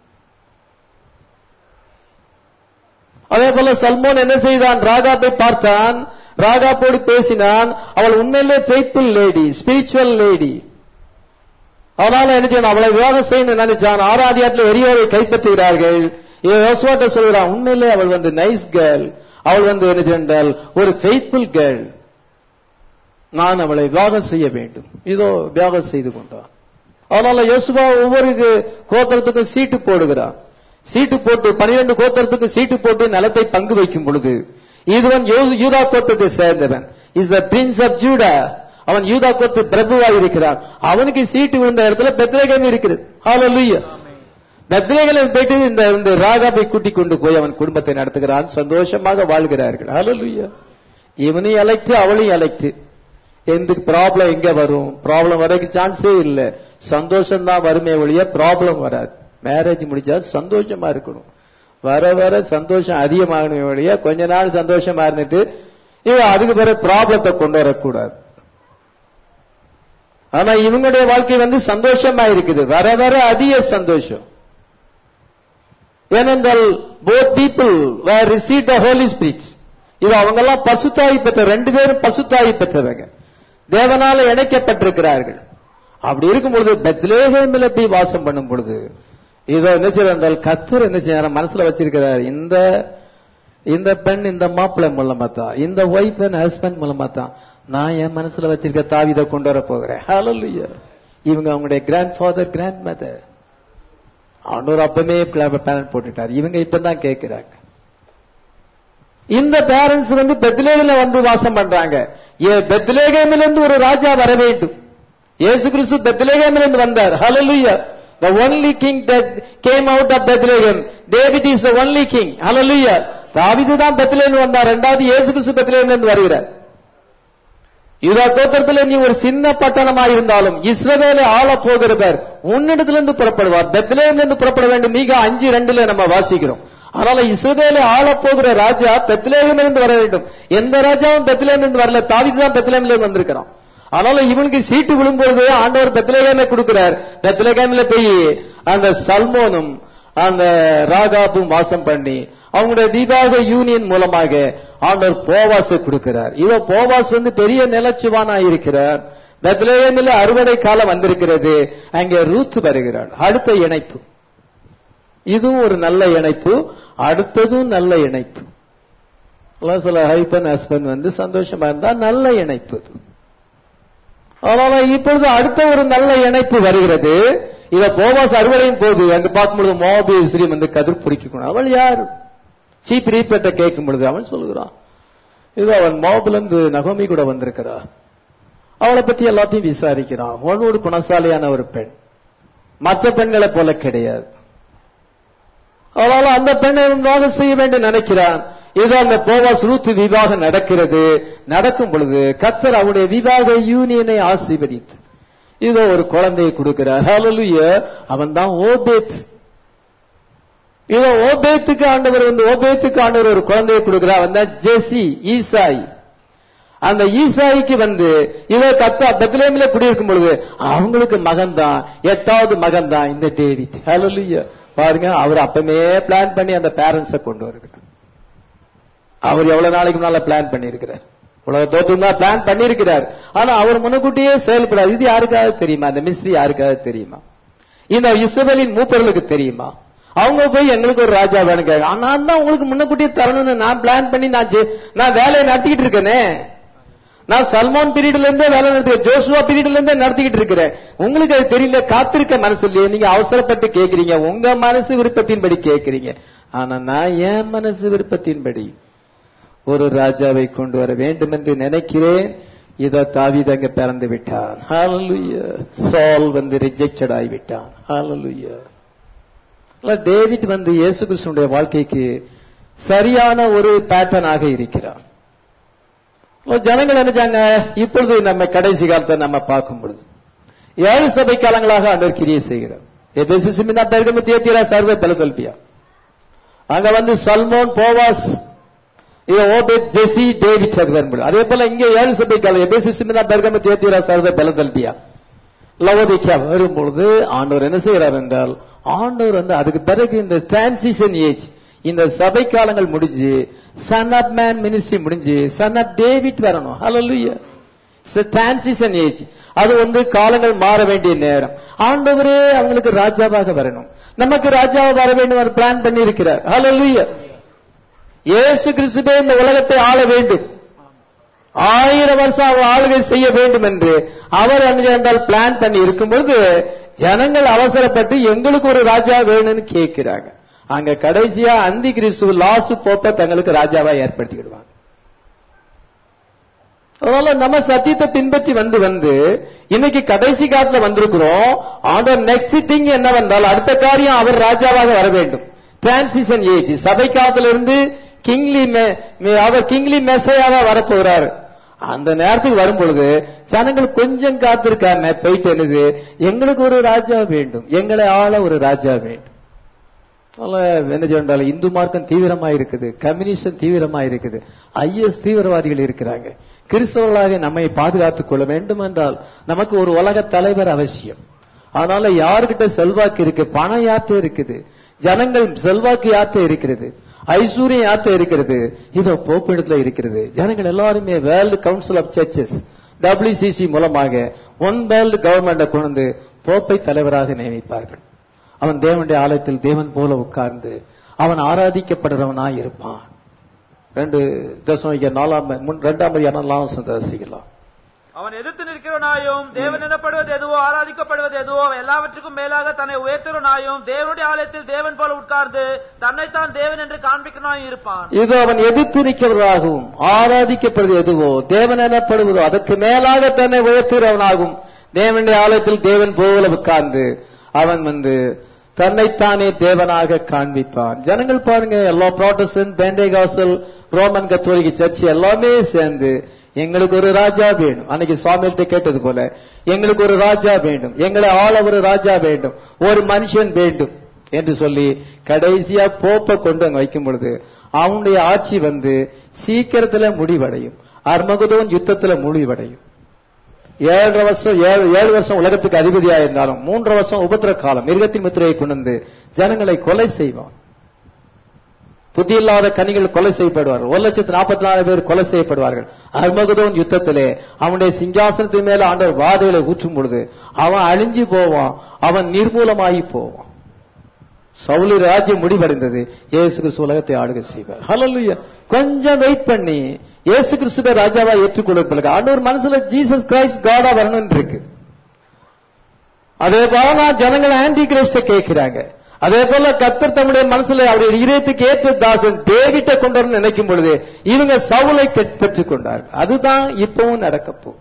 S1: அதே போல சல்மோன் என்ன செய்தான் ராகாப்பை பார்த்தான் ராகாப்போடு பேசினான் அவள் உண்மையிலே ஃபெய்த்ஃபுல் லேடி ஸ்பிரிச்சுவல் லேடி அதனால என்ன செய்யணும் அவளை விவாகம் செய்யணும்னு நினைச்சான் ஆராதியாத்துல வெறியோரை கைப்பற்றுகிறார்கள் இவன் யோசுவாட்ட சொல்கிறான் உண்மையிலே அவள் வந்து நைஸ் கேர்ள் அவள் வந்து என்ன சென்றால் ஒரு ஃபெய்த்ஃபுல் கேர்ள் நான் அவளை விவாகம் செய்ய வேண்டும் இதோ விவாகம் செய்து கொண்டான் அதனால யோசுவா ஒவ்வொரு கோத்திரத்துக்கும் சீட்டு போடுகிறான் சீட்டு போட்டு பனிரெண்டு கோத்திரத்துக்கு சீட்டு போட்டு நிலத்தை பங்கு வைக்கும் பொழுது இதுவன் யோ- யூதா கோத்திரத்தை சேர்ந்தவன் is the prince of Judah அவன் யூதா கோத்து பிரபுவாக இருக்கிறான் அவனுக்கு சீட்டு விழுந்த இடத்துல பெத்ரேகம் இருக்கிறது ஹalleluya பெத்ரேகலம் போயிட்டு இந்த இந்த ராகாபை கூட்டிக் கொண்டு போய் அவன் குடும்பத்தை நடத்துகிறான் சந்தோஷமாக வாழ்கிறார்கள் ஹalleluya இவனையும் எலக்ட் அவளையும் எலக்ட் எந்த ப்ராப்ளம் எங்க வரும் ப்ராப்ளம் வரக்கு சான்ஸே இல்ல சந்தோஷம் தான் வருமே ஒழிய ப்ராப்ளம் வராது மேரேஜ் முடிச்சா சந்தோஷமா இருக்கணும் வர வர சந்தோஷம் அதிகமாகணுமே ஒழிய கொஞ்ச நாள் சந்தோஷமா இருந்துட்டு இவன் அதுக்கு பிறகு ப்ராப்ளத்தை கொண்டு வரக்கூடாது ஆனா இவங்களுடைய வாழ்க்கை வந்து சந்தோஷமா இருக்குது வர வர அதிக சந்தோஷம் ஏனென்றால் both people were receive the Holi spirit இது அவங்க எல்லாம் பசுத்தாய் பெற்ற ரெண்டு பேரும் பசுத்தாய் பெற்றவங்க தேவனால இணைக்கப்பட்டிருக்கிறார்கள் அப்படி இருக்கும் பொழுது பெத்லேஹேமில் போய் வாசம் பண்ணும் பொழுது இதோ என்ன செய்யறால் கத்தர் என்ன செய்யறார் மனசுல வச்சிருக்கிறார் இந்த இந்த பெண் இந்த மாப்பிள்ளை மூலமா தான் இந்த ஒய்ஃப் அண்ட் ஹஸ்பண்ட் மூலமா தான் நான் என் மனசுல வச்சிருக்க தாவிதை கொண்டு வர போகிறேன் ஹalleluya இவங்க அவங்களுடைய கிராண்ட் ஃபாதர் கிராண்ட் மதர் ஆண்டவர் அப்பமே பிளான் போட்டுட்டார் இவங்க இப்பதான் கேட்கிறாங்க இந்த பேரண்ட்ஸ் வந்து பெத்லேகம்ல வந்து வாசம் பண்றாங்க ஏ பெத்லேகமில் இருந்து ஒரு ராஜா வர வேண்டும் இயேசு கிறிஸ்து பெத்லேகமில் இருந்து வந்தார் ஹalleluya the only king that came out of bethlehem david is the only king hallelujah தாவீது தான் பெத்லேகேம் வந்தார் இரண்டாவது இயேசு கிறிஸ்து பெத்லேகம்ல இருந்து வருகிறார் யூதா கோத்திரத்தில் நீ ஒரு சின்ன பட்டணமா இருந்தாலும் இஸ்ரவேலை ஆள போகிறவர் உன்னிடத்திலிருந்து புறப்படுவார் பெத்லேயமிலிருந்து புறப்பட வேண்டும் மீக அஞ்சு ரெண்டுல நம்ம வாசிக்கிறோம் அதனால இஸ்ரவேலை ஆள போகிற ராஜா பெத்லேயமிலிருந்து வர வேண்டும் எந்த ராஜாவும் பெத்லேயமிலிருந்து வரல தாவிது தான் பெத்லேயமிலிருந்து வந்திருக்கிறான் அதனால இவனுக்கு சீட்டு விழும்போது ஆண்டவர் பெத்லேகேமை கொடுக்கிறார் பெத்லேகேமில போய் அந்த சல்மோனும் அந்த ராகாபும் வாசம் பண்ணி அவங்களுடைய தீபாவளி யூனியன் மூலமாக ஆண்டவர் போவாசை கொடுக்கிறார் இவ போவாஸ் வந்து பெரிய நிலச்சுவானா இருக்கிறார் பெத்லேயமில் அறுவடை காலம் வந்திருக்கிறது அங்கே ரூத் வருகிறார் அடுத்த இணைப்பு இதுவும் ஒரு நல்ல இணைப்பு அடுத்ததும் நல்ல இணைப்பு எல்லாம் சில ஹைப்பன் ஹஸ்பண்ட் வந்து சந்தோஷமா இருந்தா நல்ல இணைப்பு இது. அதனால இப்பொழுது அடுத்த ஒரு நல்ல இணைப்பு வருகிறது இத போவாஸ் அறுவடையும் போது அங்க பார்க்கும்பொழுது மோபி ஸ்ரீ வந்து கதிர் பிடிக்கணும் அவள் யார் சீப் ரீப்பேட்டை கேட்கும் பொழுது அவன் சொல்லுகிறான் இது அவன் மோபில இருந்து நகோமி கூட வந்திருக்கிறா அவளை பத்தி எல்லாத்தையும் விசாரிக்கிறான் அவனோடு குணசாலியான ஒரு பெண் மற்ற பெண்களை போல கிடையாது அதனால அந்த பெண்ணை விவாகம் செய்ய வேண்டும் நினைக்கிறான் இது அந்த போவாஸ் ரூத் விவாகம் நடக்கிறது நடக்கும் பொழுது கத்தர் அவருடைய விவாக யூனியனை ஆசீர்வதித்து இதோ ஒரு குழந்தையை கொடுக்கிறார் ஹalleluya அவன் தான் ஓபேத் இதோ ஓபேத்துக்கு ஆண்டவர் வந்து ஓபேத்துக்கு ஆண்டவர் ஒரு குழந்தையை கொடுக்கிறார் அவன் தான் ஜெசி ஈசாய் அந்த ஈசாய்க்கு வந்து இவ கத்தா பெத்லேமில குடியிருக்கும் பொழுது அவங்களுக்கு மகன் தான் எட்டாவது மகன் தான் இந்த டேவிட் ஹalleluya பாருங்க அவர் அப்பமே பிளான் பண்ணி அந்த பேரண்ட்ஸ கொண்டு வருகிறார் அவர் எவ்வளவு நாளைக்கு முன்னால பிளான் பண்ணியிருக்கிறார் உலக தோற்றம் தான் பிளான் பண்ணியிருக்கிறார் ஆனா அவர் முன்னுக்கூட்டியே செயல்படாது இது யாருக்காவது தெரியுமா அந்த மிஸ்ரி யாருக்காவது தெரியுமா இந்த இஸ்ரவேலின் மூப்பர்களுக்கு தெரியுமா அவங்க போய் எங்களுக்கு ஒரு ராஜா வேணும் கேட்க ஆனா தான் உங்களுக்கு முன்னக்கூட்டியே தரணும்னு நான் பிளான் பண்ணி நான் ஜெ- நான் வேலையை நடத்திக்கிட்டு இருக்கேனே நான் சல்மான் பீரியட்ல இருந்தே வேலை நடத்தி ஜோசுவா பீரியட்ல இருந்தே நடத்திக்கிட்டு இருக்கிறேன் உங்களுக்கு அது தெரியல காத்திருக்க மனசு இல்லையே நீங்க அவசரப்பட்டு கேக்குறீங்க உங்க மனசு விருப்பத்தின்படி கேக்குறீங்க ஆனா நான் என் மனசு விருப்பத்தின்படி ஒரு ராஜாவை கொண்டு வர வேண்டும் என்று நினைக்கிறேன் இதோ தாவீது அங்க பிறந்து விட்டான் ஹalleluya சால் வந்து ரிஜெக்டட் ஆகிவிட்டான் ஹalleluya டேவிட் வந்து இயேசு கிறிஸ்துடைய வாழ்க்கைக்கு சரியான ஒரு பேட்டர்னாக இருக்கிறான் அப்ப ஜனங்கள் நினைச்சாங்க இப்பொழுது நம்ம கடைசி காலத்தை நம்ம பார்க்கும் பொழுது ஏழு சபை காலங்களாக ஆண்டவர் கிரியை செய்கிறார் எபேசு சிமினா பெருகமு தியத்திரா சர்வே பெலதல்பியா அங்க வந்து சல்மோன் போவாஸ் இது ஓபேத் ஜெசி டேவிட் அது வரும்போது அதே போல இங்கே ஏழு சபை காலம் எபேசு சிமினா பெருகமு தியத்திரா சர்வே பெலதல்பியா லவோதிக்கா வரும்பொழுது ஆண்டவர் என்ன செய்கிறார் என்றால் ஆண்டவர் வந்து அதுக்கு பிறகு இந்த டிரான்சிஷன் ஏஜ் இந்த சபை காலங்கள் முடிஞ்சு சன் ஆப் மேன் மினிஸ்ட்ரி முடிஞ்சு சன் ஆப் டேவிட் வரணும் ஹalleluya டிரான்சிஷன் ஏஜ் அது வந்து காலங்கள் மாற வேண்டிய நேரம் ஆண்டவரே அவங்களுக்கு ராஜாவாக வரணும் நமக்கு ராஜாவா வர வேண்டும் அவர் பிளான் பண்ணி இருக்கிறார் ஹalleluya இயேசு கிறிஸ்துவே இந்த உலகத்தை ஆள வேண்டும் ஆயிரம் வருஷம் அவர் ஆளுகை செய்ய வேண்டும் என்று அவர் என்றால் பிளான் பண்ணி இருக்கும் பொழுது ஜனங்கள் அவசரப்பட்டு எங்களுக்கு ஒரு ராஜா வேணும்னு கேட்கிறாங்க அங்க கடைசியா அந்தி கிறிஸ்து லாஸ்ட் போப்ப தங்களுக்கு ராஜாவா ஏற்படுத்திக்கிடுவாங்க அதனால நம்ம சத்தியத்தை பின்பற்றி வந்து வந்து இன்னைக்கு கடைசி காலத்துல வந்திருக்கிறோம் ஆண்டவர் நெக்ஸ்ட் திங் என்னவென்றால் அடுத்த காரியம் அவர் ராஜாவாக வர வேண்டும் டிரான்சிஷன் ஏஜ் சபை காலத்துல இருந்து கிங்லி மெ- மெ- அவர் கிங்லி மெசையாவா வரப்போகிறார் அந்த நேரத்துக்கு வரும் பொழுது ஜனங்கள் கொஞ்சம் காத்திருக்காம போயிட்டு என்னது எங்களுக்கு ஒரு ராஜா வேண்டும் எங்களை ஆள ஒரு ராஜா வேண்டும் அதனால என்ன சொன்னால் இந்து மார்க்கம் தீவிரமா இருக்குது கம்யூனிசம் தீவிரமா இருக்குது ஐஎஸ் தீவிரவாதிகள் இருக்கிறாங்க கிறிஸ்தவர்களாக நம்மை பாதுகாத்துக் கொள்ள வேண்டும் என்றால் நமக்கு ஒரு உலக தலைவர் அவசியம் அதனால யாருகிட்ட செல்வாக்கு இருக்கு பணம் யாத்த இருக்குது ஜனங்கள் செல்வாக்கு யாத்த இருக்கிறது ஐஸ்வர்யம் யாத்த இருக்கிறது இதோ போப்பிடத்துல இருக்கிறது ஜனங்கள் எல்லாருமே world council of churches WCC மூலமாக ஒன் வேர்ல்டு கவர்மெண்ட கொண்டு வந்து போப்பை தலைவராக நியமிப்பார்கள் அவன் தேவனுடைய ஆலயத்தில் தேவன் போல உட்கார்ந்து அவன் ஆராதிக்கப்படுறவனாய் இருப்பான் ரெண்டு தசமிக்க நாலாம் முன் ரெண்டாம் அதிகாரம் நாலாம் வசனத்தை வாசிக்கலாம்
S2: அவன் எதிர்த்து நிற்கிறவனாயும் தேவன் எனப்படுவது எதுவோ ஆராதிக்கப்படுவது எதுவோ எல்லாவற்றுக்கும் மேலாக தன்னை உயர்த்துறனாயும் தேவனுடைய ஆலயத்தில் தேவன் போல உட்கார்ந்து தன்னைத்தான் தேவன் என்று காண்பிக்கிறனாயும் இருப்பான்
S1: இது அவன் எதிர்த்து நிற்கிறவராகவும் ஆராதிக்கப்படுவது எதுவோ தேவன் எனப்படுவதோ அதற்கு மேலாக தன்னை உயர்த்துகிறவனாகும் தேவனுடைய ஆலயத்தில் தேவன் போல உட்கார்ந்து அவன் வந்து தன்னைத்தானே தேவனாக காண்பிப்பான் ஜனங்கள் பாருங்க எல்லா ப்ராட்டஸ்டன்ட் பெண்டேகாசல் ரோமன் கத்தோலிக்க சர்ச் எல்லாமே சேர்ந்து எங்களுக்கு ஒரு ராஜா வேணும் அன்னைக்கு சுவாமிகிட்ட கேட்டது போல எங்களுக்கு ஒரு ராஜா வேண்டும் எங்களை ஆள ஒரு ராஜா வேண்டும் ஒரு மனுஷன் வேண்டும் என்று சொல்லி கடைசியா போப்ப கொண்டு அங்க வைக்கும் பொழுது அவனுடைய ஆட்சி வந்து சீக்கிரத்துல முடிவடையும் அர்மகுதோன் யுத்தத்துல முடிவடையும் ஏழரை வருஷம் ஏழு ஏழு வருஷம் உலகத்துக்கு அதிபதியா இருந்தாலும் மூன்றரை வருஷம் உபத்திர காலம் மிருகத்தின் முத்திரையை கொண்டு வந்து ஜனங்களை கொலை செய்வான் புத்தி இல்லாத கனிகள் கொலை செய்யப்படுவார்கள் ஒரு லட்சத்து நாற்பத்தி நாலு பேர் கொலை செய்யப்படுவார்கள் அர்மகுதோன் யுத்தத்திலே அவனுடைய சிங்காசனத்தின் மேல ஆண்டவர் வாதைகளை ஊற்றும் பொழுது அவன் அழிஞ்சு போவான் அவன் நிர்மூலமாகி போவான் சவுலி ராஜ்யம் முடிவடைந்தது இயேசு கிறிஸ்து உலகத்தை ஆளுகை செய்வார் ஹalleluya கொஞ்சம் வெயிட் பண்ணி இயேசு கிறிஸ்துவை ராஜாவா ஏற்றுக்கொள்வதற்கு ஆண்டவர் மனசுல ஜீசஸ் கிரைஸ்ட் காடா வரணும்னு இருக்கு அதே போல நான் ஜனங்கள் ஆன்டி கிரைஸ்ட கேட்கிறாங்க அதே போல கத்தர் தம்முடைய மனசுல அவருடைய இதயத்துக்கு ஏற்ற தாசன் டேவிட்டை கொண்டு வரணும்னு நினைக்கும் பொழுது இவங்க சவுலை பெற்றுக் கொண்டார்கள் அதுதான் இப்பவும் நடக்க போகுது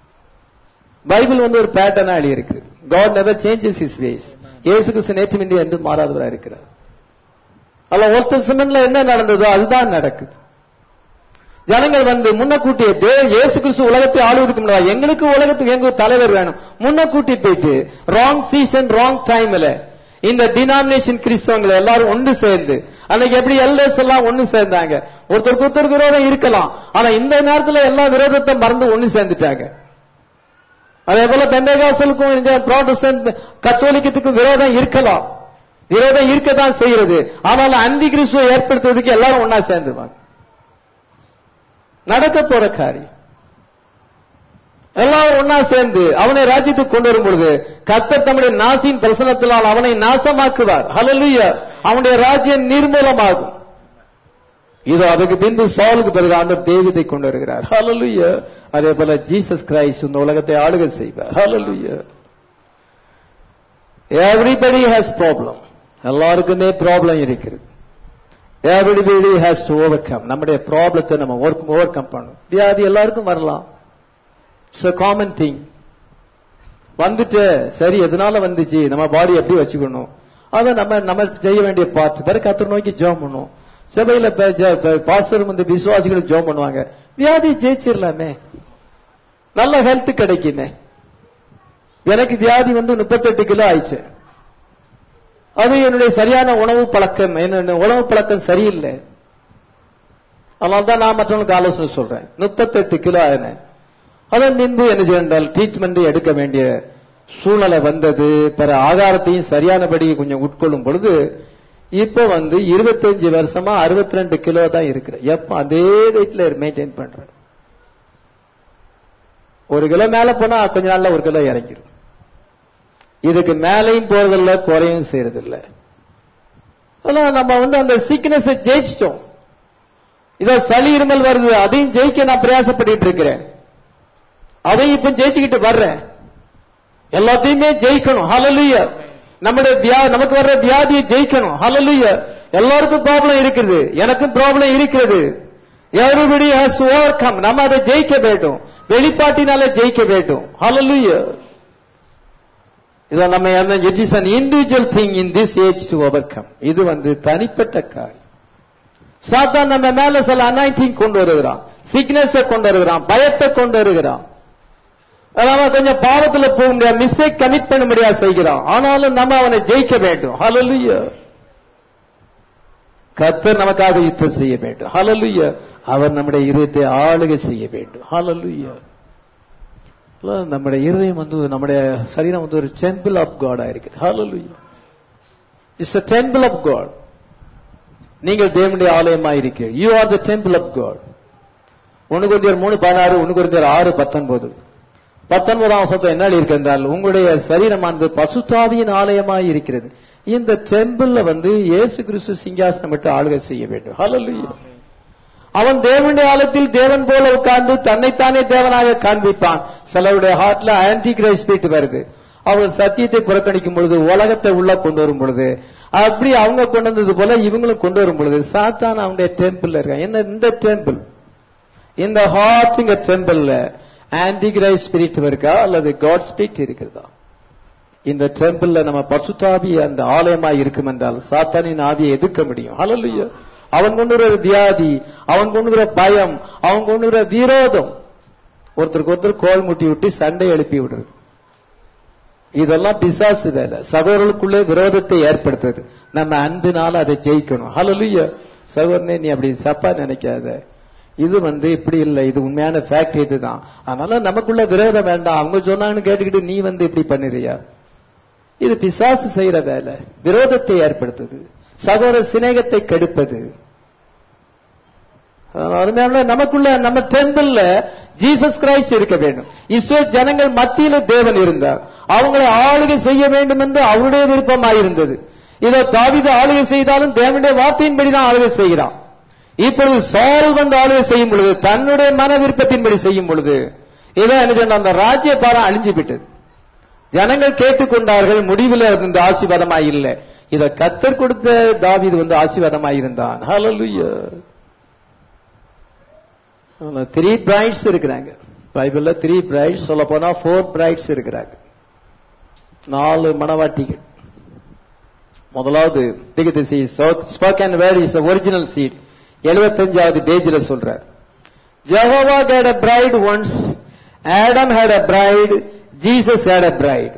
S1: பைபிள் வந்து ஒரு பேட்டர்னா எழுதி இருக்கு God never changes is ways இயேசு கிறிஸ்து நேற்று இந்தியா என்று மாறாதவராக இருக்கிறார் அல்ல ஒருத்தர் சிமெண்ட்ல என்ன நடந்ததோ அதுதான் நடக்குது ஜனங்கள் வந்து முன்னக்கூட்டிய தே இயேசு கிறிஸ்து உலகத்தை ஆளுவதற்கு முன்னாடி எங்களுக்கு உலகத்துக்கு எங்க தலைவர் வேணும் முன்னக்கூட்டி போயிட்டு ராங் சீசன் ராங் டைம்ல இந்த டினாமினேஷன் கிறிஸ்தவங்களை எல்லாரும் ஒன்று சேர்ந்து அன்னைக்கு எப்படி எல்எஸ் எல்லாம் ஒண்ணு சேர்ந்தாங்க ஒருத்தருக்கு ஒருத்தர் விரோதம் இருக்கலாம் ஆனா இந்த நேரத்துல எல்லா விரோதத்தை மறந்து ஒண்ணு சேர்ந்துட்டாங்க அதே போல பெந்தகாசலுக்கும் ப்ராட்டஸ்டன்ட் கத்தோலிக்கத்துக்கும் விரோதம் இருக்கலாம் விரோதம் இருக்கத்தான் செய்யறது ஆனால் அந்தி கிறிஸ்துவை ஏற்படுத்துவதற்கு எல்லாரும் ஒன்னா சேர்ந்துருவாங்க நடக்க போற காரியம் எல்லாரும் ஒன்னா சேர்ந்து அவனை ராஜ்யத்துக்கு கொண்டு வரும் பொழுது கத்தர் தம்முடைய நாசின் பிரசனத்தினால் அவனை நாசமாக்குவார் ஹalleluya அவனுடைய ராஜ்யம் நிர்மூலமாகும் இதோ அதுக்கு பின்பு சாலுக்கு பிறகு ஆண்டவர் தேவிதை கொண்டு வருகிறார் ஹalleluya அதே போல ஜீசஸ் கிரைஸ்ட் இந்த உலகத்தை ஆளுகை செய்வார் ஹalleluya எவ்ரிபடி ஹேஸ் ப்ராப்ளம் எல்லாருக்குமே ப்ராப்ளம் இருக்கிறது everybody has to overcome நம்முடைய ப்ராப்ளத்தை நம்ம ஓவர் கம் பண்ணணும் வியாதி எல்லாருக்கும் வரலாம் இட்ஸ் a காமன் திங் வந்துட்டு சரி எதனால வந்துச்சு நம்ம பாடி எப்படி வச்சுக்கணும் அதை நம்ம நம்ம செய்ய வேண்டிய பார்ட் பிறகு கத்தர் நோக்கி ஜோம் பண்ணும் சபையில பாஸ்டர் வந்து விசுவாசிகள் ஜோம் பண்ணுவாங்க வியாதி ஜெயிச்சிடலாமே நல்ல ஹெல்த் கிடைக்குமே எனக்கு வியாதி வந்து முப்பத்தெட்டு கிலோ ஆயிடுச்சு அது என்னுடைய சரியான உணவு பழக்கம் என்ன உணவு பழக்கம் சரியில்லை அதனால தான் நான் மற்றவங்களுக்கு ஆலோசனை சொல்றேன் முப்பத்தெட்டு கிலோ ஆயினேன் அதன் பின்பு என்ன செய்தால் ட்ரீட்மெண்ட் எடுக்க வேண்டிய சூழ்நிலை வந்தது பிற ஆகாரத்தையும் சரியானபடி கொஞ்சம் உட்கொள்ளும் பொழுது இப்ப வந்து இருபத்தஞ்சு வருஷமா அறுபத்தி ரெண்டு கிலோ தான் இருக்கிறேன் எப்ப அதே வெயிட்ல மெயின்டைன் பண்றேன் ஒரு கிலோ மேல போனா கொஞ்ச நாள்ல ஒரு கிலோ இறங்கிடும் இதுக்கு மேலையும் போறதில்ல குறையும் செய்யறதில்ல ஆனா நம்ம வந்து அந்த சீக்னஸ் ஜெயிச்சிட்டோம் இதோ சளி இருமல் வருது அதையும் ஜெயிக்க நான் பிரயாசப்பட்டு இருக்கிறேன் அதையும் இப்ப ஜெயிச்சுக்கிட்டு வர்றேன் எல்லாத்தையுமே ஜெயிக்கணும் ஹalleluya நம்முடைய வியா- நமக்கு வர்ற வியாதியை ஜெயிக்கணும் ஹalleluya எல்லாருக்கும் ப்ராப்ளம் இருக்குது எனக்கும் ப்ராப்ளம் இருக்கிறது everybody has to overcome நம்ம அதை ஜெயிக்க வேண்டும் வெளிப்பாட்டினால ஜெயிக்க வேண்டும் ஹalleluya இதை நம்ம it is an individual thing in this age to overcome இது வந்து தனிப்பட்ட காரியம் சாத்தான் நம்ம மேல சில அனாயிண்டிங் கொண்டு வருகிறான் சிக்னஸை கொண்டு வருகிறான் பயத்தை கொண்டு வருகிறான் அதனால கொஞ்சம் பாவத்துல போக முடியாது மிஸ்டேக் கமிட் பண்ண முடியாது செய்கிறான் ஆனாலும் நம்ம அவனை ஜெயிக்க வேண்டும் ஹalleluya கர்த்தர் நமக்காக யுத்தம் செய்ய வேண்டும் ஹalleluya அவர் நம்முடைய இருதயத்தை ஆளுகை செய்ய வேண்டும் ஹalleluya இல்ல, நம்முடைய இருதயம் வந்து நம்முடைய சரீரம் வந்து ஒரு டெம்பிள் ஆஃப் காட் இருக்குது hallelujah it's a temple of God நீங்கள் தேவனுடைய ஆலயமாக இருக்கிறீர்கள் you are the temple of God ஒன்னு குருந்தியர் மூணு பதினாறு ஒன்னு குருந்தியர் ஆறு பத்தொன்பது பத்தொன்பதாம் வசனத்தில் என்ன இருக்கு என்றால் உங்களுடைய சரீரமானது பசுத்தாவியின் ஆலயமாய் இருக்கிறது இந்த டெம்பிள்ல வந்து இயேசு கிறிஸ்து சிங்காசனம் விட்டு ஆளுகை செய்ய வேண்டும் ஹalleluya அவன் தேவனுடைய ஆலத்தில் தேவன் போல உட்கார்ந்து தன்னைத்தானே தேவனாக காண்பிப்பான் சிலருடைய ஹார்ட்ல ஆன்டி கிரைஸ்பிரிட் வருது அவர்கள் சத்தியத்தை புறக்கணிக்கும் பொழுது உலகத்தை உள்ள கொண்டு வரும் பொழுது அப்படி அவங்க கொண்டு வந்தது போல இவங்களும் கொண்டு வரும் பொழுது சாத்தான் அவனுடைய டெம்பிள் இருக்கான் என்ன இந்த டெம்பிள் இந்த ஹார்ட்ங்க டெம்பிள்ல ஆன்டி கிரைஸ் ஸ்பிரிட் இருக்கா அல்லது காட் ஸ்பிரிட் இருக்கிறதா இந்த டெம்பிள்ல நம்ம பசுத்தாவி அந்த ஆலயமா இருக்கும் என்றால் சாத்தானின் ஆவியை எதிர்க்க முடியும் ஹalleluya அவன் கொண்டு வர வியாதி அவன் கொண்டு வர பயம் அவன் கொண்டு வர விரோதம் ஒருத்தருக்கு ஒருத்தர் கோல் முட்டி விட்டு சண்டை எழுப்பி விடுறது இதெல்லாம் பிசாசு வேலை சகோதரர்களுக்குள்ளே விரோதத்தை ஏற்படுத்துறது நம்ம அன்பினால அதை ஜெயிக்கணும் ஹalleluya சகோதரனே நீ அப்படி சப்பா நினைக்காத இது வந்து இப்படி இல்லை இது உண்மையான ஃபேக்ட் இதுதான் அதனால நமக்குள்ள விரோதம் வேண்டாம் அவங்க சொன்னாங்கன்னு கேட்டுக்கிட்டு நீ வந்து இப்படி பண்ணிறியா இது பிசாசு செய்யற வேலை விரோதத்தை ஏற்படுத்துது சகோதர சிநேகத்தை கெடுப்பது அதனால அருமையான நமக்குள்ள நம்ம டெம்பிள்ல ஜீசஸ் கிரைஸ்ட் இருக்க வேண்டும் இஸ்ரோ ஜனங்கள் மத்தியில தேவன் இருந்தார் அவங்களை ஆளுகை செய்ய வேண்டும் என்று அவருடைய விருப்பமாயிருந்தது இதோ தாவித ஆளுகை செய்தாலும் தேவனுடைய வார்த்தையின்படி தான் ஆளுகை செய்கிறான் இப்பொழுது சால் வந்து ஆளுகை செய்யும் பொழுது தன்னுடைய மன விருப்பத்தின்படி செய்யும் பொழுது இதோ என்ன சொன்ன அந்த ராஜ்ய பாரம் அழிஞ்சு விட்டது ஜனங்கள் கேட்டுக்கொண்டார்கள் முடிவில் இந்த ஆசீர்வாதமாய் இல்லை இத கத்தர் கொடுத்த தாவீது வந்து ஆசீர்வாதமாய் இருந்தான் ஹalleluya த்ரீ பிரைட்ஸ் இருக்கிறாங்க பைபிள்ல த்ரீ பிரைட்ஸ் சொல்ல போனா ஃபோர் பிரைட்ஸ் இருக்கிறாங்க நாலு மணவாட்டிகள் முதலாவது திகதிசி spoken where is original seed எழுபத்தஞ்சாவது பேஜில் சொல்றார் Jehovah got a bride once Adam had a bride Jesus had a bride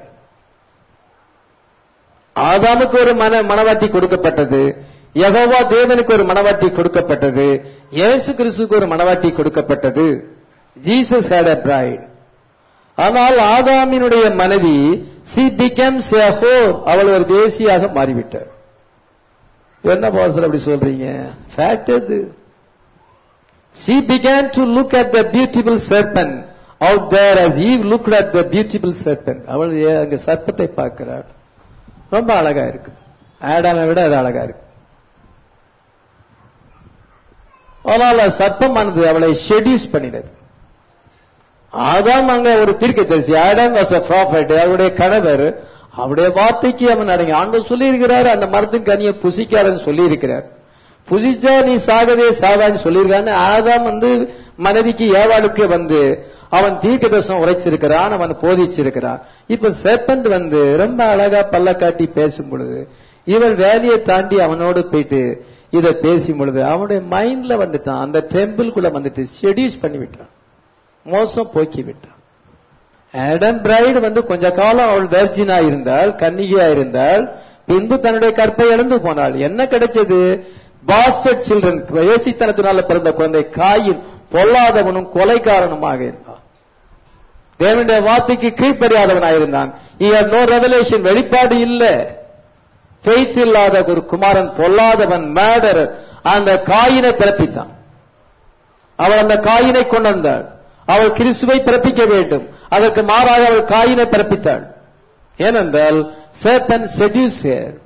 S1: ஆதாமுக்கு ஒரு மன மனவாட்டி கொடுக்கப்பட்டது யகோவா தேவனுக்கு ஒரு மனவாட்டி கொடுக்கப்பட்டது இயேசு கிறிஸ்துக்கு ஒரு மனவாட்டி கொடுக்கப்பட்டது ஜீசஸ் ஹேட் அ பிரைட் ஆனால் ஆதாமினுடைய மனைவி சி பிகம்ஸ் a whore அவள் ஒரு தேசியாக மாறிவிட்டார் என்ன பாசர் அப்படி சொல்றீங்க ஃபேக்ட் அது she began to look at the beautiful serpent out there as Eve looked at the beautiful serpent அவள் ஏ- அங்க சர்ப்பத்தை பார்க்கிறாள் ரொம்ப அழகா இருக்கு ஆடாமை விட அது அழகா இருக்கு ஆனால் சர்ப்பமானது அவளை ஷெடியூஸ் பண்ணினது ஆதாம் அங்க ஒரு தீர்க்கதரிசி ஆடாம் வாஸ் a prophet அவருடைய கணவர் அவருடைய வார்த்தைக்கு அவன் அடங்கி ஆண்டவர் சொல்லி இருக்கிறார் அந்த மரத்தின் கனியை புசிக்காதன்னு சொல்லி இருக்கிறார் புசிச்சா நீ சாகவே சாவான்னு சொல்லியிருக்கான்னு ஆதாம் வந்து மனைவிக்கு ஏவாளுக்கு வந்து அவன் தீர்க்கதர்சனம் உரைச்சிருக்கிறான் அவன் போதிச்சிருக்கிறான் இப்ப சேப்பண்ட் வந்து ரொம்ப அழகா பல்ல காட்டி பேசும் பொழுது இவள் வேலையை தாண்டி அவனோடு போயிட்டு இத பேசும் பொழுது அவனுடைய மைண்ட்ல வந்துட்டான் அந்த டெம்பிள்குள்ள வந்துட்டு ஷெடியூஸ் பண்ணி விட்டான் மோசம் போக்கி விட்டான் ஆடம் பிரைடு வந்து கொஞ்ச காலம் அவள் வெர்ஜினா இருந்தாள் கன்னிகையா இருந்தாள் பின்பு தன்னுடைய கற்பை இழந்து போனாள் என்ன கிடைச்சது பாஸ்டர்ட் சில்ட்ரன் ஏசித்தனத்தினால பிறந்த குழந்தை காயின் பொல்லாதவனும் கொலைகாரனுமாக இருந்தான் தேவனுடைய வார்த்தைக்கு கீழ்ப்படியாதவனாயிருந்தான் நோ ரெவலேஷன் வெளிப்பாடு இல்ல ஃபெய்த் இல்லாத ஒரு குமாரன் பொல்லாதவன் மேடர் அந்த காயினை பிறப்பித்தான் அவள் அந்த காயினை கொண்டு வந்தாள் அவள் கிறிஸ்துவை பிறப்பிக்க வேண்டும் அதற்கு மாறாக அவள் காயினை பிறப்பித்தாள் ஏனென்றால் சேத்தன் செடியூஸ்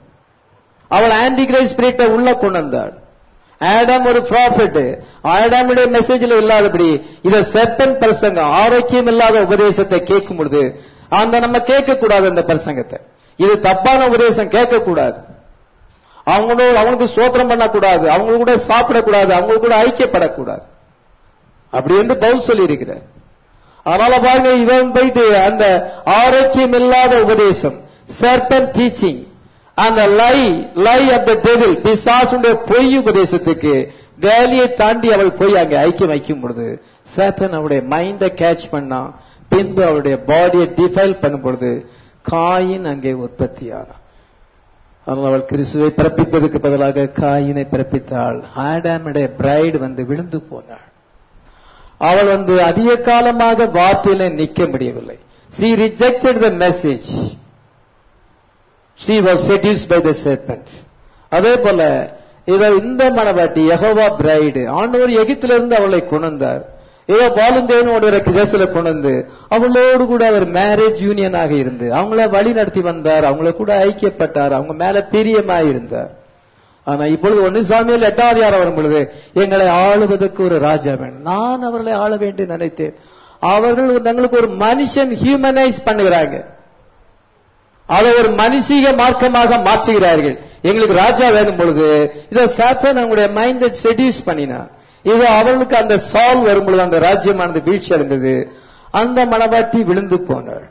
S1: அவள் ஆன்டிகிரைஸ் ஸ்பிரிட்டை உள்ள கொண்டு வந்தாள் ஆடம் ஒரு ப்ராஃபிட் ஆடாமுடைய மெசேஜ்ல இல்லாதபடி இத செப்பன் பிரசங்கம் ஆரோக்கியம் இல்லாத உபதேசத்தை கேட்கும் பொழுது அந்த நம்ம கேட்க கூடாது அந்த பிரசங்கத்தை இது தப்பான உபதேசம் கேட்க கூடாது அவங்களோட அவங்களுக்கு சோத்திரம் பண்ணக்கூடாது அவங்க கூட சாப்பிடக்கூடாது அவங்க கூட ஐக்கியப்படக்கூடாது அப்படி என்று பவுல் சொல்லி இருக்கிறார் அதனால பாருங்க இவன் போயிட்டு அந்த ஆரோக்கியம் இல்லாத உபதேசம் சர்பன் டீச்சிங் அந்த லை லை ஆஃப் த டெவில் பிசாசுடைய பொய் உபதேசத்துக்கு வேலையை தாண்டி அவள் போய் அங்க ஐக்கியம் வைக்கும் பொழுது சேத்தன் அவருடைய மைண்டை கேட்ச் பண்ணான் பின்பு அவருடைய பாடியை டிஃபைல் பண்ணும் பொழுது காயின் அங்கே உற்பத்தியானான் அதனால் அவள் கிறிஸ்துவை பிறப்பிப்பதற்கு பதிலாக காயினை பிறப்பித்தாள் ஆடாமுடைய பிரைடு வந்து விழுந்து போனாள் அவள் வந்து அதிக காலமாக வார்த்தையில நிக்க முடியவில்லை she rejected the message she was seduced by the serpent அதே போல இவ இந்த மனவாட்டி யெகோவா பிரைடு ஆண்டவர் எகிப்திலிருந்து அவளை கொண்டார் இவ பாலுந்தேனோட தேசல கொண்டு அவளோடு கூட அவர் மேரேஜ் யூனியனாக இருந்து அவங்கள வழி நடத்தி வந்தார் அவங்கள கூட ஐக்கியப்பட்டார் அவங்க மேல பிரியமாய் இருந்தார் ஆனா இப்பொழுது ஒன்னு சாமியில் எட்டாவது யாரம் வரும் பொழுது எங்களை ஆளுவதற்கு ஒரு ராஜா வேணும் நான் அவர்களை ஆள வேண்டும் நினைத்தேன் அவர்கள் தங்களுக்கு ஒரு மனுஷன் ஹியூமனைஸ் பண்ணுகிறாங்க அதை ஒரு மனுஷீக மார்க்கமாக மாற்றுகிறார்கள் எங்களுக்கு ராஜா வேணும் பொழுது இதை சாத்தான் அவங்களுடைய மைண்டை செடியூஸ் பண்ணினா இது அவர்களுக்கு அந்த சால் வரும் பொழுது அந்த ராஜ்யமானது வீழ்ச்சி அடைந்தது அந்த மனவாட்டி விழுந்து போனாள்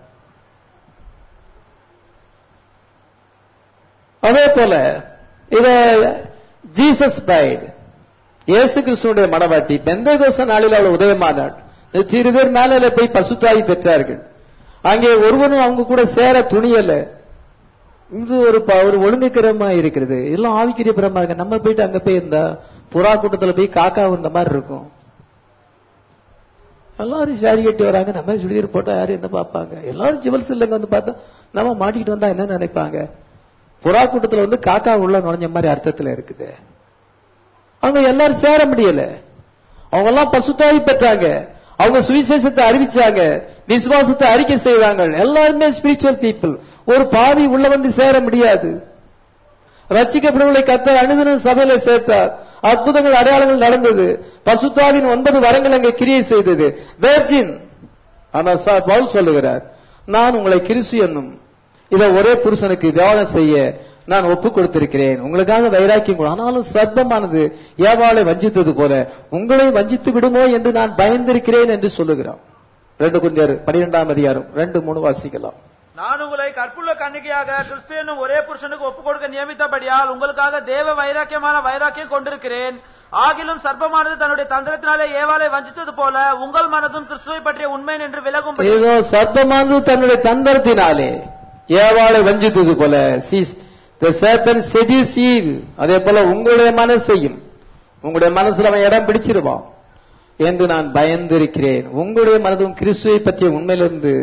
S1: அதே போல இத ஜீசஸ் பைட் இயேசு கிறிஸ்துடைய மனவாட்டி பெந்தகோச நாளில் அவள் உதயமானாள் சிறு பேர் மேல போய் பசுத்தாய் பெற்றார்கள் அங்கே ஒருவனும் அவங்க கூட சேர துணியல இது ஒரு ப- ஒரு ஒழுங்குக்கிரமா இருக்கிறது எல்லாம் ஆவிக்கிரிய பிரமா இருக்கு நம்ம போயிட்டு அங்க போய் இருந்தா புறா கூட்டத்துல போய் காக்கா இந்த மாதிரி இருக்கும் எல்லாரும் சாரி கட்டி வராங்க நம்ம சுடிதார் போட்டா யாரும் என்ன பார்ப்பாங்க எல்லாரும் ஜுவல்ஸ் இல்லைங்க வந்து பார்த்தா நம்ம மாட்டிக்கிட்டு வந்தா என்ன நினைப்பாங்க புறா கூட்டத்துல வந்து காக்கா உள்ள நுழைஞ்ச மாதிரி அர்த்தத்துல இருக்குது அவங்க எல்லாரும் சேர முடியல அவங்க எல்லாம் பசுத்தாவி பெற்றாங்க அவங்க சுவிசேஷத்தை அறிவிச்சாங்க விசுவாசத்தை அறிக்கை செய்வாங்க எல்லாருமே ஸ்பிரிச்சுவல் பீப்புள் ஒரு பாவி உள்ள வந்து சேர முடியாது ரட்சிக்கப்படுவதை கத்த அனுதினம் சபையில சேர்த்தார் அற்புதங்கள் அடையாளங்கள் நடந்தது பசுத்தாவின் ஒன்பது வரங்கள் அங்கே கிரியை செய்தது வேர்ஜின் ஆனா ச- பவுல் சொல்லுகிறார் நான் உங்களை கிறிஸ்து என்னும் இதை ஒரே புருஷனுக்கு விவாதம் செய்ய நான் ஒப்பு கொடுத்திருக்கிறேன் உங்களுக்காக வைராக்கியம் கொடு. ஆனாலும் சர்ப்பமானது ஏவாளை வஞ்சித்தது போல உங்களை வஞ்சித்து விடுமோ என்று நான் பயந்திருக்கிறேன் என்று சொல்லுகிறான் ரெண்டு கொஞ்சம் பனிரெண்டாம் அதிகாரம் ரெண்டு மூணு வாசிக்கலாம்
S2: நான் உங்களை கற்புள்ள கன்னிகையாக கிறிஸ்து என்னும் ஒரே புருஷனுக்கு ஒப்புக் கொடுக்க நியமித்தபடியால் உங்களுக்காக தேவ வைராக்கியமான வைராக்கியம் கொண்டிருக்கிறேன் ஆகிலும் சர்ப்பமானது தன்னுடைய தந்திரத்தினாலே ஏவாளை வஞ்சித்தது போல உங்கள் மனதும் கிறிஸ்துவை பற்றிய உண்மை என்று விலகும்படி
S1: ஏதோ சர்ப்பமானது தன்னுடைய தந்திரத்தினாலே ஏவாளை வஞ்சித்தது போல சீஸ் த சேப்பன் செடியூசிவ் அதே போல உங்களுடைய மனசையும் உங்களுடைய மனசுல அவன் இடம் பிடிச்சிருவான் என்று நான் பயந்திருக்கிறேன் உங்களுடைய மனதும் கிறிஸ்துவை பற்றிய உண்மையிலிருந்து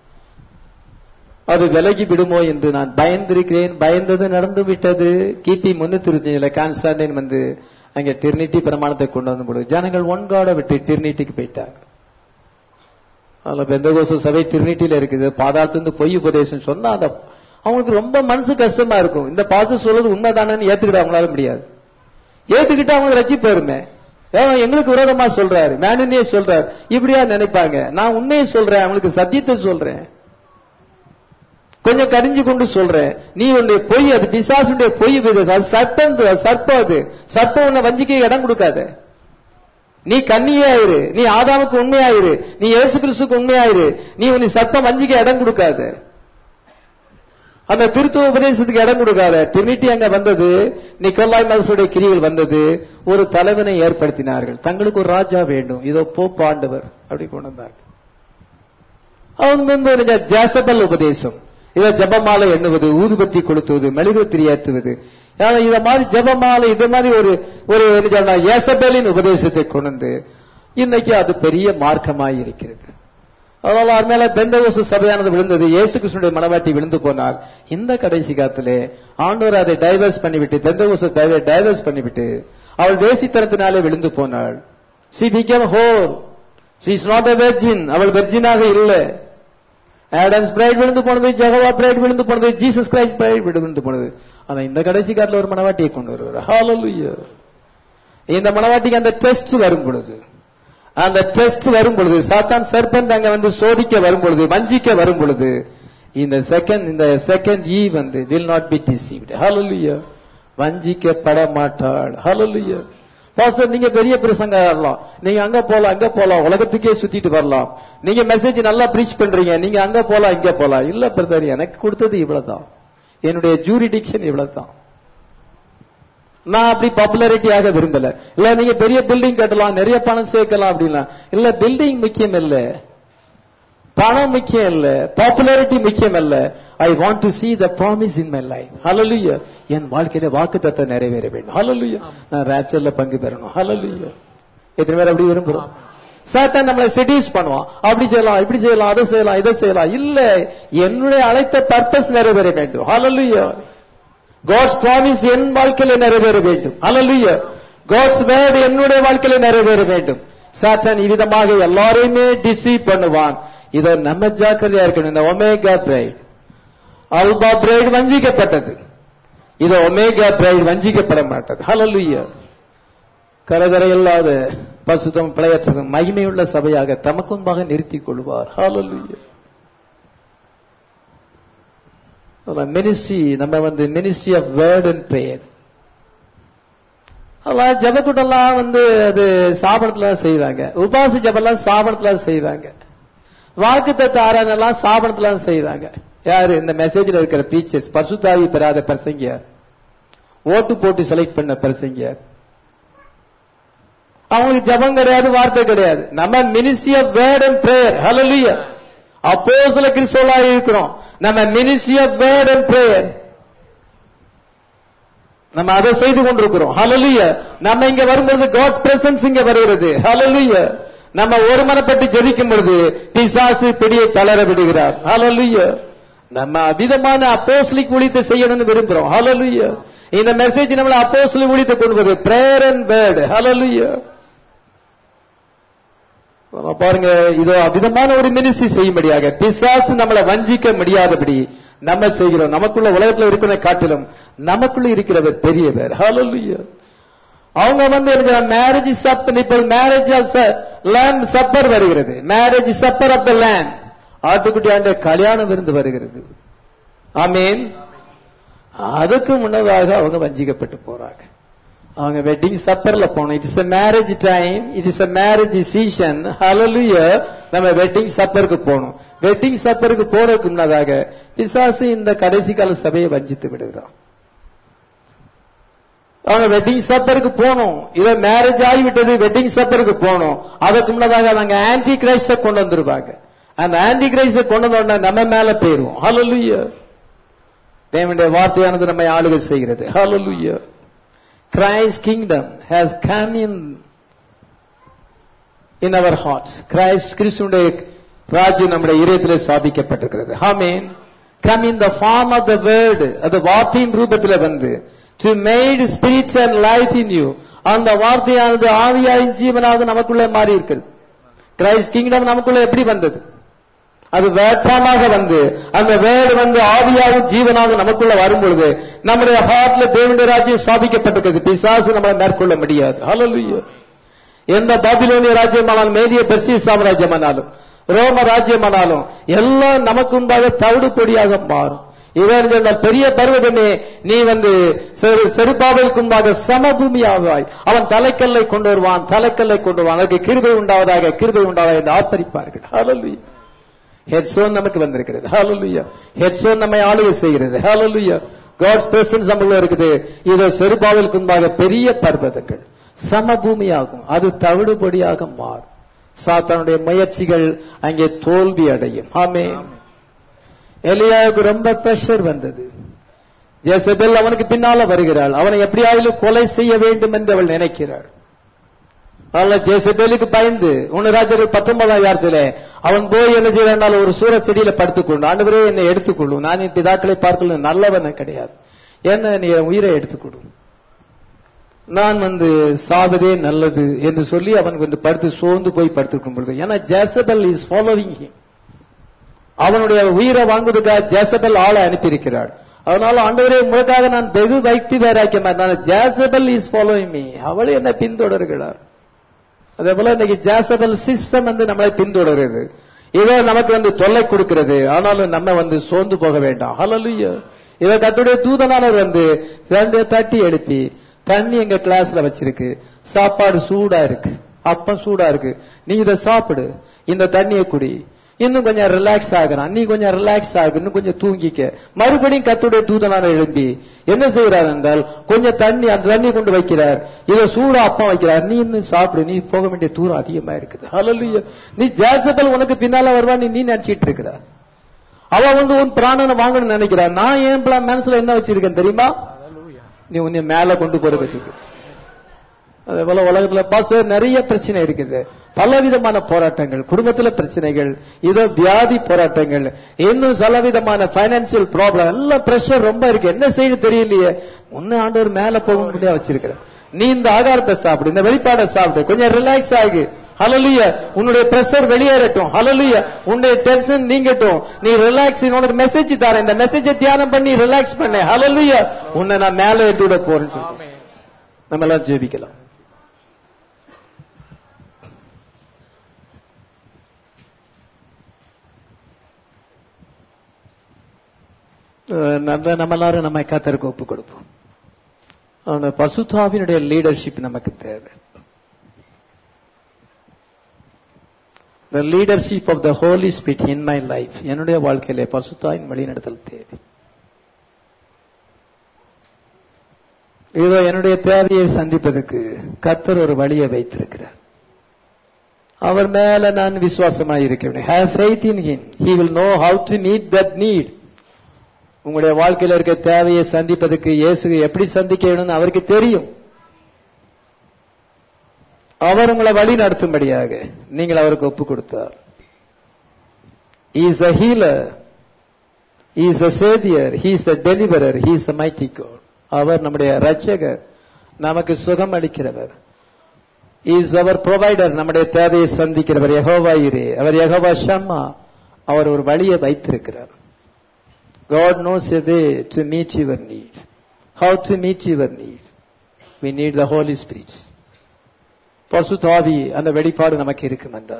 S1: அது விலகி விடுமோ என்று நான் பயந்திருக்கிறேன் பயந்தது நடந்து விட்டது கிபி முன்னூத்தி இருபத்தஞ்சுல கான்ஸ்டாண்டின் வந்து அங்கே டிர்னிட்டி பிரமாணத்தை கொண்டு வந்து போடு ஜனங்கள் ஒன் காட விட்டு டிர்னிட்டிக்கு போயிட்டாங்க அதுல பெந்தகோச சபை திருநீட்டில இருக்குது பாதாளத்திலிருந்து பொய் உபதேசம் சொன்னா அந்த அவங்களுக்கு ரொம்ப மனசு கஷ்டமா இருக்கும் இந்த பாச சொல்றது உண்மைதானு ஏத்துக்கிட அவங்களால முடியாது ஏத்துக்கிட்டு அவங்க ரச்சி போயிருமே ஏன் எங்களுக்கு விரோதமா சொல்றாரு மேனுனே சொல்றாரு இப்படியா நினைப்பாங்க நான் உண்மையை சொல்றேன் அவங்களுக்கு சத்தியத்தை சொல்றேன் கொஞ்சம் கரிஞ்சு கொண்டு சொல்றேன் நீ உன்னுடைய பொய் அது பிசாசுடைய பொய் உபதேசம். அது சர்ப்பம் அது சர்ப்பம் அது சர்ப்பம் உன்னை வஞ்சிக்க இடம் கொடுக்காத நீ கன்னியாயிரு நீ ஆதாமுக்கு உண்மையாயிரு நீ இயேசு கிறிஸ்துக்கு உண்மையாயிரு நீ உன்னை சர்ப்பம் வஞ்சிக்க இடம் கொடுக்காத அந்த திருத்துவ உபதேசத்துக்கு இடம் கொடுக்காத டிரினிட்டி அங்க வந்தது நிக்கோலாய் மனசுடைய கிரிகள் வந்தது ஒரு தலைவனை ஏற்படுத்தினார்கள் தங்களுக்கு ஒரு ராஜா வேண்டும் இதோ போப் ஆண்டவர் அப்படி கொண்டு வந்தார்கள் அவங்க வந்து ஜாசபல் உபதேசம் இத ஜபமாலை எண்ணுவது ஊதுபத்தி கொளுத்துவது மெழுகுத்திரி ஏற்றுவது ஆனா இத மாதிரி ஜபமாலை இது மாதிரி ஒரு ஒரு என்ன சொல்றா, ஏசபேலின் உபதேசத்தை கொண்டு வந்து இன்னைக்கு அது பெரிய மார்க்கமாய் இருக்கிறது அதனால அவர் மேல பெந்தகோச சபையானது விழுந்தது இயேசு கிருஷ்ணனுடைய மனவாட்டி விழுந்து போனார் இந்த கடைசி காலத்திலே ஆண்டவர் அதை டைவர்ஸ் பண்ணிவிட்டு பெந்தகோச டைவர்ஸ் பண்ணிவிட்டு அவள் வேசித்தனத்தினாலே விழுந்து போனாள் she become whore she is not a virgin அவள் வெர்ஜினாக இல்லை ஆடம்ஸ் பிரைட் விழுந்து போனது ஜெகவா பிரைட் விழுந்து போனது ஜீசஸ் கிரைஸ்ட் பிரைட் விழுந்து போனது ஆனா இந்த கடைசி காலத்துல ஒரு மனவாட்டியை கொண்டு வருவார் ஹalleluya இந்த மனவாட்டிக்கு அந்த டெஸ்ட் வரும் பொழுது அந்த டெஸ்ட் வரும் பொழுது சாத்தான் சர்பண்ட் அங்க வந்து சோதிக்க வரும் பொழுது வஞ்சிக்க வரும் பொழுது இந்த செகண்ட் இந்த செகண்ட் ஈ வந்து will not be deceived hallelujah வஞ்சிக்கப்பட மாட்டாள் ஹalleluya பாஸ்டர் நீங்க பெரிய பிரசங்க வரலாம் நீங்க அங்க போலாம் அங்க போலாம் உலகத்துக்கே சுத்திட்டு வரலாம் நீங்க மெசேஜ் நல்லா ப்ரீச் பண்றீங்க நீங்க அங்க போலாம் இங்க போலாம் இல்ல பிரதர் எனக்கு கொடுத்தது இவ்வளவுதான் என்னுடைய ஜூரிடிக்ஷன் இவ்வளவுதான் நான் அப்படி பாப்புலாரிட்டியாக விரும்பல இல்ல நீங்க பெரிய பில்டிங் கட்டலாம் நிறைய பணம் சேர்க்கலாம் அப்படின்னா இல்ல பில்டிங் முக்கியம் இல்ல பணம் முக்கியம் இல்ல பாப்புலாரிட்டி முக்கியம் இல்ல I want to see the promise in my life hallelujah என் வாழ்க்கையில வாக்கு தத்தம் நிறைவேற வேண்டும் hallelujah நான் ராப்சர்ல பங்கு பெறணும் hallelujah எத்தனை பேர் அப்படி விரும்புறோம் சாத்தான் நம்மளை செடியூஸ் பண்ணுவான் அப்படி செய்யலாம் இப்படி செய்யலாம் அதை செய்யலாம் இதை செய்யலாம் இல்ல என்னுடைய அழைத்த பர்பஸ் நிறைவேற வேண்டும் hallelujah காட்ஸ் ப்ராமிஸ் என் வாழ்க்கையில நிறைவேற வேண்டும் hallelujah காட்ஸ் வேர்ட் என்னுடைய வாழ்க்கையில நிறைவேற வேண்டும் சாத்தான் இவ்விதமாக எல்லாரையுமே டிசீவ் பண்ணுவான் இதை நம்ம ஜாக்கிரதையா இருக்கணும் இந்த ஒமேகா பிரைட் அல்பா பிரைட் வஞ்சிக்கப்பட்டது இது ஒமேகா பிரைட் வஞ்சிக்கப்பட மாட்டது ஹalleluya கரகரை இல்லாத பசுத்தம் பிழையற்றதும் மகிமையுள்ள சபையாக தமக்குன்பாக நிறுத்திக் கொள்வார் ஹalleluya மினிஸ்ட்ரி நம்ம வந்து ministry of word and prayer அதெல்லாம் ஜபக்கூட்டம்லாம் வந்து அது சாபனத்துல தான் செய்வாங்க உபாச ஜபெல்லாம் சாபனத்துல தான் செய்வாங்க வாக்கு தத்த ஆராதனைலாம் சாபனத்துல தான் செய்வாங்க யாரு இந்த மெசேஜ்ல இருக்கிற பீச்சர்ஸ் பசுத்தாவி பெறாத பிரசங்கியார் ஓட்டு போட்டு செலக்ட் பண்ண பிரசங்கியார் அவங்களுக்கு ஜபம் கிடையாது வார்த்தை கிடையாது நம்ம ministry of word and prayer hallelujah அப்போஸ்தல கிறிஸ்தவலா இருக்கிறோம் நம்ம ministry of word and prayer நம்ம அதை செய்து கொண்டிருக்கிறோம் ஹalleluya நம்ம இங்க வரும்போது காட்ஸ் பிரசன்ஸ் இங்க வருகிறது ஹalleluya நம்ம ஒருமனப்பட்டு ஜெபிக்கும் பொழுது பிசாசு பிடியை தளர விடுகிறார் ஹalleluya நம்ம அவிதமான அப்போஸ்லிக் ஊழியத்தை செய்யணும்னு விரும்புறோம் ஹalleluya இந்த மெசேஜ் நம்மள அப்போஸ்லிக் ஊழியத்தை கொண்டு வருது பிரேயர் அண்ட் வேர்ட் ஹalleluya நம்ம பாருங்க இதோ அவிதமான ஒரு மினிஸ்ட்ரி செய்யும்படியாக பிசாசு நம்மளை வஞ்சிக்க முடியாதபடி நம்ம செய்கிறோம் நமக்குள்ள உலகத்துல இருக்கிறதை காட்டிலும் நமக்குள்ள இருக்கிறவர் பெரியவர் ஹalleluya அவங்க வந்து மேரேஜ் சப்பர் இப்போ மேரேஜ் லேண்ட் சப்பர் வருகிறது marriage supper of the lamb ஆட்டுக்குட்டி ஆண்ட கல்யாணம் விருந்து வருகிறது ஆமீன் அதுக்கு முன்னதாக அவங்க வஞ்சிக்கப்பட்டு போறாங்க அவங்க வெட்டிங் சப்பர்ல போனோம் it is a marriage time it is a marriage season hallelujah நம்ம வெட்டிங் சப்பருக்கு போனோம் வெட்டிங் சப்பருக்கு போறதுக்கு முன்னதாக பிசாசு இந்த கடைசி கால சபையை வஞ்சித்து விடுகிறான் அவங்க வெட்டிங் சப்பருக்கு போனோம் இத மேரேஜ் ஆகிவிட்டது வெட்டிங் சப்பருக்கு போனோம் அதுக்கு முன்னதாக அவங்க ஆன்டி கிரைஸ்ட கொண்டு வந்துருவாங்க அந்த ஆன்டி கிரைஸ்ட கொண்டு வந்தோம்னா நம்ம மேல போயிருவோம் ஹalleluya தேவனுடைய வார்த்தையானது நம்மை ஆளுகை செய்கிறது ஹalleluya Christ's kingdom has come in in our hearts. Christ கிறிஸ்துடைய ராஜ்யம் நம்முடைய இதயத்திலே ஸ்தாபிக்கப்பட்டிருக்கிறது ஆமென் come in the form of the word அது வார்த்தையின் ரூபத்தில் வந்து to made spirit and life in you அந்த வார்த்தையானது ஆவியாயின் ஜீவனாக நமக்குள்ளே மாறி இருக்கிறது கிரைஸ்ட் கிங்டம் நமக்குள்ள எப்படி வந்தது அது வேட்பாமாக வந்து அந்த வேர்டு வந்து ஆவியாகவும் ஜீவனாக நமக்குள்ள வரும் பொழுது நம்முடைய ஹார்ட்ல தேவனுடைய ராஜ்யம் ஸ்தாபிக்கப்பட்டிருக்கிறது பிசாசு நம்மளை மேற்கொள்ள முடியாது ஹalleluya எந்த பாபிலோனிய ராஜ்யமானாலும் மேதிய பெர்சிய சாம்ராஜ்யமானாலும் ரோம ராஜ்யமானாலும் எல்லாம் நமக்கு முன்பாக தவிடு பொடியாக மாறும் இவன் சொன்னால் பெரிய பருவதமே நீ வந்து செரு- செருபாவிற்கு முன்பாக சமபூமியாவாய் அவன் தலைக்கல்லை கொண்டு வருவான் தலைக்கல்லை கொண்டு வருவான் அதற்கு கிருபை உண்டாவதாக கிருபை உண்டாவதாக என்று ஆர்ப்பரிப்பார்கள் ஹalleluya ஹெட்ஸோன் நமக்கு வந்திருக்கிறது ஹalleluya ஹெட்ஸோன் நம்மை ஆளுகை செய்கிறது ஹalleluya காட்ஸ் பிரசன்ஸ் நமக்குள்ள இருக்குது இது செருபாவிற்கு முன்பாக பெரிய பர்வதங்கள் சமபூமியாகும் அது தவிடுபடியாக மாறும் சாத்தானுடைய முயற்சிகள் அங்கே தோல்வி அடையும் ஆமென் எலியாவுக்கு ரொம்ப பிரஷர் வந்தது ஜெசபெல் அவனுக்கு பின்னால வருகிறாள் அவனை எப்படியாவது கொலை செய்ய வேண்டும் என்று அவள் நினைக்கிறாள் அதனால ஜேசபேலுக்கு பயந்து ஒன்னு ராஜர்கள் பத்தொன்பதாம் யாரத்திலே அவன் போய் என்ன செய்யறால் ஒரு சூர செடியில படுத்துக்கொண்டு ஆண்டவரே என்னை எடுத்துக்கொள்ளும் நான் என் பிதாக்களை பார்க்கல நல்லவன கிடையாது என்ன நீ என் உயிரை எடுத்துக்கொடும் நான் வந்து சாவதே நல்லது என்று சொல்லி அவன் வந்து படுத்து சோர்ந்து போய் படுத்துக்கும் பொழுது ஏன்னா ஜேசபல் இஸ் ஃபாலோவிங் ஹிம் அவனுடைய உயிரை வாங்குவதற்காக ஜேசபல் ஆளை அனுப்பியிருக்கிறாள் அதனால ஆண்டவரே உங்களுக்காக நான் வெகு வைத்து வேறாக்க மாட்டேன் ஜேசபல் இஸ் ஃபாலோயிங் மீ அவளை என்ன பின்தொடர்கிறார் அதே போல இன்னைக்கு ஜாசபல் சிஸ்டம் வந்து நம்மளை பின்தொடருது இதோ நமக்கு வந்து தொல்லை கொடுக்கிறது ஆனாலும் நம்ம வந்து சோர்ந்து போக வேண்டாம் ஹalleluya இத கத்துடைய தூதனானவர் வந்து ரெண்டு தட்டி எழுப்பி தண்ணி எங்க கிளாஸ்ல வச்சிருக்கு சாப்பாடு சூடா இருக்கு அப்பம் சூடா இருக்கு நீ இதை சாப்பிடு இந்த தண்ணியை குடி இன்னும் கொஞ்சம் ரிலாக்ஸ் ஆகுறான் நீ கொஞ்சம் ரிலாக்ஸ் ஆகு இன்னும் கொஞ்சம் தூங்கிக்க மறுபடியும் கத்துடைய தூதனான எழும்பி என்ன செய்யறார் என்றால் கொஞ்சம் தண்ணி அந்த தண்ணி கொண்டு வைக்கிறார் இதை சூடா அப்பம் வைக்கிறார் நீ இன்னும் சாப்பிடு நீ போக வேண்டிய தூரம் அதிகமா இருக்குது ஹalleluya நீ ஜாசபல் உனக்கு பின்னால வருவா நீ நீ நினைச்சிட்டு இருக்கிற அவ வந்து உன் பிராணனை வாங்கணும்னு நினைக்கிறா நான் என் பிளான் மனசுல என்ன வச்சிருக்கேன் தெரியுமா நீ உன்னை மேல கொண்டு போற வச்சிருக்க அதே போல உலகத்துல பாச நிறைய பிரச்சனை இருக்குது பலவிதமான போராட்டங்கள் குடும்பத்துல பிரச்சனைகள் இதோ வியாதி போராட்டங்கள் இன்னும் பலவிதமான பைனான்சியல் ப்ராப்ளம் எல்லாம் பிரஷர் ரொம்ப இருக்கு என்ன செய்ய தெரியலையே முன்ன ஆண்டவர் மேல போக முடியா வச்சிருக்கிற நீ இந்த ஆகாரத்தை சாப்பிடு இந்த வெளிப்பாடை சாப்பிடு கொஞ்சம் ரிலாக்ஸ் ஆகு ஹalleluya உன்னுடைய பிரஷர் வெளியேறட்டும் ஹalleluya உன்னுடைய டென்ஷன் நீங்கட்டும் நீ ரிலாக்ஸ் உனக்கு மெசேஜ் தரேன் இந்த மெசேஜை தியானம் பண்ணி ரிலாக்ஸ் பண்ணு ஹalleluya உன்னை நான் மேலே ஏற்றி விட போறேன்னு சொல்லி நம்ம எல்லாம் ஜெபிக்கலாம் அஹ் நம்ம நம்ம எல்லாரும் நம்ம கத்தருக்கு ஒப்பு கொடுப்போம் அந்த பசுத்தாவினுடைய லீடர்ஷிப் நமக்கு தேவை the leadership of the holy spirit in my life என்னுடைய வாழ்க்கையிலே பசுத்தாவின் வழிநடத்தல் தேவை இதோ என்னுடைய தேவையை சந்திப்பதற்கு கத்தர் ஒரு வழியை வைத்திருக்கிறார் அவர் மேல நான் விசுவாசமாக இருக்க வேண்டும் have faith in him he will know how to meet that need உங்களுடைய வாழ்க்கையில இருக்க தேவையை சந்திப்பதற்கு இயேசு எப்படி சந்திக்க வேணும்னு அவருக்கு தெரியும் அவர் உங்களை வழி நடத்தும்படியாக நீங்கள் அவருக்கு ஒப்பு கொடுத்தார் is a healer is a saviour he's the deliverer he's the mighty God அவர் நம்முடைய ரட்சகர் நமக்கு சுகம் அளிக்கிறவர் இஸ் அவர் ப்ரொவைடர் நம்முடைய தேவையை சந்திக்கிறவர் யெகோவா இரே அவர் யெகோவா ஷம்மா அவர் ஒரு வழியை வைத்திருக்கிறார் God knows a way to meet your need. How to meet your need? We need the Holy Spirit. பசுதாவி அந்த வெளிப்பாடு நமக்கு இருக்கும் என்றார்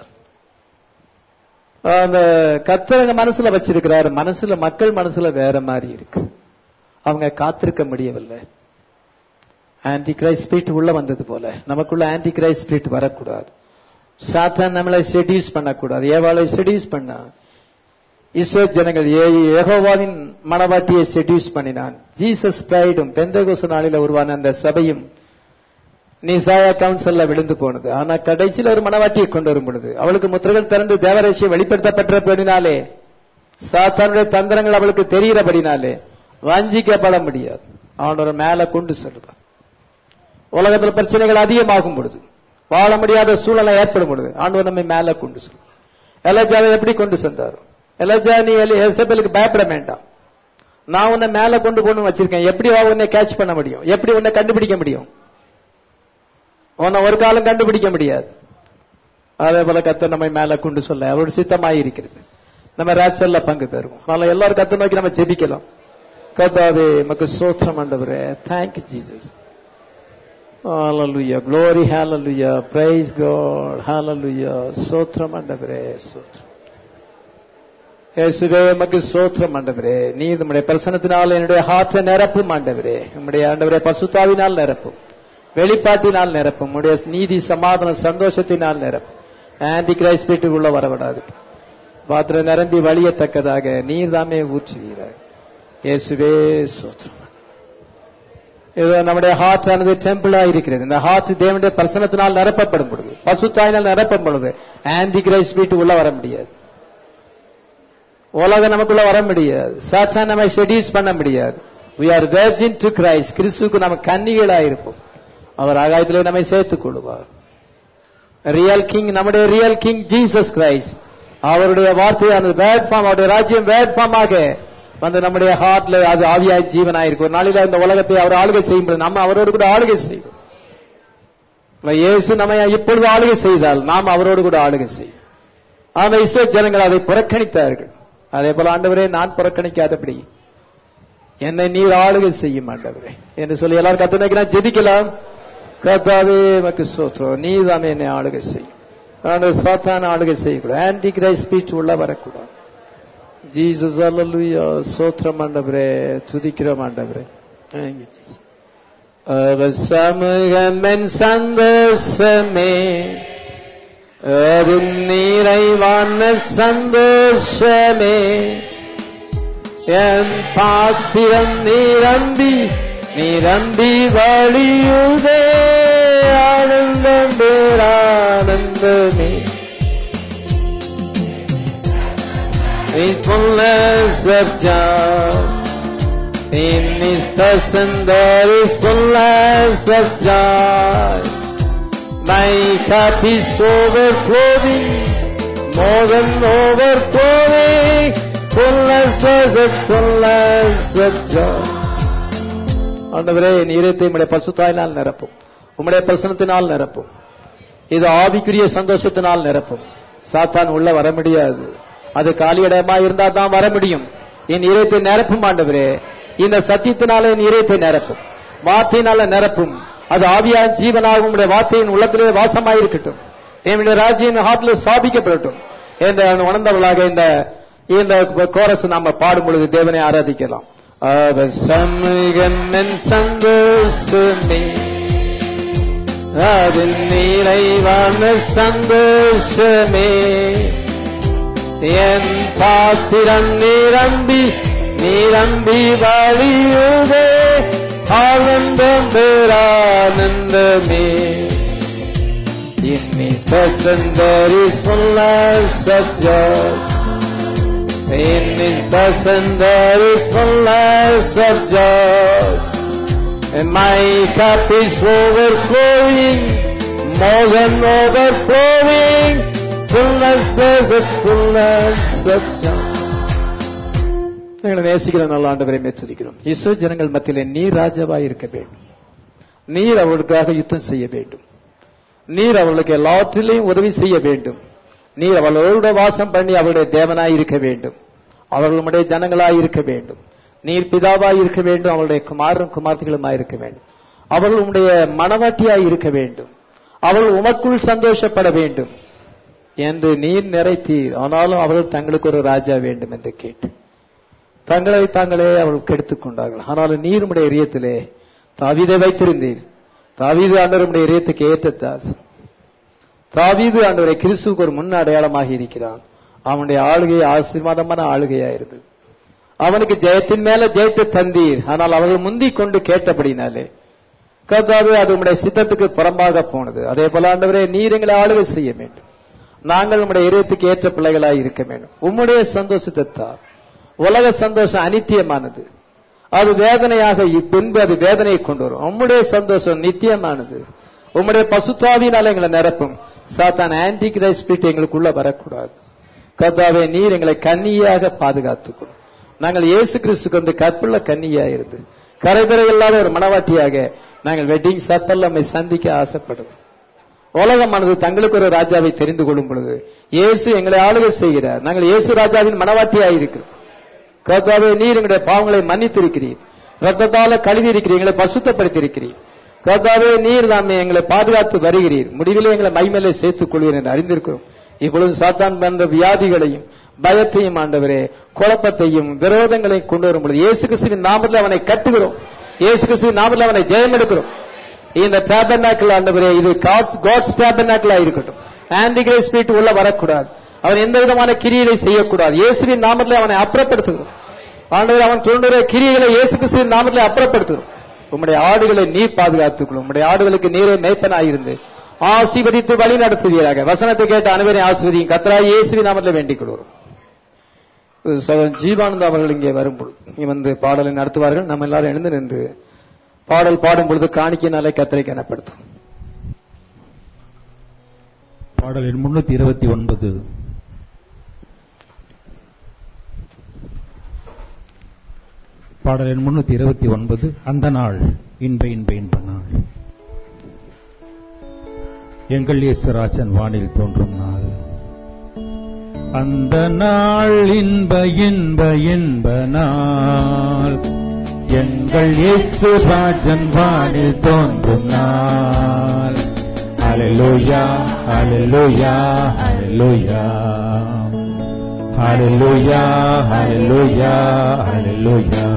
S1: அந்த கத்தரங்க மனசுல வச்சிருக்கிறாரு மனசுல மக்கள் மனசுல வேற மாதிரி இருக்கு அவங்க காத்திருக்க முடியவில்லை ஆன்டி கிரைஸ்ட் ஸ்பிரிட் உள்ள வந்தது போல நமக்குள்ள ஆன்டி கிரைஸ்ட் ஸ்பிரிட் வரக்கூடாது சாத்தான் நம்மளை செடியூஸ் பண்ணக்கூடாது ஏவாளை செடியூஸ் பண்ணா இஸ்ரோ ஜனங்கள் ஏகோவாவின் மனவாட்டியை செடியூஸ் பண்ணினான் ஜீசஸ் பிரைடும் பெந்தகோச நாளில உருவான அந்த சபையும் நிசாயா கவுன்சில்ல விழுந்து போனது ஆனா கடைசியில் ஒரு மனவாட்டியை கொண்டு வரும் பொழுது அவளுக்கு முத்திரைகள் திறந்து தேவரட்சியை வெளிப்படுத்தப்பட்டபடினாலே சாத்தானுடைய தந்திரங்கள் அவளுக்கு தெரிகிறபடினாலே வஞ்சிக்கப்பட முடியாது அவன் ஒரு மேல கொண்டு செல்வான் உலகத்துல பிரச்சனைகள் அதிகமாகும் பொழுது வாழ முடியாத சூழ்நிலை ஏற்படும் பொழுது ஆண்டவர் நம்மை மேல கொண்டு செல்வான் எலஜாவை எப்படி கொண்டு சென்றார் எலஜா நீ எசபெலுக்கு பயப்பட வேண்டாம் நான் உன்னை மேல கொண்டு போகணும்னு வச்சிருக்கேன் எப்படி உன்னை கேட்ச் பண்ண முடியும் எப்படி உன்னை கண்டுபிடிக்க முடியும் உன்னை ஒரு காலம் கண்டுபிடிக்க முடியாது அதே போல கத்த நம்மை மேல கொண்டு சொல்ல அவரோட சித்தமாய் இருக்கிறது நம்ம ராச்சல்ல பங்கு பெறுவோம் அதனால எல்லாரும் கத்த நோக்கி நம்ம ஜெபிக்கலாம் கத்தாவே மக்கு சோத்திரம் ஆண்டவரே thank Jesus Hallelujah. Glory, hallelujah. Praise God. Hallelujah. சோத்திரம் ஆண்டவரே சோத்திரம் இயேசுவே உமக்கு சோத்திரம் ஆண்டவரே நீ நம்முடைய பிரசனத்தினால் என்னுடைய ஹார்ட்டை நிரப்பும் ஆண்டவரே நம்முடைய ஆண்டவரே பசுத்தாவினால் நிரப்பும் வெளிப்பாட்டினால் நிரப்பும் உடைய நீதி சமாதானம் சந்தோஷத்தினால் நிரப்பும் ஆன்டி கிரைஸ்ட் வீட்டுக்குள்ள வரவிடாது பாத்திரம் நிரம்பி வழியத்தக்கதாக நீர் தாமே ஊற்றுவீராக இயேசுவே சோத்திரம் இது நம்முடைய ஹார்ட் ஆனது டெம்பிளா இருக்கிறது இந்த ஹார்ட் தேவனுடைய பிரசனத்தினால் நிரப்பப்படும் பொழுது பசுத்தாயினால் நிரப்படும் பொழுது ஆன்டி கிரைஸ்ட் வீட்டுக்குள்ள வர முடியாது உலகம் நமக்குள்ள வர முடியாது சாத்தான் நம்மை செடியூஸ் பண்ண முடியாது we are virgin to christ கிறிஸ்துக்கு நம்ம கன்னிகளா இருப்போம் அவர் ஆகாயத்திலே நம்மை சேர்த்துக் கொள்வார் ரியல் கிங் நம்முடைய ரியல் கிங் ஜீசஸ் கிரைஸ்ட் அவருடைய வார்த்தையானது வேட் ஃபார்ம் அவருடைய ராஜ்யம் வேட் ஃபார்மாக வந்து நம்முடைய ஹார்ட்ல அது ஆவியாய் ஜீவனாயிருக்கும் ஒரு நாளில இந்த உலகத்தை அவர் ஆளுகை செய்யும்போது நம்ம அவரோடு கூட ஆளுகை செய்வோம் இயேசு நம்ம இப்பொழுது ஆளுகை செய்தால் நாம் அவரோடு கூட ஆளுகை செய்யும் ஆனா இஸ்ரோ ஜனங்கள் அதை புறக்கணித்தார்கள் அதே போல ஆண்டவரே நான் புறக்கணிக்காதபடி என்னை நீர் ஆளுகை செய்யும் ஆண்டவரே என்று சொல்லி எல்லாரும் கத்தனைக்கு நான் ஜெபிக்கலாம் கத்தாவே மக்கு சோத்திரம் நீ தானே என்னை ஆளுகை செய்யும் ஆண்டவர் சாத்தான ஆளுகை செய்யக்கூடாது ஆன்டி கிரைஸ்ட் ஸ்பீச் உள்ள வரக்கூடாது ஜீசஸ் அல்லலுயா சோத்திரம் ஆண்டவரே துதிக்கிறோம் ஆண்டவரே Thank you, Jesus. அவர் சமூகமென் சந்தோஷமே அரும் நிறைவான சந்தோஷமே என் பாத்திரம் நிரம்பி நிரம்பி வழியுதே ஆனந்தம் பேரானந்தமே His fullness of joy. In His person there is fullness of joy. My cup is overflowing, more than overflowing. Fullness of fullness of joy. ஆண்டவரே என் இதயத்தை உம்முடைய பசுத்தாயினால் நிரப்பும் உம்முடைய பிரசனத்தினால் நிரப்பும் இது ஆவிக்குரிய சந்தோஷத்தினால் நிரப்பும் சாத்தான் உள்ள வர முடியாது அது காலியிடமா இருந்தா தான் வர முடியும் என் இதயத்தை நிரப்பும் ஆண்டவரே இந்த சத்தியத்தினால என் இதயத்தை நிரப்பும் வார்த்தையினால நிரப்பும் அது ஆவியா ஜீவனாகும் உடைய வார்த்தையின் உள்ளத்திலே வாசமாயிருக்கட்டும் என்னுடைய ராஜ்யம் ஹார்ட்ல ஸ்தாபிக்கப்படட்டும் என்ற உணர்ந்தவர்களாக இந்த இந்த கோரஸ் நாம பாடும் பொழுது தேவனை ஆராதிக்கலாம் அவர் சமூகம் என் சந்தோஷமே அதில் நிறைவான சந்தோஷமே என் பாத்திரம் நிரம்பி நிரம்பி வழியுதே ஆனந்தம் பேரானந்தமே In His person there is fullness of joy. In His person there is fullness of joy. And my cup is overflowing, more than overflowing. Fullness, there's a fullness of joy. எங்களை நேசிக்கிற நல்ல ஆண்டவரை மெச்சரிக்கிறோம் இஸ்ரோ ஜனங்கள் மத்தியிலே நீர் ராஜாவாய் இருக்க வேண்டும் நீர் அவர்களுக்காக யுத்தம் செய்ய வேண்டும் நீர் அவர்களுக்கு எல்லாத்திலையும் உதவி செய்ய வேண்டும் நீர் அவர்களோட வாசம் பண்ணி அவருடைய தேவனாய் இருக்க வேண்டும் அவர்களுடைய ஜனங்களாய் இருக்க வேண்டும் நீர் பிதாவாய் இருக்க வேண்டும் அவருடைய குமாரன் குமார்த்திகளுமாய் இருக்க வேண்டும் அவர்கள் உம்முடைய மனவாட்டியாய் இருக்க வேண்டும் அவர்கள் உமக்குள் சந்தோஷப்பட வேண்டும் என்று நீர் நிறைத்தீர் ஆனாலும் அவர்கள் தங்களுக்கு ஒரு ராஜா வேண்டும் என்று கேட்டு தங்களை தாங்களே அவர்கள் கெடுத்துக் கொண்டார்கள் ஆனாலும் நீர் உடைய இதயத்திலே தாவீதை வைத்திருந்தீர் தாவீது ஆண்டவருடைய இதயத்துக்கு ஏற்ற தாசன் தாவீது ஆண்டவரை கிறிஸ்துவுக்கு ஒரு முன் அடையாளமாக இருக்கிறான் அவனுடைய ஆளுகை ஆசீர்வாதமான ஆளுகையா இருந்தது அவனுக்கு ஜெயத்தின் மேல ஜெயத்தை தந்தீர் ஆனால் அவர்கள் முந்திக் கொண்டு கேட்டபடினாலே கர்த்தாவே அது உம்முடைய சித்தத்துக்கு புறம்பாக போனது அதே போல ஆண்டவரே நீர் எங்களை ஆளுகை செய்ய வேண்டும் நாங்கள் உம்முடைய இதயத்துக்கு ஏற்ற பிள்ளைகளாய் இருக்க வேண்டும் உம்முடைய சந்தோஷத்தை தார் உலக சந்தோஷம் அனித்தியமானது அது வேதனையாக பின்பு அது வேதனையை கொண்டு வரும் உம்முடைய சந்தோஷம் நித்தியமானது உம்முடைய பசுத்தாவினால எங்களை நிரப்பும் சாத்தான் ஆன்டி கிரைஸ்பிரிட் எங்களுக்குள்ள வரக்கூடாது கர்த்தாவே நீர் எங்களை கன்னியாக பாதுகாத்துக்கணும் நாங்கள் இயேசு கிறிஸ்துக்கு வந்து கற்புள்ள கன்னியா இருந்து கரைதரை இல்லாத ஒரு மனவாட்டியாக நாங்கள் வெட்டிங் சப்பல் நம்மை சந்திக்க ஆசைப்படுவோம் உலகமானது தங்களுக்கு ஒரு ராஜாவை தெரிந்து கொள்ளும் பொழுது இயேசு எங்களை ஆளுகை செய்கிறார் நாங்கள் இயேசு ராஜாவின் மனவாட்டியாக இருக்கிறோம் கர்த்தாவே நீர் எங்களுடைய பாவங்களை மன்னித்திருக்கிறீர் ரத்தத்தால கழுவி இருக்கிறீர் எங்களை பசுத்தப்படுத்தி இருக்கிறீர் கர்த்தாவே நீர் தாமே எங்களை பாதுகாத்து வருகிறீர் முடிவிலே எங்களை மைமேலே சேர்த்துக் கொள்வீர் என்று அறிந்திருக்கிறோம் இப்பொழுது சாத்தான் பண்ற வியாதிகளையும் பயத்தையும் ஆண்டவரே குழப்பத்தையும் விரோதங்களையும் கொண்டு வரும் பொழுது இயேசு கிறிஸ்துவின் நாமத்தில் அவனை கட்டுகிறோம் இயேசு கிறிஸ்துவின் நாமத்தில் அவனை ஜெயம் எடுக்கிறோம் இந்த டேபர்னாக்கிள் ஆண்டவரே இது காட்ஸ் காட்ஸ் டேபர்னாக்கிளா இருக்கட்டும் ஆன்டிகிரை ஸ்பிரிட் உள்ள வரக்கூடாது அவன் எந்த விதமான கிரியைகளை செய்யக்கூடாது இயேசுவின் நாமத்தில் அவனை அப்புறப்படுத்துகிறோம் ஆண்டவர் அவன் தோன்றுகிற கிரியைகளை இயேசு கிறிஸ்துவின் நாமத்தில் அப்புறப்படுத்துகிறோம் உம்முடைய ஆடுகளை நீர் பாதுகாத்துக்கொள்ளும் உம்முடைய ஆடுகளுக்கு நீரே மேய்ப்பனாயிருந்து ஆசீர்வதித்து வழி நடத்துவீராக வசனத்தை கேட்ட அனைவரையும் ஆசிர்வதியும் கத்ரா இயேசுவின் நாமத்தில் வேண்டிக் கொள்கிறோம் சகோதரன் ஜீவானந்த அவர்கள் இங்கே வரும்பொழுது இங்கே வந்து பாடலை நடத்துவார்கள் நம்ம எல்லாரும் எழுந்து நின்று பாடல் பாடும் பொழுது காணிக்கையினாலே கத்தரை கனப்படுத்தும்
S3: பாடல் எண் முன்னூத்தி இருபத்தி ஒன்பது பாடல் எண் முன்னூத்தி இருபத்தி ஒன்பது அந்த நாள் இன்ப இன்ப இன்ப நாள் எங்கள் இயேசுராஜன் வானில் தோன்றும் நாள் அந்த நாள் இன்ப இன்ப இன்ப நாள் எங்கள் இயேசுராஜன் வானில் தோன்றும் நாள் Hallelujah, hallelujah, hallelujah. Hallelujah, hallelujah, hallelujah.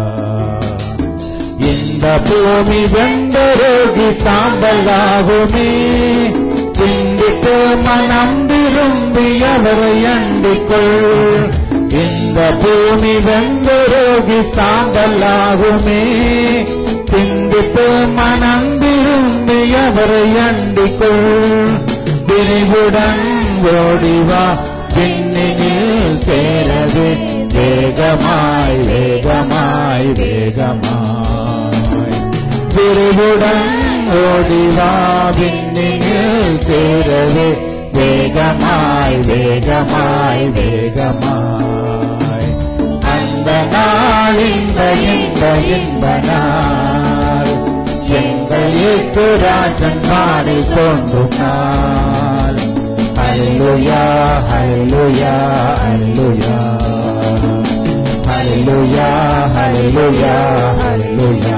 S3: இந்த பூமி வெந்தரோகி சாம்பலாகுமே சிந்தித்து மனம் விரும்பி அவரை அண்டிக்கொள் இந்த பூமி வெந்தரோகி சாம்பலாகுமே சிந்தித்து மனம் விரும்பி அவரை அண்டிக்கொள் விரிவுடன் ஓடிவா பின்னினில் சேரது வேகமாய் வேகமாய் வேகமாய் விரிவுடன் ஓடிவா பின்னினில் சேரது வேகமாய் வேகமாய் வேகமாய் அந்த நாள் இந்த இந்த இந்த நாள் எங்கள்
S4: எங்கள் இயேசு ராஜன் பாடி தோன்றும் நாள் ஹalleluya ஹalleluya ஹalleluya ஹalleluya ஹalleluya ஹalleluya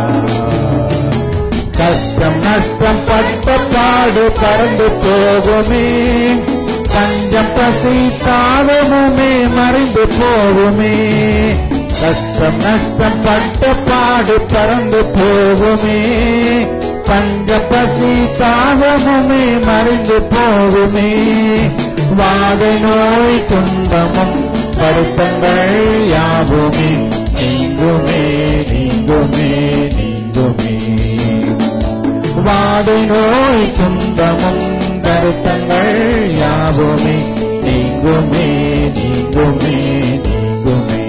S4: கஷ்டம் நஷ்டம் பட்ட பாடு பறந்து போகுமே பஞ்சம் பசி தாளமுமே மறைந்து போகுமே கஷ்டம் நஷ்டம் பட்ட பாடு பறந்து போகுமே பஞ்ச பசி தாகமுமே மறைந்து போகுமே வாதை நோய் துன்பமும் வருத்தங்கள் யாவுமே நீங்குமே நீங்குமே நீங்குமே வாதை நோய் துன்பமும் வருத்தங்கள் யாவுமே நீங்குமே நீங்குமே நீங்குமே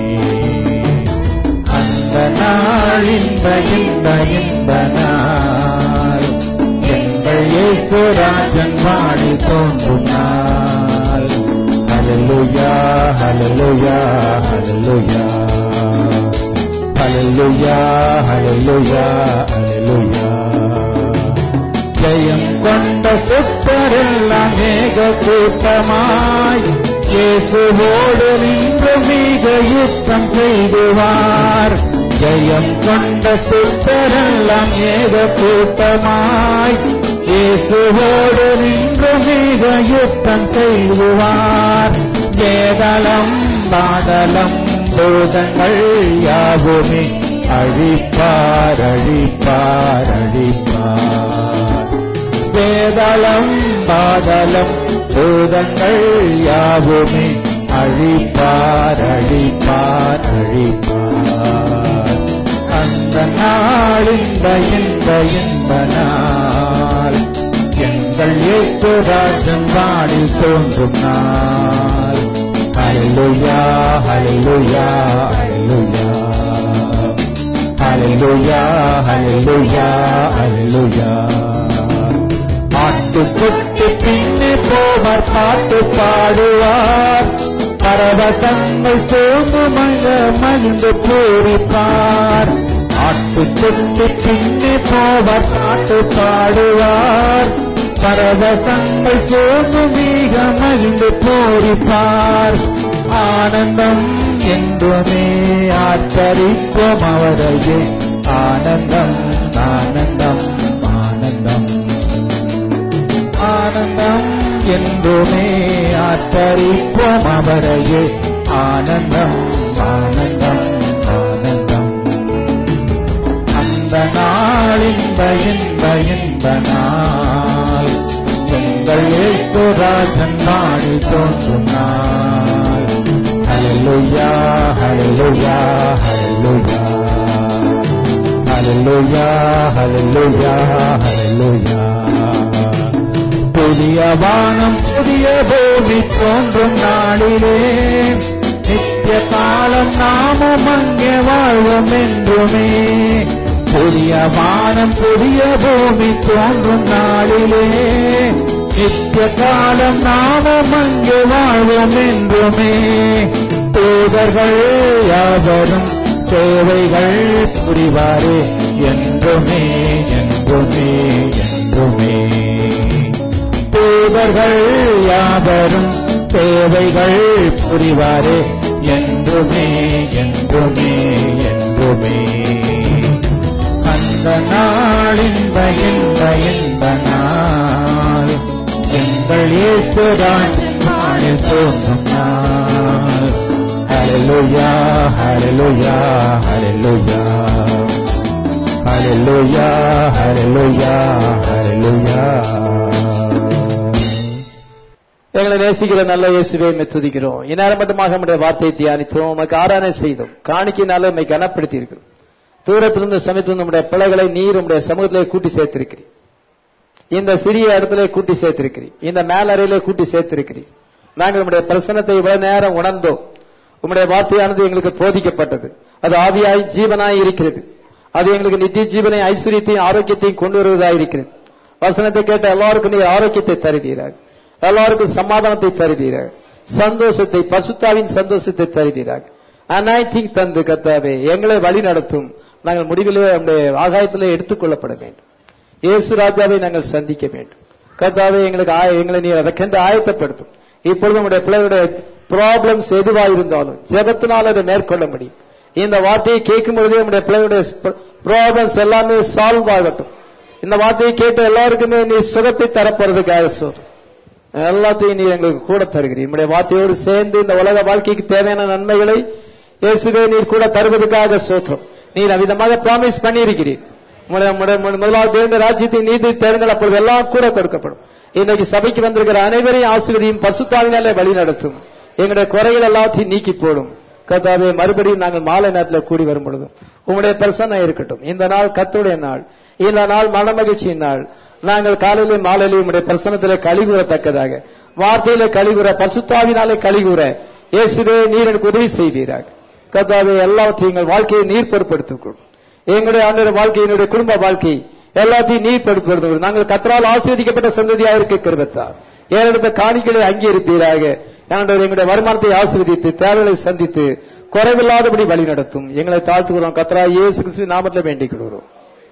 S4: அந்த நாள் இந்த இந்த இந்த நாள் எங்கள் இயேசு ராஜன் வாடி தோன்றும் நாள் ஹalleluya ஹalleluya ஹalleluya ஹalleluya ஹalleluya ஹalleluya ஜெயம் கொண்ட சுத்தரெல்லாம் ஏக கூட்டமாய் இயேசுவோடு நின்று மிக யுத்தம் செய்துவார் ஜெயம் கொண்ட சுத்தரெல்லாம் ஏக கூட்டமாய் இயேசுவோடு நின்று மிக யுத்தம் செய்துவார் வேதலம் பாதலம் பூதங்கள் யாவுமே அழிப்பார் அழிப்பார் அழிப்பார் வேதலம் பாதலம் பூதங்கள் யாவுமே அழிப்பார் அழிப்பார் அழிப்பார் அந்த நாள் இந்த இந்த இந்த நாள் எங்கள் இயேசுராஜன் வாடி தோன்றும் நாள் ஹalleluya ஹalleluya ஹalleluya ஹalleluya ஹalleluya ஹalleluya ஆட்டுக்குட்டி பின்னே போவார் பாட்டு பாடுவார் பரவசங்கள் சோர்ந்து மங்க மகிழ்ந்து பூரிப்பார் ஆட்டுக்குட்டி பின்னே போவார் பாட்டு பாடுவார் பரவசங்கள் சோர்ந்து மிக மகிழ்ந்து பூரிப்பார் ஆனந்தம் என்றுமே ஆச்சரிப்போம் அவரையே ஆனந்தம் ஆனந்தம் ஆனந்தம் ஆனந்தம் என்றுமே ஆச்சரிப்போம் அவரையே ஆனந்தம் ஆனந்தம் ஆனந்தம் அந்த நாள் இந்த இந்த இந்த நாள் எங்கள் ஏசுராஜன் நாடி தோன்றும் நாள் ஹalleluya ஹalleluya ஹalleluya ஹalleluya ஹalleluya ஹalleluya புதிய வானம் புதிய பூமி தோன்றும் நாளிலே நித்திய காலம் நாமும் அங்கே வாழ்வோம் என்றுமே புதிய வானம் புதிய பூமி தோன்றும் நாளிலே நித்திய காலம் நாமும் அங்கே வாழ்வோம் என்றுமே தூதர்கள் யாவரும் தேவைகள் புரிவாரே என்றுமே என்றுமே என்றுமே தூதர்கள் யாவரும் தேவைகள் புரிவாரே என்றுமே என்றுமே என்றுமே அந்த நாள் இந்த இந்த இந்த நாள் எங்கள் இயேசுதான் நாளில் தோன்றும் நாள் ஹalleluya ஹalleluya ஹalleluya ஹalleluya ஹalleluya ஹalleluya
S1: எங்களை நேசிக்கிற நல்ல இயேசுவை மெய் துதிக்கிறோம் இந்நேரம் மட்டுமாக நம்முடைய வார்த்தையை தியானித்தோம் உமக்கு ஆராதனை செய்தோம் காணிக்கையினால நம்மை கனப்படுத்தி இருக்கிறோம் தூரத்திலிருந்து சமயத்திலிருந்து நம்முடைய பிள்ளைகளை நீர் உம்முடைய சமூகத்திலே கூட்டி சேர்த்திருக்கிறீர் இந்த சிறிய இடத்திலே கூட்டி சேர்த்திருக்கிறீர் இந்த மேலறையிலே கூட்டி சேர்த்திருக்கிறீர் நாங்கள் உம்முடைய பிரசனத்தை இவ்வளவு நேரம் உணர்ந்தோம் உம்முடைய வார்த்தையானது எங்களுக்கு போதிக்கப்பட்டது அது ஆவியாய் ஜீவனாய் இருக்கிறது அது எங்களுக்கு நித்திய ஜீவனை ஐஸ்வர்யத்தையும் ஆரோக்கியத்தையும் கொண்டு வருவதாய் இருக்கிறது வசனத்தை கேட்ட எல்லாருக்கும் நீர் ஆரோக்கியத்தை தருவீராக எல்லாருக்கும் சமாதானத்தை தருவீராக சந்தோஷத்தை பசுத்தாவின் சந்தோஷத்தை தருவீராக அனாய்டிங் தந்து கத்தாவே எங்களை வழி நடத்தும் நாங்கள் முடிவிலே நம்முடைய ஆகாயத்திலே எடுத்துக்கொள்ளப்பட வேண்டும் இயேசு ராஜாவை நாங்கள் சந்திக்க வேண்டும் கர்த்தாவே எங்களுக்கு ஆய- எங்களை நீர் அதற்கென்று ஆயத்தப்படுத்தும் இப்பொழுது உங்களுடைய பிள்ளைகளுடைய ப்ராப்ளம்ஸ் எதுவா இருந்தாலும் ஜெபத்தினால் அதை மேற்கொள்ள முடியும் இந்த வார்த்தையை கேட்கும் பொழுதே நம்முடைய பிள்ளைகளுடைய ப்ராப்ளம்ஸ் எல்லாமே சால்வ் ஆகட்டும் இந்த வார்த்தையை கேட்ட எல்லாருக்குமே நீ சுகத்தை தரப்போறதுக்காக சொல்றோம் எல்லாத்தையும் நீ எங்களுக்கு கூட தருகிறீர் நம்முடைய வார்த்தையோடு சேர்ந்து இந்த உலக வாழ்க்கைக்கு தேவையான நன்மைகளை இயேசுவே நீர் கூட தருவதற்காக சோத்திரம் நீர் அவ்விதமாக ப்ராமிஸ் பண்ணியிருக்கிறீர் உம்முடைய- உம்முடைய- உம்முடைய முதலாவது தேர்ந்த ராஜ்யத்தை நீதி தேர்ந்தல் அப்பொழுது எல்லாம் கூட கொடுக்கப்படும் இன்னைக்கு சபைக்கு வந்திருக்கிற அனைவரையும் ஆசிரியரையும் பசுத்தாவினாலே வழி நடத்தும் எங்களுடைய குறைகள் எல்லாத்தையும் நீக்கி போடும் கர்த்தாவே மறுபடியும் நாங்கள் மாலை நேரத்தில் கூடி வரும் பொழுதும் உம்முடைய பிரசன்னம் இருக்கட்டும் இந்த நாள் கத்துடைய நாள் இந்த நாள் மன மகிழ்ச்சியின் நாள் நாங்கள் காலையிலே மாலையிலே உம்முடைய பிரசனத்திலே கழிவுறத்தக்கதாக வார்த்தையிலே கழிவுற பசுத்தாவினாலே கழிவுற இயேசுவே நீர் எனக்கு உதவி செய்வீராக கர்த்தாவே எல்லாவற்றையும் எங்கள் வாழ்க்கையை நீர் பொறுப்படுத்திக் எங்களுடைய ஆண்டு வாழ்க்கை என்னுடைய குடும்ப வாழ்க்கை எல்லாத்தையும் நீர் பொறுப்படுத்தும் நாங்கள் கத்தரால் ஆசீர்வதிக்கப்பட்ட சந்ததியாக இருக்க கிருபத்தார் ஏறெடுத்த காணிகளை அங்கீகரிப்பீராக ஆண்டவர் எங்களுடைய வருமானத்தை ஆசீர்வதித்து தேவைகளை சந்தித்து குறைவில்லாதபடி வழி நடத்தும் எங்களை தாழ்த்துகிறோம் கத்தரா இயேசு கிறிஸ்து நாமத்தில் வேண்டிக் கொள்கிறோம்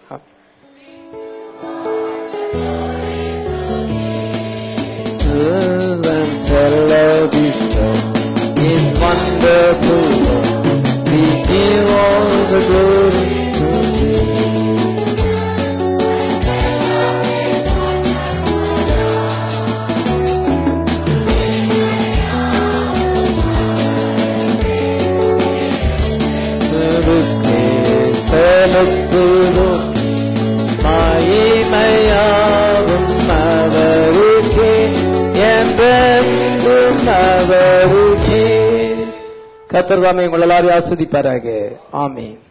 S4: and tell of His love is wonderful. love. We give all the glory to Thee. செலுத்தே, செலுத்துவோம் மகிமையாவும் அவருக்கே என்றென்றும் அவருக்கே
S1: கத்தர் தாமே உங்கள் எல்லாரையும் ஆஸ்வதிப்பாராக ஆமீன்